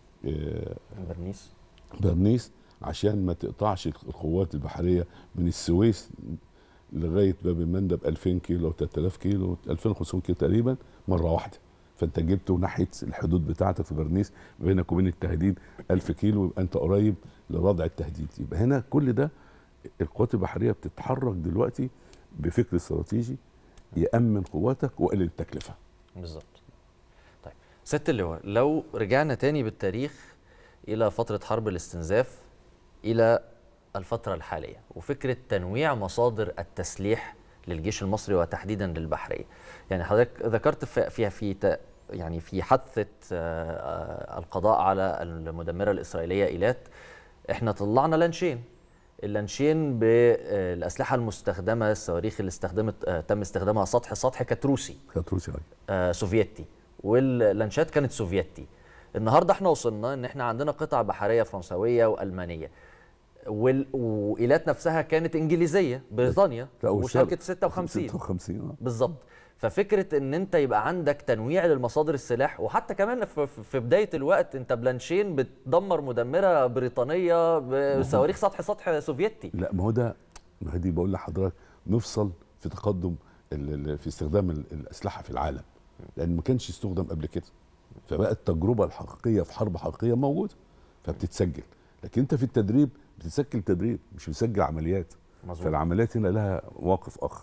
آه، برنيس برنيس عشان ما تقطعش القوات البحريه من السويس لغايه باب المندب 2000 كيلو 3000 كيلو 2500 كيلو تقريبا مره واحده فانت جبته ناحيه الحدود بتاعتك في برنيس بينك وبين التهديد 1000 كيلو يبقى انت قريب لردع التهديد يبقى هنا كل ده القوات البحريه بتتحرك دلوقتي بفكر استراتيجي يامن قواتك ويقلل التكلفه بالظبط طيب ست اللواء لو رجعنا تاني بالتاريخ الى فتره حرب الاستنزاف الى الفتره الحاليه وفكره تنويع مصادر التسليح للجيش المصري وتحديدا للبحريه يعني حضرتك ذكرت في في في ت- يعني في حادثه آه، آه، القضاء على المدمره الاسرائيليه ايلات احنا طلعنا لانشين اللانشين بالاسلحه المستخدمه الصواريخ اللي استخدمت آه، تم استخدامها سطح سطح كانت روسي كانت روسيا آه، سوفيتي واللانشات كانت سوفيتي النهارده احنا وصلنا ان احنا عندنا قطع بحريه فرنسويه والمانيه وال... وايلات نفسها كانت انجليزيه بريطانيا لا وشاركت 56 56 اه بالظبط ففكره ان انت يبقى عندك تنويع للمصادر السلاح وحتى كمان في, في في بدايه الوقت انت بلانشين بتدمر مدمره بريطانيه بصواريخ سطح سطح سوفيتي لا ما هو ده ما هي دي بقول لحضرتك نفصل في تقدم ال- ال- في استخدام ال- الاسلحه في العالم لان ما كانش يستخدم قبل كده فبقى التجربه الحقيقيه في حرب حقيقيه موجوده فبتتسجل لكن انت في التدريب بتسجل تدريب مش بتسجل عمليات مظبوط فالعمليات هنا لها موقف اخر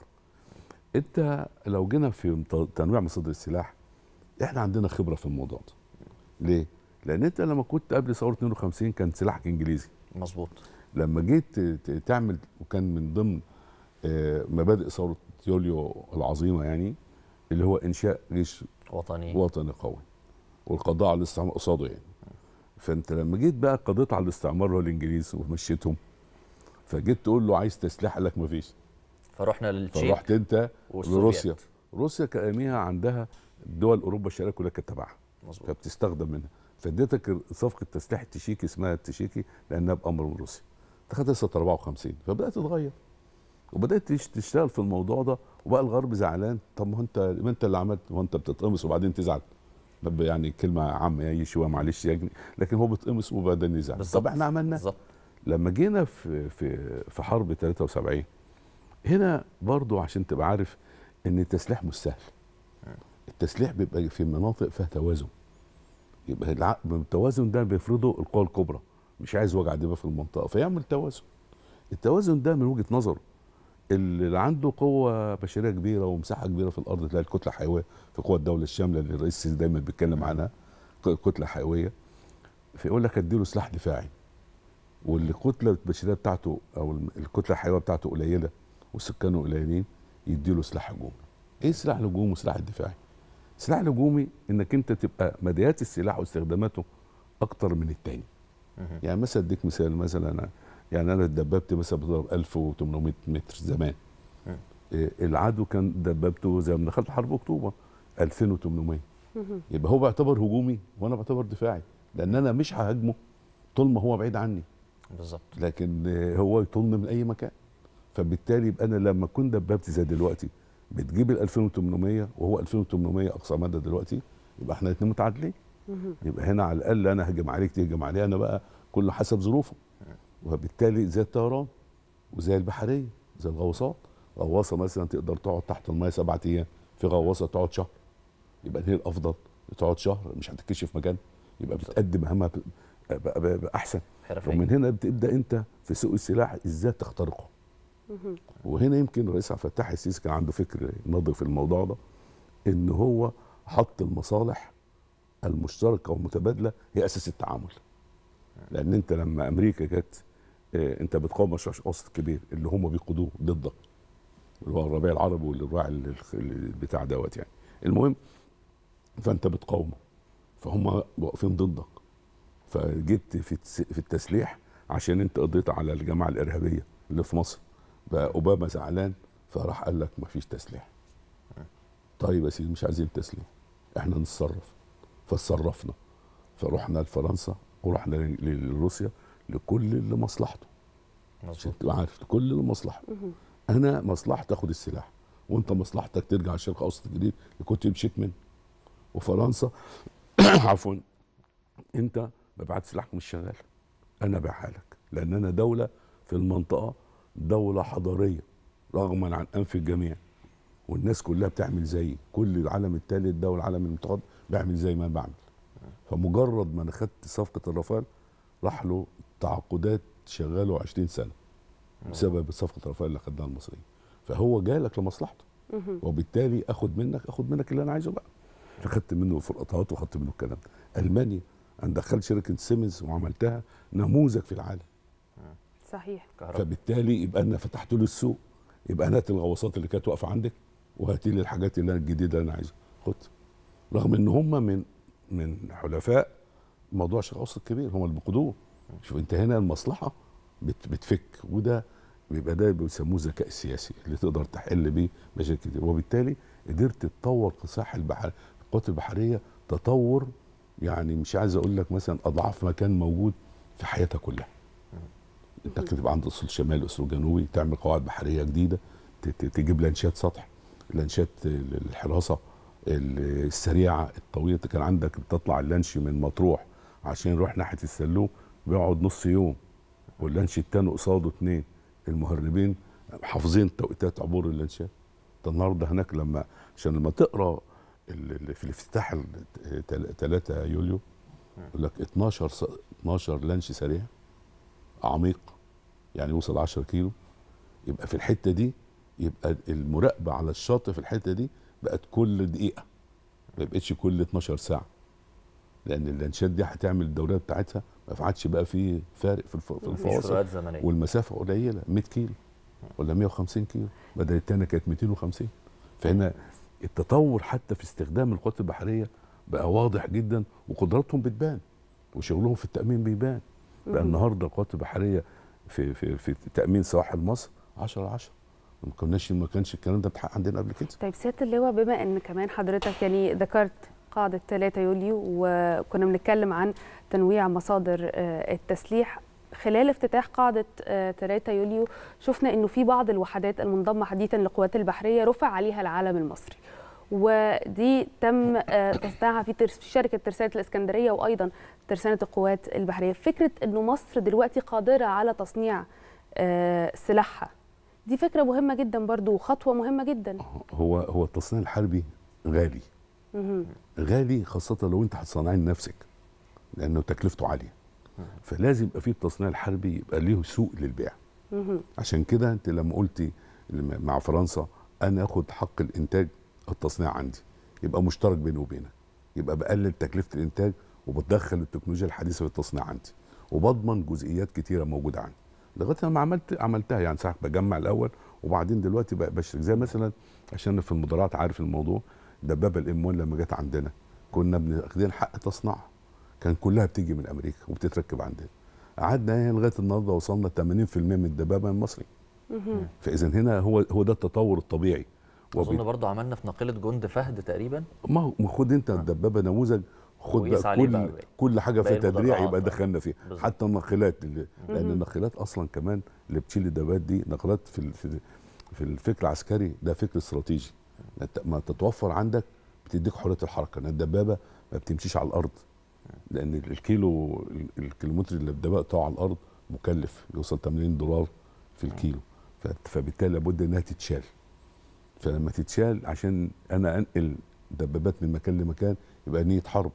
انت لو جينا في مت- تنويع مصادر السلاح احنا عندنا خبره في الموضوع ده ليه لان انت لما كنت قبل ثوره 52 كان سلاحك انجليزي مظبوط لما جيت ت- ت- تعمل وكان من ضمن آه، مبادئ ثوره يوليو العظيمه يعني اللي هو انشاء جيش وطني وطني قوي والقضاء على الاستعمار قصاده يعني فانت لما جيت بقى قضيت على الاستعمار هو الانجليز ومشيتهم فجيت تقول له عايز تسليح قال لك مفيش فرحنا للتشيك فرحت انت والسوفيت. لروسيا روسيا كاياميها عندها دول اوروبا الشرقيه كلها كانت تبعها مظبوط فبتستخدم منها فاديتك صفقه تسليح التشيكي اسمها التشيكي لانها بامر من روسيا خدتها سنه 54 فبدات تتغير وبدات تش- تشتغل في الموضوع ده وبقى الغرب زعلان طب ما هو انت ما انت اللي عملت ما انت بتتقمص وبعدين تزعل طب يعني كلمه عامه يعني شويه معلش يجني لكن هو بيتقمص وبعدين يزعل بالظبط. طب احنا عملنا بالظبط لما جينا في في في حرب 73 هنا برضو عشان تبقى عارف ان التسليح مش سهل التسليح بيبقى في مناطق فيها توازن يبقى الع- التوازن ده بيفرضه القوى الكبرى مش عايز وجع دماغ في المنطقه فيعمل توازن التوازن ده من وجهه نظره اللي عنده قوه بشريه كبيره ومساحه كبيره في الارض تلاقي الكتله الحيويه في قوى الدوله الشامله اللي الرئيس السيسي دايما بيتكلم عنها ك- كتله حيويه فيقول لك اديله سلاح دفاعي واللي الكتله البشريه بتاعته او الم- الكتله الحيويه بتاعته قليله وسكانه قليلين يديله سلاح هجومي. ايه سلاح الهجوم والسلاح الدفاعي؟ السلاح الهجومي انك انت تبقى مديات السلاح واستخداماته اكتر من التاني. مهم. يعني مثلا اديك مثال مثلا انا يعني انا دبابتي مثلا بتضرب 1800 متر زمان. مم. إيه العدو كان دبابته زي ما دخلت حرب اكتوبر 2800 يبقى هو بيعتبر هجومي وانا بعتبر دفاعي لان انا مش ههاجمه طول ما هو بعيد عني بالظبط لكن آه، هو يطن من اي مكان فبالتالي يبقى انا لما اكون دبابتي زي دلوقتي بتجيب ال 2800 وهو 2800 اقصى مدى دلوقتي يبقى احنا الاثنين متعادلين يبقى هنا على الاقل انا هجم عليك تهجم عليا انا بقى كله حسب ظروفه وبالتالي زي الطيران وزي البحريه زي الغواصات غواصه مثلا تقدر تقعد تحت الماء سبعة ايام في غواصه تقعد شهر يبقى هي الافضل تقعد شهر مش هتكشف مكان يبقى بتقدم مهامها ب- ب- ب- ب- احسن حرفيا ومن هنا بتبدا انت في سوق السلاح ازاي تخترقه وهنا يمكن الرئيس عبد الفتاح السيسي كان عنده فكر ناضج في الموضوع ده ان هو حط المصالح المشتركه والمتبادله هي اساس التعامل لان انت لما امريكا جت آه، انت بتقاوم الاشخاص الكبير اللي هم بيقودوه ضدك اللي هو الربيع العربي والراعي ال- ال- بتاع دوت يعني المهم فانت بتقاومه فهم واقفين ضدك فجيت في التس- في التسليح عشان انت قضيت على الجماعه الارهابيه اللي في مصر بقى اوباما زعلان فراح قال لك مفيش تسليح طيب يا سيدي مش عايزين تسليح احنا نتصرف فتصرفنا فرحنا لفرنسا ورحنا ل- لروسيا لكل اللي مصلحته عشان مظبوط تبقى عارف لكل اللي مصلحته انا مصلحتي اخد السلاح وانت مصلحتك ترجع الشرق الاوسط الجديد اللي كنت مشيت منه وفرنسا عفوا انت مبيعات سلاحك مش شغال انا بيعها لك لان انا دوله في المنطقه دوله حضاريه رغما عن انف الجميع والناس كلها بتعمل زيي كل العالم الثالث ده والعالم المتقدم بيعمل زي ما أنا بعمل فمجرد ما انا خدت صفقه الرافال راح له تعاقدات شغاله 20 سنه بسبب صفقه الرافال اللي خدناها المصريين فهو جالك لمصلحته وبالتالي اخد منك اخد منك اللي انا عايزه بقى فخدت منه فرقطات وخدت منه الكلام ده المانيا انا دخلت شركه سيمنز وعملتها نموذج في العالم صحيح كهرباء فبالتالي يبقى انا فتحت له السوق يبقى انا هات الغواصات اللي كانت واقفه عندك وهاتي لي الحاجات اللي انا الجديده اللي انا عايزها خد رغم ان هم من من حلفاء موضوع الشرق الاوسط الكبير هم اللي بيقودوه شوف انت هنا المصلحه بت بتفك وده بيبقى ده بيسموه الذكاء السياسي اللي تقدر تحل بيه مشاكل كتير وبالتالي قدرت تطور قصاح البحر القوات البحريه تطور يعني مش عايز اقول لك مثلا اضعاف ما كان موجود في حياتها كلها انك تبقى عند اصول شمال اصول جنوبي تعمل قواعد بحريه جديده ت- ت- تجيب لانشات سطح لانشات ال- الحراسه ال- السريعه الطويله كان عندك بتطلع اللانش من مطروح عشان يروح ناحيه السلوم بيقعد نص يوم واللانش التاني قصاده اتنين المهربين حافظين توقيتات عبور اللانشات ده النهارده هناك لما عشان لما تقرا ال- ال- في الافتتاح 3 يوليو يقول لك 12 ص- 12 لانش سريع عميق يعني يوصل 10 كيلو يبقى في الحته دي يبقى المراقبه على الشاطئ في الحته دي بقت كل دقيقه ما بقتش كل 12 ساعه لان اللانشات دي هتعمل الدوريه بتاعتها ما عادش بقى في فارق في الف- في مفيش الفواصل فروقات زمنيه والمسافه قليله 100 كيلو ولا 150 كيلو بدل التانية كانت 250 فهنا التطور حتى في استخدام القوات البحريه بقى واضح جدا وقدراتهم بتبان وشغلهم في التامين بيبان بقى مم. النهارده القوات البحريه في في في تامين سواحل مصر 10 على 10 ما كناش ما كانش الكلام ده بتحقق عندنا قبل كده طيب سياده اللواء بما ان كمان حضرتك يعني ذكرت قاعده 3 يوليو وكنا بنتكلم عن تنويع مصادر آه، التسليح خلال افتتاح قاعده آه، 3 يوليو شفنا انه في بعض الوحدات المنضمه حديثا للقوات البحريه رفع عليها العلم المصري ودي تم آه، تصنيعها في ترس- في شركه ترسانه الاسكندريه وايضا ترسانه القوات البحريه فكره انه مصر دلوقتي قادره على تصنيع آه، سلاحها دي فكره مهمه جدا برضو وخطوه مهمه جدا هو هو التصنيع الحربي غالي مهم. غالي خاصة لو انت هتصنعيه لنفسك لانه تكلفته عالية فلازم يبقى في التصنيع الحربي يبقى ليه سوق للبيع مهم. عشان كده انت لما قلتي لما- مع فرنسا انا اخد حق الانتاج التصنيع عندي يبقى مشترك بيني وبينك يبقى بقلل تكلفة الانتاج وبتدخل التكنولوجيا الحديثة في التصنيع عندي وبضمن جزئيات كتيرة موجودة عندي لغايه لما عملت عملتها يعني ساعه بجمع الاول وبعدين دلوقتي بقى بشترك زي مثلا عشان أنا في المدارات عارف الموضوع دبابه الام 1 لما جت عندنا كنا بناخدين حق تصنيعها كان كلها بتيجي من امريكا وبتتركب عندنا قعدنا هنا لغايه النهارده وصلنا 80% من الدبابه من مصري مهم. فاذا هنا هو هو ده التطور الطبيعي اظن برضو عملنا في ناقله جند فهد تقريبا ما هو ما خد انت الدبابه نموذج خد وقيس بقى عليه كل بقى باقي. كل حاجه باقي فيها تدريع المدرعات يبقى بقى. دخلنا فيها بالظبط. حتى الناقلات اللي لان مهم. الناقلات اصلا كمان اللي بتشيل الدبابات دي ناقلات في ال- في في الفكر العسكري ده فكر استراتيجي انت- ما تتوفر عندك بتديك حريه الحركه ان الدبابه ما بتمشيش على الارض لان الكيلو الكيلومتر اللي الدبابه بتاعه على الارض مكلف بيوصل 80 دولار في الكيلو ف- فبالتالي لابد انها تتشال فلما تتشال عشان انا انقل دبابات من مكان لمكان يبقى نيه حرب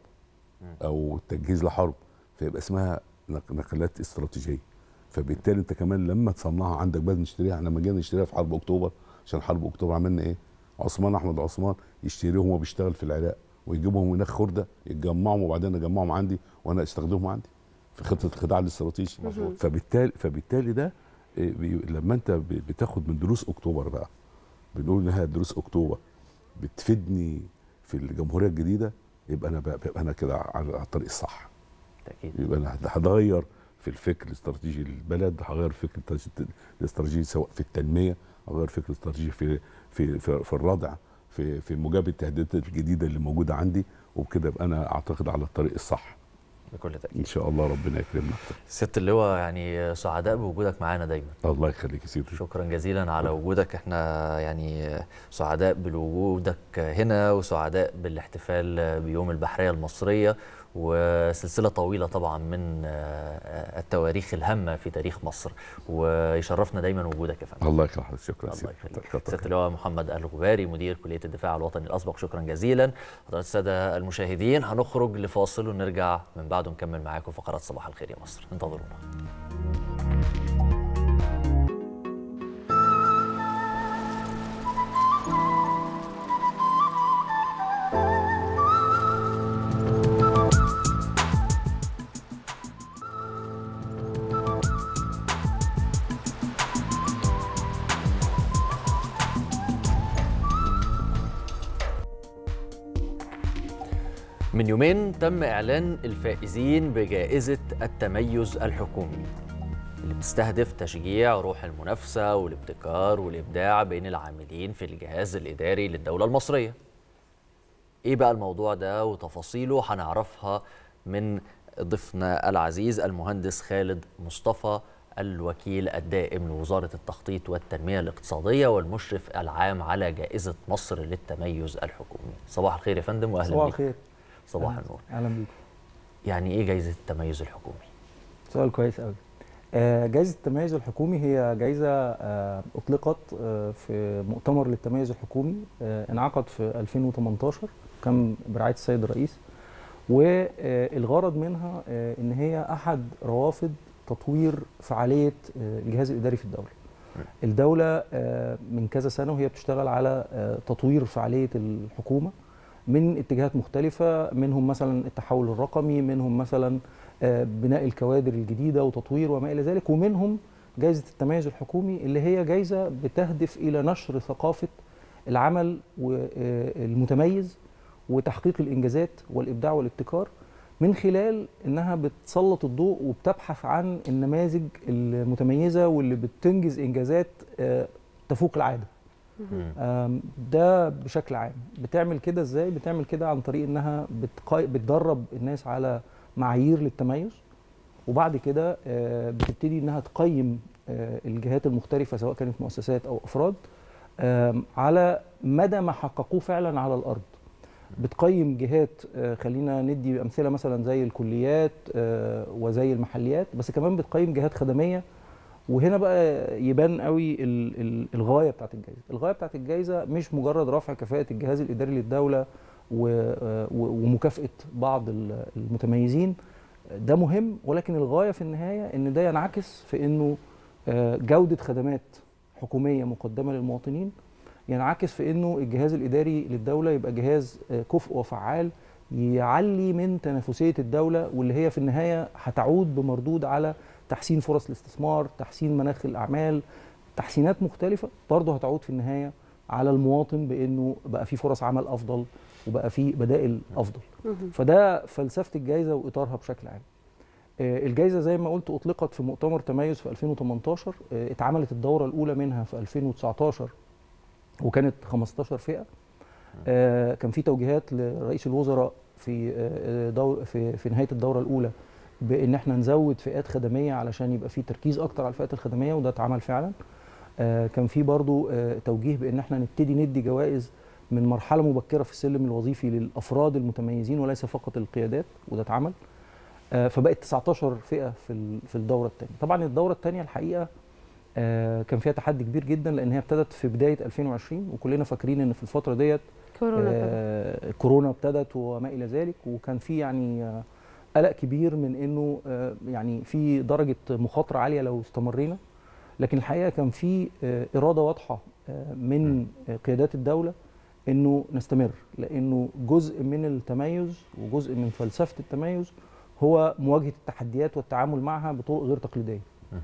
او تجهيز لحرب فيبقى اسمها نق- نقلات استراتيجيه فبالتالي انت كمان لما تصنعها عندك بدل نشتريها احنا لما جينا نشتريها في حرب اكتوبر عشان حرب اكتوبر عملنا ايه؟ عثمان احمد عثمان يشتريهم وهو بيشتغل في العراق ويجيبهم هناك خرده يتجمعهم وبعدين اجمعهم عندي وانا استخدمهم عندي في خطه الخداع الاستراتيجي مظبوط. فبالتالي فبالتالي ده إيه، بي- لما انت ب- بتاخد من دروس اكتوبر بقى بنقول انها دروس اكتوبر بتفيدني في الجمهوريه الجديده يبقى انا بقى بقى انا كده على على الطريق الصح تاكيد يبقى انا هتغير في الفكر الاستراتيجي للبلد هغير فكر التج- الاستراتيجي سواء في التنميه هغير فكر الاستراتيجي في في في, في الردع في في مجابهه التهديدات الجديده اللي موجوده عندي وبكده يبقى انا اعتقد على الطريق الصح بكل تاكيد ان شاء الله ربنا يكرمنا اكتر سياده اللواء يعني سعداء بوجودك معانا دايما الله يخليك يا سيدي شكرا جزيلا على وجودك احنا يعني سعداء بوجودك هنا وسعداء بالاحتفال بيوم البحرية المصرية وسلسلة طويلة طبعا من آه، التواريخ الهامة في تاريخ مصر ويشرفنا دايما وجودك يا فندم الله يخليك شكرا الله سيدي يخليك كتر سياده اللواء محمد الغباري مدير كليه الدفاع الوطني الاسبق شكرا جزيلا حضرات الساده المشاهدين هنخرج لفاصل ونرجع من بعده نكمل معاكم فقرات صباح الخير يا مصر انتظرونا من يومين تم إعلان الفائزين بجائزة التميز الحكومي اللي بتستهدف تشجيع روح المنافسة والابتكار والإبداع بين العاملين في الجهاز الإداري للدولة المصرية إيه بقى الموضوع ده وتفاصيله هنعرفها من ضيفنا العزيز المهندس خالد مصطفى الوكيل الدائم لوزارة التخطيط والتنمية الاقتصادية والمشرف العام على جائزة مصر للتميز الحكومي صباح الخير يا فندم وأهلا صباح بك الخير صباح أهلا- النور اهلا بيك يعني ايه جايزه التميز الحكومي سؤال كويس قوي آه، جائزة التميز الحكومي هي جائزة آه، أطلقت آه، في مؤتمر للتميز الحكومي آه، انعقد في 2018 كان برعاية السيد الرئيس والغرض منها آه، ان هي احد روافد تطوير فعاليه آه، الجهاز الاداري في الدوله الدوله آه، من كذا سنه وهي بتشتغل على آه، تطوير فعاليه الحكومه من اتجاهات مختلفه منهم مثلا التحول الرقمي منهم مثلا آه، بناء الكوادر الجديده وتطوير وما الى ذلك ومنهم جائزه التميز الحكومي اللي هي جائزه بتهدف الى نشر ثقافه العمل المتميز وتحقيق الانجازات والابداع والابتكار من خلال انها بتسلط الضوء وبتبحث عن النماذج المتميزه واللي بتنجز انجازات آه، تفوق العاده آم، ده بشكل عام بتعمل كده ازاي بتعمل كده عن طريق انها بتقا... بتدرب الناس على معايير للتميز وبعد كده آه، بتبتدي انها تقيم آه، الجهات المختلفه سواء كانت مؤسسات او افراد آم، على مدى ما حققوه فعلا على الارض بتقيم جهات آه، خلينا ندي امثله مثلا زي الكليات آه، وزي المحليات بس كمان بتقيم جهات خدميه وهنا بقى يبان قوي ال- ال- الغايه بتاعت الجائزه الغايه بتاعت الجائزه مش مجرد رفع كفاءه الجهاز الاداري للدوله و- آه، و- ومكافاه بعض ال- المتميزين ده مهم ولكن الغايه في النهايه ان ده ينعكس في انه آه، جوده خدمات حكوميه مقدمه للمواطنين ينعكس في انه الجهاز الاداري للدوله يبقى جهاز آه، كفء وفعال يعلي من تنافسيه الدوله واللي هي في النهايه هتعود بمردود على تحسين فرص الاستثمار، تحسين مناخ الاعمال، تحسينات مختلفه برضه هتعود في النهايه على المواطن بانه بقى في فرص عمل افضل وبقى في بدائل افضل. فده فلسفه الجائزه واطارها بشكل عام. آه، الجائزه زي ما قلت اطلقت في مؤتمر تميز في 2018 آه، اتعملت الدوره الاولى منها في 2019 وكانت 15 فئه آه، كان في توجيهات لرئيس الوزراء في آه، دور في في نهايه الدوره الاولى بان احنا نزود فئات خدميه علشان يبقى في تركيز اكتر على الفئات الخدميه وده اتعمل فعلا آه، كان في برضو آه، توجيه بان احنا نبتدي ندي جوائز من مرحله مبكره في السلم الوظيفي للافراد المتميزين وليس فقط القيادات وده اتعمل آه، فبقت 19 فئه في ال- في الدوره الثانيه طبعا الدوره الثانيه الحقيقه آه، كان فيها تحدي كبير جدا لان هي ابتدت في بدايه 2020 وكلنا فاكرين ان في الفتره ديت كورونا آه كورونا ابتدت وما الى ذلك وكان في يعني آه قلق كبير من انه آه يعني في درجه مخاطره عاليه لو استمرينا لكن الحقيقه كان في آه اراده واضحه آه من آه قيادات الدوله انه نستمر لانه جزء من التميز وجزء من فلسفه التميز هو مواجهه التحديات والتعامل معها بطرق غير تقليديه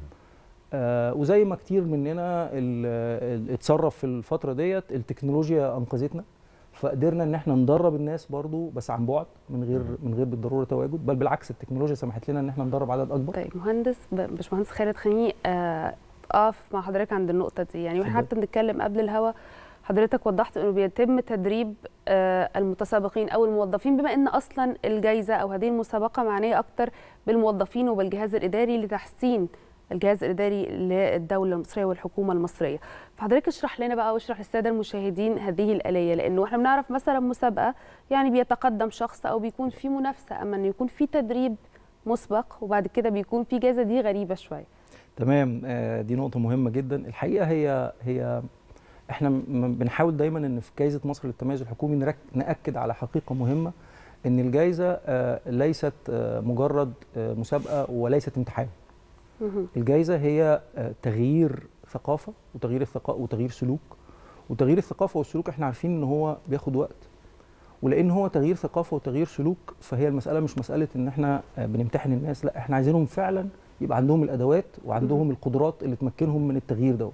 آه وزي ما كتير مننا ال- ال- اتصرف في الفتره ديت التكنولوجيا انقذتنا فقدرنا ان احنا ندرب الناس برضو بس عن بعد من غير من غير بالضروره تواجد بل بالعكس التكنولوجيا سمحت لنا ان احنا ندرب عدد اكبر طيب مهندس ب- باشمهندس خالد خليني آه، اقف مع حضرتك عند النقطه دي يعني واحنا حتى بنتكلم قبل الهوا حضرتك وضحت انه بيتم تدريب آه، المتسابقين او الموظفين بما ان اصلا الجائزه او هذه المسابقه معنيه اكتر بالموظفين وبالجهاز الاداري لتحسين الجهاز الاداري للدوله المصريه والحكومه المصريه فحضرتك اشرح لنا بقى واشرح للساده المشاهدين هذه الاليه لانه احنا بنعرف مثلا مسابقه يعني بيتقدم شخص او بيكون في منافسه اما ان يكون في تدريب مسبق وبعد كده بيكون في جائزه دي غريبه شويه تمام آه، دي نقطة مهمة جدا الحقيقة هي هي احنا م- بنحاول دايما ان في جائزة مصر للتميز الحكومي نرك نأكد على حقيقة مهمة ان الجائزة آه، ليست آه، مجرد آه، مسابقة وليست امتحان الجائزة هي آه، تغيير ثقافة وتغيير الثقافة وتغيير سلوك وتغيير الثقافة والسلوك احنا عارفين ان هو بياخد وقت ولان هو تغيير ثقافة وتغيير سلوك فهي المسألة مش مسألة ان احنا آه، بنمتحن الناس لا احنا عايزينهم فعلا يبقى عندهم الادوات وعندهم القدرات اللي تمكنهم من التغيير ده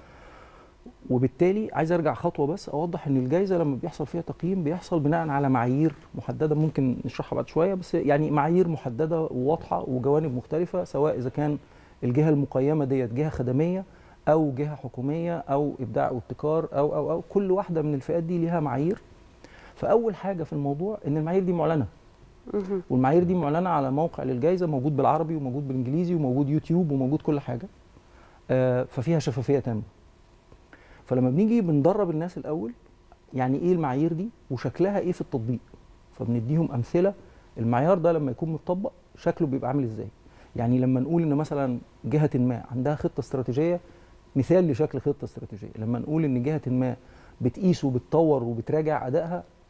وبالتالي عايز ارجع خطوه بس اوضح ان الجائزه لما بيحصل فيها تقييم بيحصل بناء على معايير محدده ممكن نشرحها بعد شويه بس يعني معايير محدده وواضحه وجوانب مختلفه سواء اذا كان الجهه المقيمه ديت جهه خدميه او جهه حكوميه او ابداع وابتكار او او او كل واحده من الفئات دي ليها معايير فاول حاجه في الموضوع ان المعايير دي معلنه والمعايير دي معلنه على موقع للجائزه موجود بالعربي وموجود بالانجليزي وموجود يوتيوب وموجود كل حاجه آه، ففيها شفافيه تامه فلما بنيجي بندرب الناس الاول يعني ايه المعايير دي وشكلها ايه في التطبيق فبنديهم امثله المعيار ده لما يكون متطبق شكله بيبقى عامل ازاي يعني لما نقول ان مثلا جهه ما عندها خطه استراتيجيه مثال لشكل خطه استراتيجيه لما نقول ان جهه ما بتقيس وبتطور وبتراجع ادائها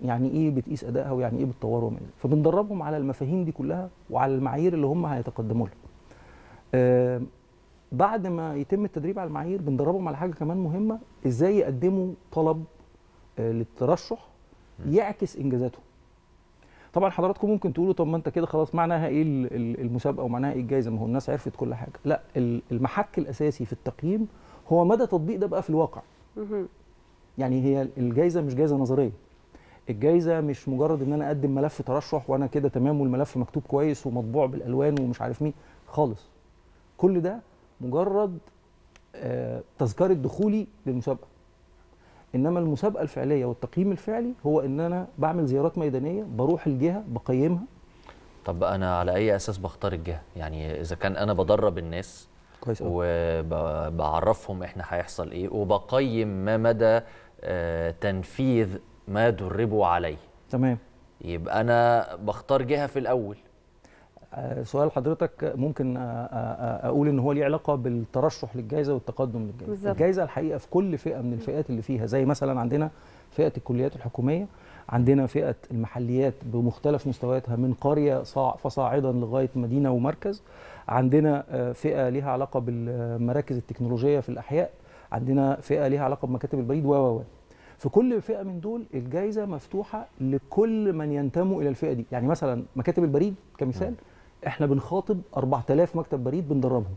يعني ايه بتقيس ادائها ويعني ايه بتطوره وما إلى ذلك. فبندربهم على المفاهيم دي كلها وعلى المعايير اللي هم هيتقدموا لها آه، بعد ما يتم التدريب على المعايير بندربهم على حاجه كمان مهمه ازاي يقدموا طلب آه، للترشح يعكس انجازاتهم طبعا حضراتكم ممكن تقولوا طب ما انت كده خلاص معناها ايه ال- ال- المسابقه ومعناها ايه الجائزه ما هو الناس عرفت كل حاجه لا ال- المحك الاساسي في التقييم هو مدى تطبيق ده بقى في الواقع مهم. يعني هي الجائزه مش جائزه نظريه الجائزه مش مجرد ان انا اقدم ملف ترشح وانا كده تمام والملف مكتوب كويس ومطبوع بالالوان ومش عارف مين خالص كل ده مجرد آه، تذكره دخولي للمسابقه انما المسابقه الفعليه والتقييم الفعلي هو ان انا بعمل زيارات ميدانيه بروح الجهه بقيمها طب انا على اي اساس بختار الجهه يعني اذا كان انا بدرب الناس كويس وبعرفهم احنا هيحصل ايه وبقيم ما مدى آه، تنفيذ ما دربوا عليه تمام يبقى انا بختار جهه في الاول آه، سؤال حضرتك ممكن آه، آه، آه، اقول ان هو ليه علاقه بالترشح للجائزه والتقدم للجائزه بالظبط. الجائزه الحقيقه في كل فئه من الفئات اللي فيها زي مثلا عندنا فئه الكليات الحكوميه عندنا فئه المحليات بمختلف مستوياتها من قريه صاع فصاعدا لغايه مدينه ومركز عندنا آه، فئه ليها علاقه بالمراكز التكنولوجيه في الاحياء عندنا فئه ليها علاقه بمكاتب البريد و و و في كل فئه من دول الجائزه مفتوحه لكل من ينتموا الى الفئه دي يعني مثلا مكاتب البريد كمثال احنا بنخاطب 4000 مكتب بريد بندربهم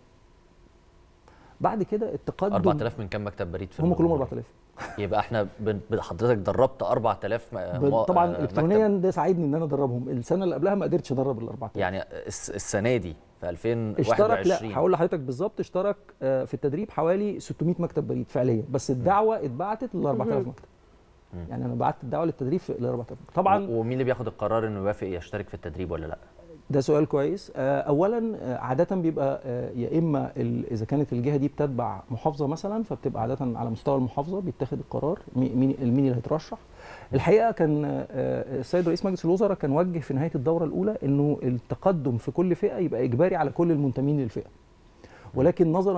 بعد كده التقدم 4000 من كام مكتب بريد في هم كلهم الموضوع؟ 4000 يبقى احنا بن- بن- حضرتك دربت 4000 م- ب- مو- طبعا آه، الكترونيا مكتب. ده ساعدني ان انا ادربهم السنه اللي قبلها ما قدرتش ادرب ال 4000 يعني الس- السنه دي في 2021 اشترك لا هقول لحضرتك بالظبط اشترك آه، في التدريب حوالي 600 مكتب بريد فعليا بس الدعوه اتبعتت لل 4000 مهم. مكتب يعني انا بعت الدعوه للتدريب في ل 4000 مكتب طبعا و- ومين اللي بياخد القرار انه يوافق يشترك في التدريب ولا لا ده سؤال كويس آه، اولا آه، عاده بيبقى آه، يا اما ال- اذا كانت الجهه دي بتتبع محافظه مثلا فبتبقى عاده على مستوى المحافظه بيتخذ القرار مي- مين مين اللي هيترشح الحقيقه كان آه، آه، السيد رئيس مجلس الوزراء كان وجه في نهايه الدوره الاولى انه التقدم في كل فئه يبقى اجباري على كل المنتمين للفئه ولكن نظرا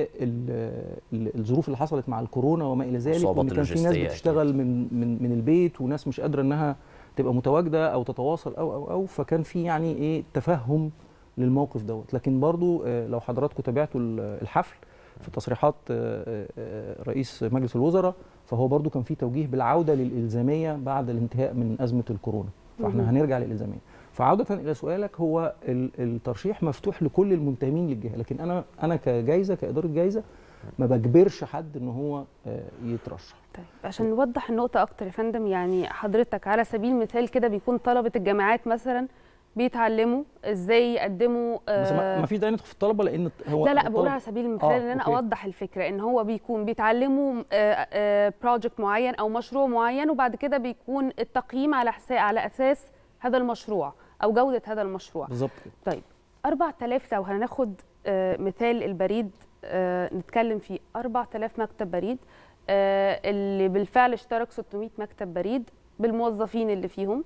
للظروف اللي حصلت مع الكورونا وما الى ذلك الصعوبات وان كان في ناس اللوجستية بتشتغل من من من البيت وناس مش قادره انها تبقى متواجده او تتواصل او او او فكان في يعني ايه تفهم للموقف دوت لكن برضو آه، لو حضراتكم تابعتوا ال- الحفل في تصريحات آه، آه، رئيس مجلس الوزراء فهو برضو كان في توجيه بالعوده للالزاميه بعد الانتهاء من ازمه الكورونا مهم. فاحنا هنرجع للالزاميه فعوده الى سؤالك هو ال- الترشيح مفتوح لكل المنتمين للجهه لكن انا انا كجائزه كاداره جائزه ما بجبرش حد ان هو آه، يترشح طيب عشان نوضح النقطة أكتر يا فندم يعني حضرتك على سبيل المثال كده بيكون طلبة الجامعات مثلا بيتعلموا ازاي يقدموا بس ما آه، ما فيش داعي ندخل في الطلبه لان هو لا لا الطلب- بقول على سبيل المثال آه، ان انا أوكي. اوضح الفكره ان هو بيكون بيتعلموا بروجكت معين او مشروع معين وبعد كده بيكون التقييم على حساب على اساس هذا المشروع او جوده هذا المشروع بالظبط كده. طيب 4000 لو هناخد آه، مثال البريد آه، نتكلم فيه 4000 مكتب بريد آه، اللي بالفعل اشترك 600 مكتب بريد بالموظفين اللي فيهم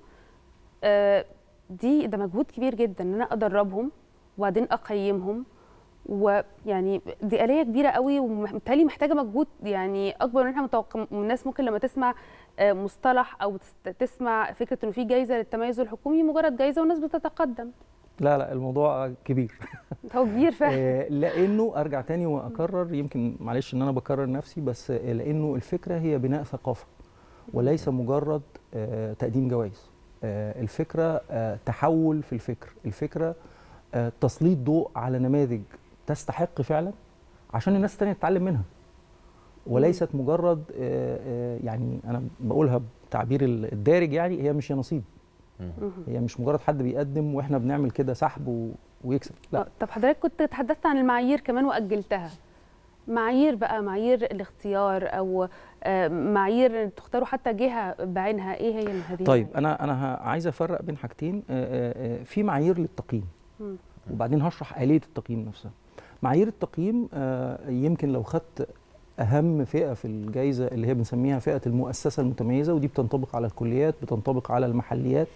آه، دي ده مجهود كبير جدا ان انا ادربهم وبعدين اقيمهم ويعني دي آلية كبيرة قوي وبالتالي محتاجة مجهود يعني أكبر من احنا متوقع الناس ممكن لما تسمع آه، مصطلح أو تس- تسمع فكرة إنه في جايزة للتميز الحكومي مجرد جايزة والناس بتتقدم لا لا الموضوع كبير هو كبير فعلا آه، لانه ارجع تاني واكرر يمكن معلش ان انا بكرر نفسي بس آه، لانه الفكره هي بناء ثقافه وليس مجرد آه، تقديم جوائز آه، الفكره آه، تحول في الفكر الفكره آه، تسليط ضوء على نماذج تستحق فعلا عشان الناس التانية تتعلم منها وليست مجرد آه، آه، يعني انا بقولها بتعبير الدارج يعني هي مش يا نصيب هي مش مجرد حد بيقدم واحنا بنعمل كده سحب و- ويكسب لا آه، طب حضرتك كنت تحدثت عن المعايير كمان وأجلتها معايير بقى معايير الاختيار أو آه، معايير تختاروا حتى جهة بعينها إيه هي هذه طيب انا انا ه- عايز افرق بين حاجتين آه، آه، آه، في معايير للتقييم مم. وبعدين هشرح آلية التقييم نفسها معايير التقييم آه، يمكن لو خدت أهم فئة في الجائزة اللي هي بنسميها فئة المؤسسة المتميزة ودي بتنطبق على الكليات بتنطبق على المحليات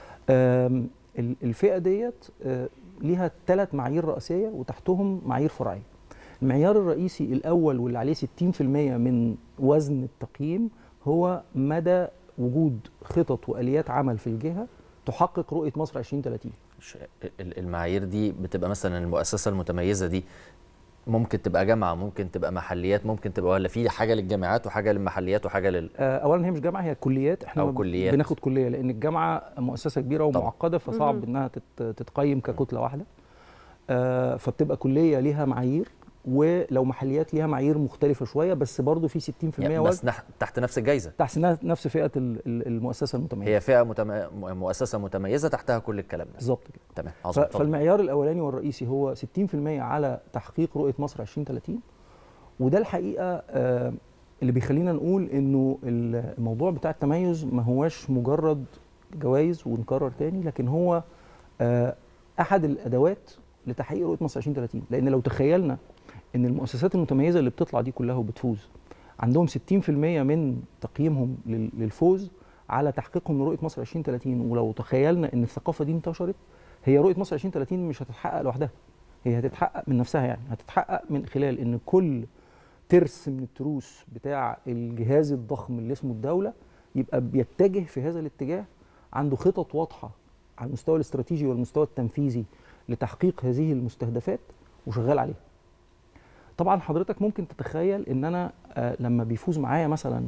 آم، ال- الفئة ديت آه، ليها ثلاث معايير رئيسية وتحتهم معايير فرعية المعيار الرئيسي الأول واللي عليه 60% من وزن التقييم هو مدى وجود خطط واليات عمل في الجهه تحقق رؤيه مصر 2030 ش- ال- المعايير دي بتبقى مثلا المؤسسه المتميزه دي ممكن تبقى جامعه ممكن تبقى محليات ممكن تبقى ولا في حاجه للجامعات وحاجه للمحليات وحاجه لل آه، اولا هي مش جامعه هي كليات احنا أو ما ب- كليات. بناخد كليه لان الجامعه مؤسسه كبيره ومعقده فصعب مهم. انها تت- تتقيم ككتله واحده آه، فبتبقى كليه ليها معايير ولو محليات ليها معايير مختلفه شويه بس برضه في 60% يعني وزن بس نح- تحت نفس الجائزه تحت ن- نفس فئه ال- ال- المؤسسه المتميزه هي فئه متم... م- مؤسسه متميزه تحتها كل الكلام ده بالظبط كده تمام ف- عظيم اتفضل. فالمعيار الاولاني والرئيسي هو 60% على تحقيق رؤيه مصر 2030 وده الحقيقه آه، اللي بيخلينا نقول انه الموضوع بتاع التميز ما هواش مجرد جوائز ونكرر تاني لكن هو آه، احد الادوات لتحقيق رؤيه مصر 2030 لان لو تخيلنا ان المؤسسات المتميزه اللي بتطلع دي كلها وبتفوز عندهم 60% من تقييمهم لل- للفوز على تحقيقهم لرؤيه مصر 2030 ولو تخيلنا ان الثقافه دي انتشرت هي رؤيه مصر 2030 مش هتتحقق لوحدها هي هتتحقق من نفسها يعني هتتحقق من خلال ان كل ترس من التروس بتاع الجهاز الضخم اللي اسمه الدوله يبقى بيتجه في هذا الاتجاه عنده خطط واضحه على المستوى الاستراتيجي والمستوى التنفيذي لتحقيق هذه المستهدفات وشغال عليها. طبعا حضرتك ممكن تتخيل ان انا آه لما بيفوز معايا مثلا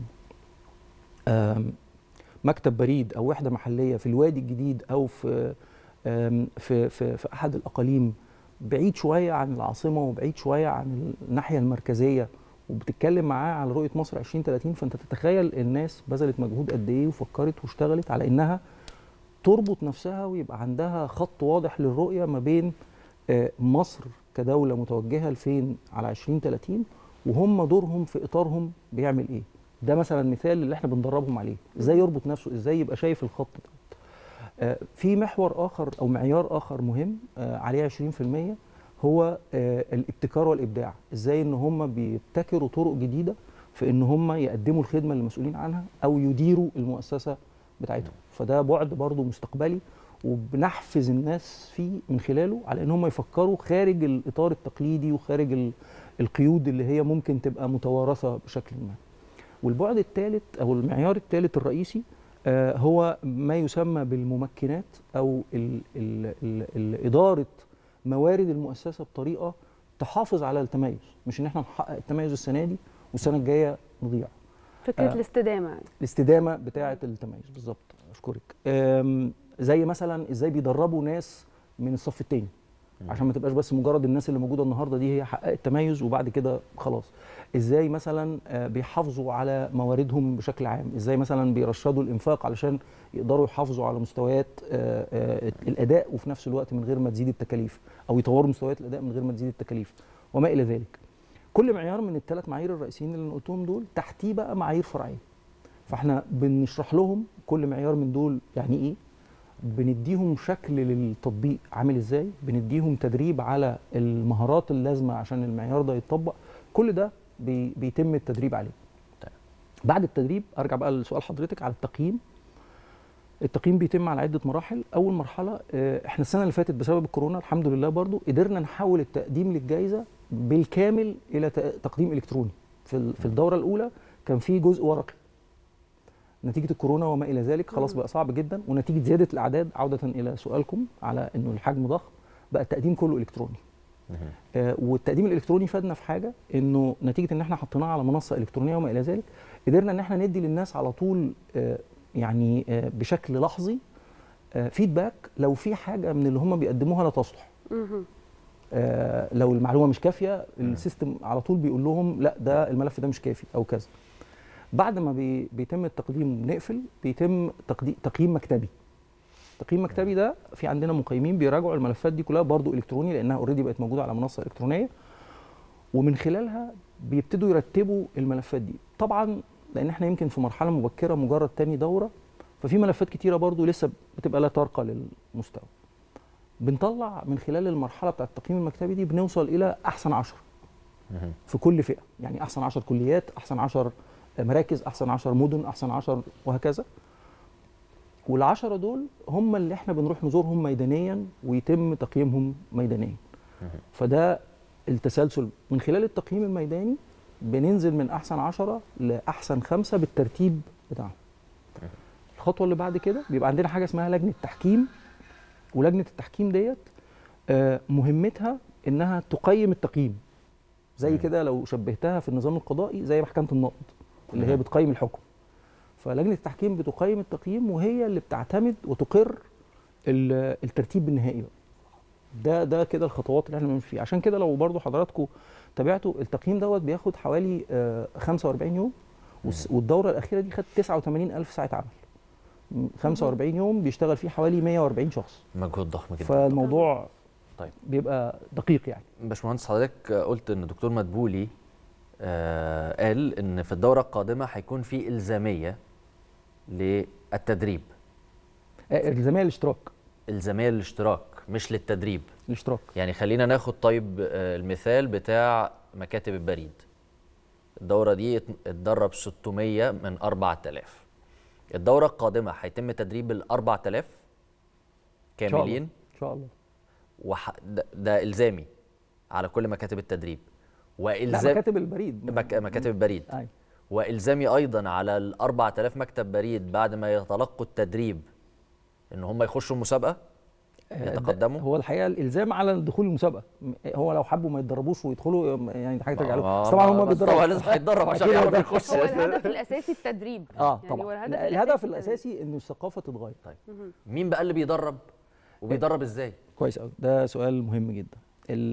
آم، مكتب بريد او وحده محليه في الوادي الجديد او في آم، في في, في احد الاقاليم بعيد شويه عن العاصمه وبعيد شويه عن الناحيه المركزيه وبتتكلم معاه على رؤيه مصر 2030 فانت تتخيل الناس بذلت مجهود قد ايه وفكرت واشتغلت على انها تربط نفسها ويبقى عندها خط واضح للرؤيه ما بين آه، مصر كدوله متوجهه لفين على 2030 وهم دورهم في اطارهم بيعمل ايه ده مثلا مثال اللي احنا بندربهم عليه ازاي يربط نفسه ازاي يبقى شايف الخط ده آه، في محور اخر او معيار اخر مهم آه، عليه 20% هو آه، الابتكار والابداع ازاي ان هم بيبتكروا طرق جديده في ان هم يقدموا الخدمه للمسؤولين عنها او يديروا المؤسسه بتاعتهم فده بعد برضه مستقبلي وبنحفز الناس فيه من خلاله على ان هم يفكروا خارج الاطار التقليدي وخارج ال- القيود اللي هي ممكن تبقى متوارثه بشكل ما والبعد الثالث او المعيار الثالث الرئيسي آه، هو ما يسمى بالممكنات او ال ال ال ال اداره موارد المؤسسه بطريقه تحافظ على التميز مش ان احنا نحقق التميز السنه دي والسنه الجايه نضيع فكره آه. الاستدامه يعني الاستدامه بتاعه التميز بالظبط اشكرك أم، زي مثلا ازاي بيدربوا ناس من الصف الثاني عشان ما تبقاش بس مجرد الناس اللي موجوده النهارده دي هي حققت تميز وبعد كده خلاص ازاي مثلا آه، بيحافظوا على مواردهم بشكل عام ازاي مثلا بيرشدوا الانفاق علشان يقدروا يحافظوا على مستويات آه، آه، الاداء وفي نفس الوقت من غير ما تزيد التكاليف او يطوروا مستويات الاداء من غير ما تزيد التكاليف وما الى ذلك كل معيار من الثلاث معايير الرئيسيين اللي انا قلتهم دول تحتيه بقى معايير فرعيه فاحنا بنشرح لهم كل معيار من دول يعني ايه بنديهم شكل للتطبيق عامل ازاي بنديهم تدريب على المهارات اللازمه عشان المعيار ده يتطبق كل ده بي بيتم التدريب عليه بعد التدريب ارجع بقى لسؤال حضرتك على التقييم التقييم بيتم على عده مراحل اول مرحله آه، احنا السنه اللي فاتت بسبب الكورونا الحمد لله برضو قدرنا نحول التقديم للجائزه بالكامل الى ت- تقديم الكتروني في ال- في الدوره الاولى كان في جزء ورقي نتيجه الكورونا وما الى ذلك خلاص بقى صعب جدا ونتيجه زياده الاعداد عوده الى سؤالكم على انه الحجم ضخم بقى التقديم كله الكتروني آه، والتقديم الالكتروني فادنا في حاجه انه نتيجه ان احنا حطيناه على منصه الكترونيه وما الى ذلك قدرنا ان احنا ندي للناس على طول آه، يعني آه، بشكل لحظي آه، فيدباك لو في حاجه من اللي هم بيقدموها لا تصلح مهم. آه، لو المعلومه مش كافيه السيستم على طول بيقول لهم لا ده الملف ده مش كافي او كذا بعد ما بي بيتم التقديم ونقفل بيتم تقدي- تقييم مكتبي تقييم مكتبي ده في عندنا مقيمين بيراجعوا الملفات دي كلها برضو الكتروني لانها اوريدي بقت موجوده على منصه الكترونيه ومن خلالها بيبتدوا يرتبوا الملفات دي طبعا لان احنا يمكن في مرحله مبكره مجرد تاني دوره ففي ملفات كتيره برضو لسه بتبقى لا ترقى للمستوى بنطلع من خلال المرحله بتاعه التقييم المكتبي دي بنوصل الى احسن عشرة في كل فئه يعني احسن 10 كليات احسن 10 مراكز احسن 10 مدن احسن 10 وهكذا والعشرة دول هم اللي احنا بنروح نزورهم ميدانيا ويتم تقييمهم ميدانيا فده التسلسل من خلال التقييم الميداني بننزل من احسن عشرة لاحسن خمسة بالترتيب بتاعهم الخطوه اللي بعد كده بيبقى عندنا حاجه اسمها لجنه تحكيم ولجنه التحكيم ديت آه، مهمتها انها تقيم التقييم زي كده لو شبهتها في النظام القضائي زي محكمه النقد اللي هي مم. بتقيم الحكم فلجنه التحكيم بتقيم التقييم وهي اللي بتعتمد وتقر ال- الترتيب النهائي بقى. ده ده كده الخطوات اللي احنا بنمشي فيها عشان كده لو برضو حضراتكم تابعتوا التقييم دوت بياخد حوالي آه، 45 يوم والس- والدوره الاخيره دي خدت 89 الف ساعه عمل م- 45 يوم بيشتغل فيه حوالي 140 شخص مجهود ضخم جدا فالموضوع طيب بيبقى دقيق يعني باشمهندس حضرتك قلت ان دكتور مدبولي آه قال ان في الدوره القادمه هيكون في الزاميه للتدريب آه، الزمالة الاشتراك الزاميه للاشتراك مش للتدريب الاشتراك يعني خلينا ناخد طيب آه، المثال بتاع مكاتب البريد الدوره دي ات- اتدرب 600 من 4000 الدوره القادمه هيتم تدريب ال 4000 إن شاء الله. كاملين ان شاء الله وح... ده, ده الزامي على كل مكاتب التدريب لا والزام مكاتب البريد مك... مكاتب البريد أيوة. والزامي ايضا على ال 4000 مكتب بريد بعد ما يتلقوا التدريب ان هم يخشوا المسابقه آه، ده- يتقدموا هو الحقيقه الالزام على دخول المسابقه م- هو لو حبوا ما يتدربوش ويدخلوا يعني دي حاجه ترجع لهم آه، بس طبعا هم بس بيتدربوا طبعا لازم هيتدرب عشان أكيد يعرف هيتدرب. يخش هو الهدف الاساسي التدريب اه يعني هو طبعا الهدف لا، الأساسي الهدف التدريب. الاساسي ان الثقافه تتغير طيب مهم. مين بقى اللي بيدرب وبيدرب ازاي كويس قوي ده سؤال مهم جدا ال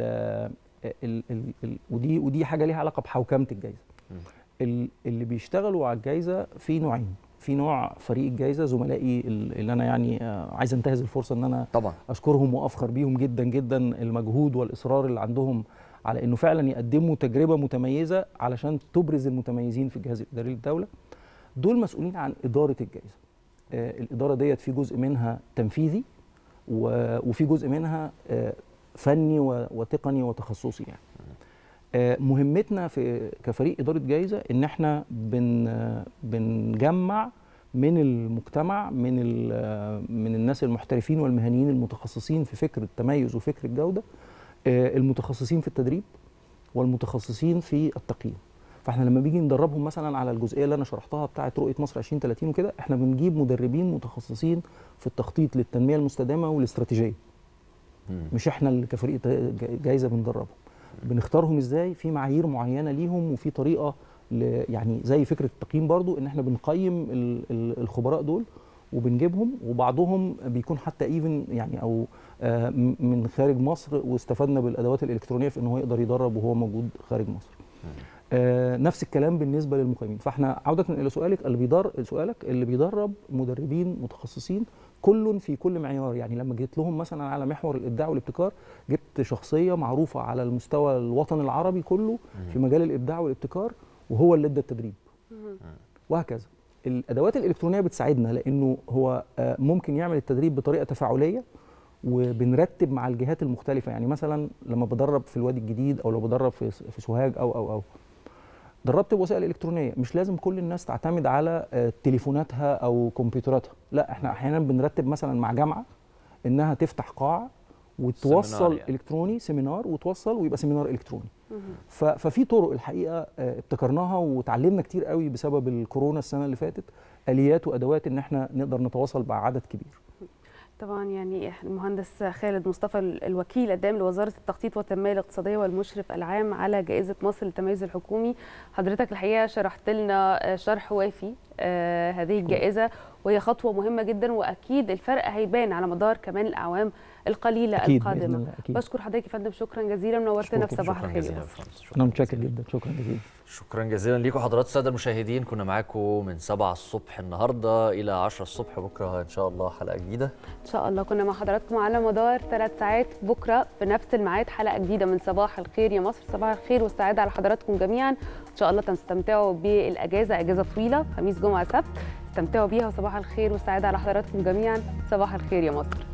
ال ال ال ودي ودي حاجه ليها علاقه بحوكمه الجائزه ال- اللي بيشتغلوا على الجائزه في نوعين في نوع فريق الجائزه زملائي ال- اللي انا يعني آه، عايز انتهز الفرصه ان انا طبعا اشكرهم وافخر بيهم جدا جدا المجهود والاصرار اللي عندهم على انه فعلا يقدموا تجربه متميزه علشان تبرز المتميزين في الجهاز الاداري للدوله دول مسؤولين عن اداره الجائزه آه، الاداره ديت في جزء منها تنفيذي و- وفي جزء منها آه، فني و- وتقني وتخصصي يعني آه، مهمتنا في كفريق اداره جائزه ان احنا بن آه، بنجمع من المجتمع من ال- آه، من الناس المحترفين والمهنيين المتخصصين في فكر التميز وفكر الجوده آه، المتخصصين في التدريب والمتخصصين في التقييم فاحنا لما بيجي ندربهم مثلا على الجزئيه اللي انا شرحتها بتاعه رؤيه مصر 2030 وكده احنا بنجيب مدربين متخصصين في التخطيط للتنميه المستدامه والاستراتيجيه مش احنا اللي كفريق ت- جايزه بندربهم بنختارهم ازاي في معايير معينه ليهم وفي طريقه ل يعني زي فكره التقييم برضو ان احنا بنقيم ال- ال- الخبراء دول وبنجيبهم وبعضهم بيكون حتى ايفن يعني او آه، م- من خارج مصر واستفدنا بالادوات الالكترونيه في ان هو يقدر يدرب وهو موجود خارج مصر. آه، نفس الكلام بالنسبه للمقيمين فاحنا عوده الى سؤالك اللي بيدرب سؤالك اللي بيدرب مدربين متخصصين كل في كل معيار يعني لما جيت لهم مثلا على محور الابداع والابتكار جبت شخصيه معروفه على المستوى الوطني العربي كله في مجال الابداع والابتكار وهو اللي ادى التدريب وهكذا الادوات الالكترونيه بتساعدنا لانه هو آه، ممكن يعمل التدريب بطريقه تفاعليه وبنرتب مع الجهات المختلفه يعني مثلا لما بدرب في الوادي الجديد او لو بدرب في في سوهاج او او او دربت بوسائل الكترونيه مش لازم كل الناس تعتمد على آه، تليفوناتها او كمبيوتراتها لا احنا احيانا بنرتب مثلا مع جامعه انها تفتح قاعه وتوصل يعني. الكتروني سيمينار وتوصل ويبقى سيمينار الكتروني ف- ففي طرق الحقيقه آه، ابتكرناها وتعلمنا كتير قوي بسبب الكورونا السنه اللي فاتت اليات وادوات ان احنا نقدر نتواصل مع عدد كبير طبعا يعني المهندس خالد مصطفى الوكيل الدائم لوزاره التخطيط والتنميه الاقتصاديه والمشرف العام على جائزه مصر للتميز الحكومي حضرتك الحقيقه شرحت لنا آه، شرح وافي آه، هذه الجائزه وهي خطوه مهمه جدا واكيد الفرق هيبان على مدار كمان الاعوام القليله أكيد بإذن القادمه الله، أكيد. بشكر حضرتك يا فندم شكرا جزيلا منورتنا في شكراً صباح الخير يا جزيلاً مصر. يا فندم. انا متشكر جدا شكرا جزيلا شكرا جزيلا ليكم حضرات الساده المشاهدين كنا معاكم من 7 الصبح النهارده الى 10 الصبح بكره ان شاء الله حلقه جديده ان شاء الله كنا مع حضراتكم على مدار ثلاث ساعات بكره في نفس الميعاد حلقه جديده من صباح الخير يا مصر صباح الخير والسعاده على حضراتكم جميعا ان شاء الله تستمتعوا بالاجازه اجازه طويله خميس جمعه سبت استمتعوا بيها وصباح الخير والسعاده على حضراتكم جميعا صباح الخير يا مصر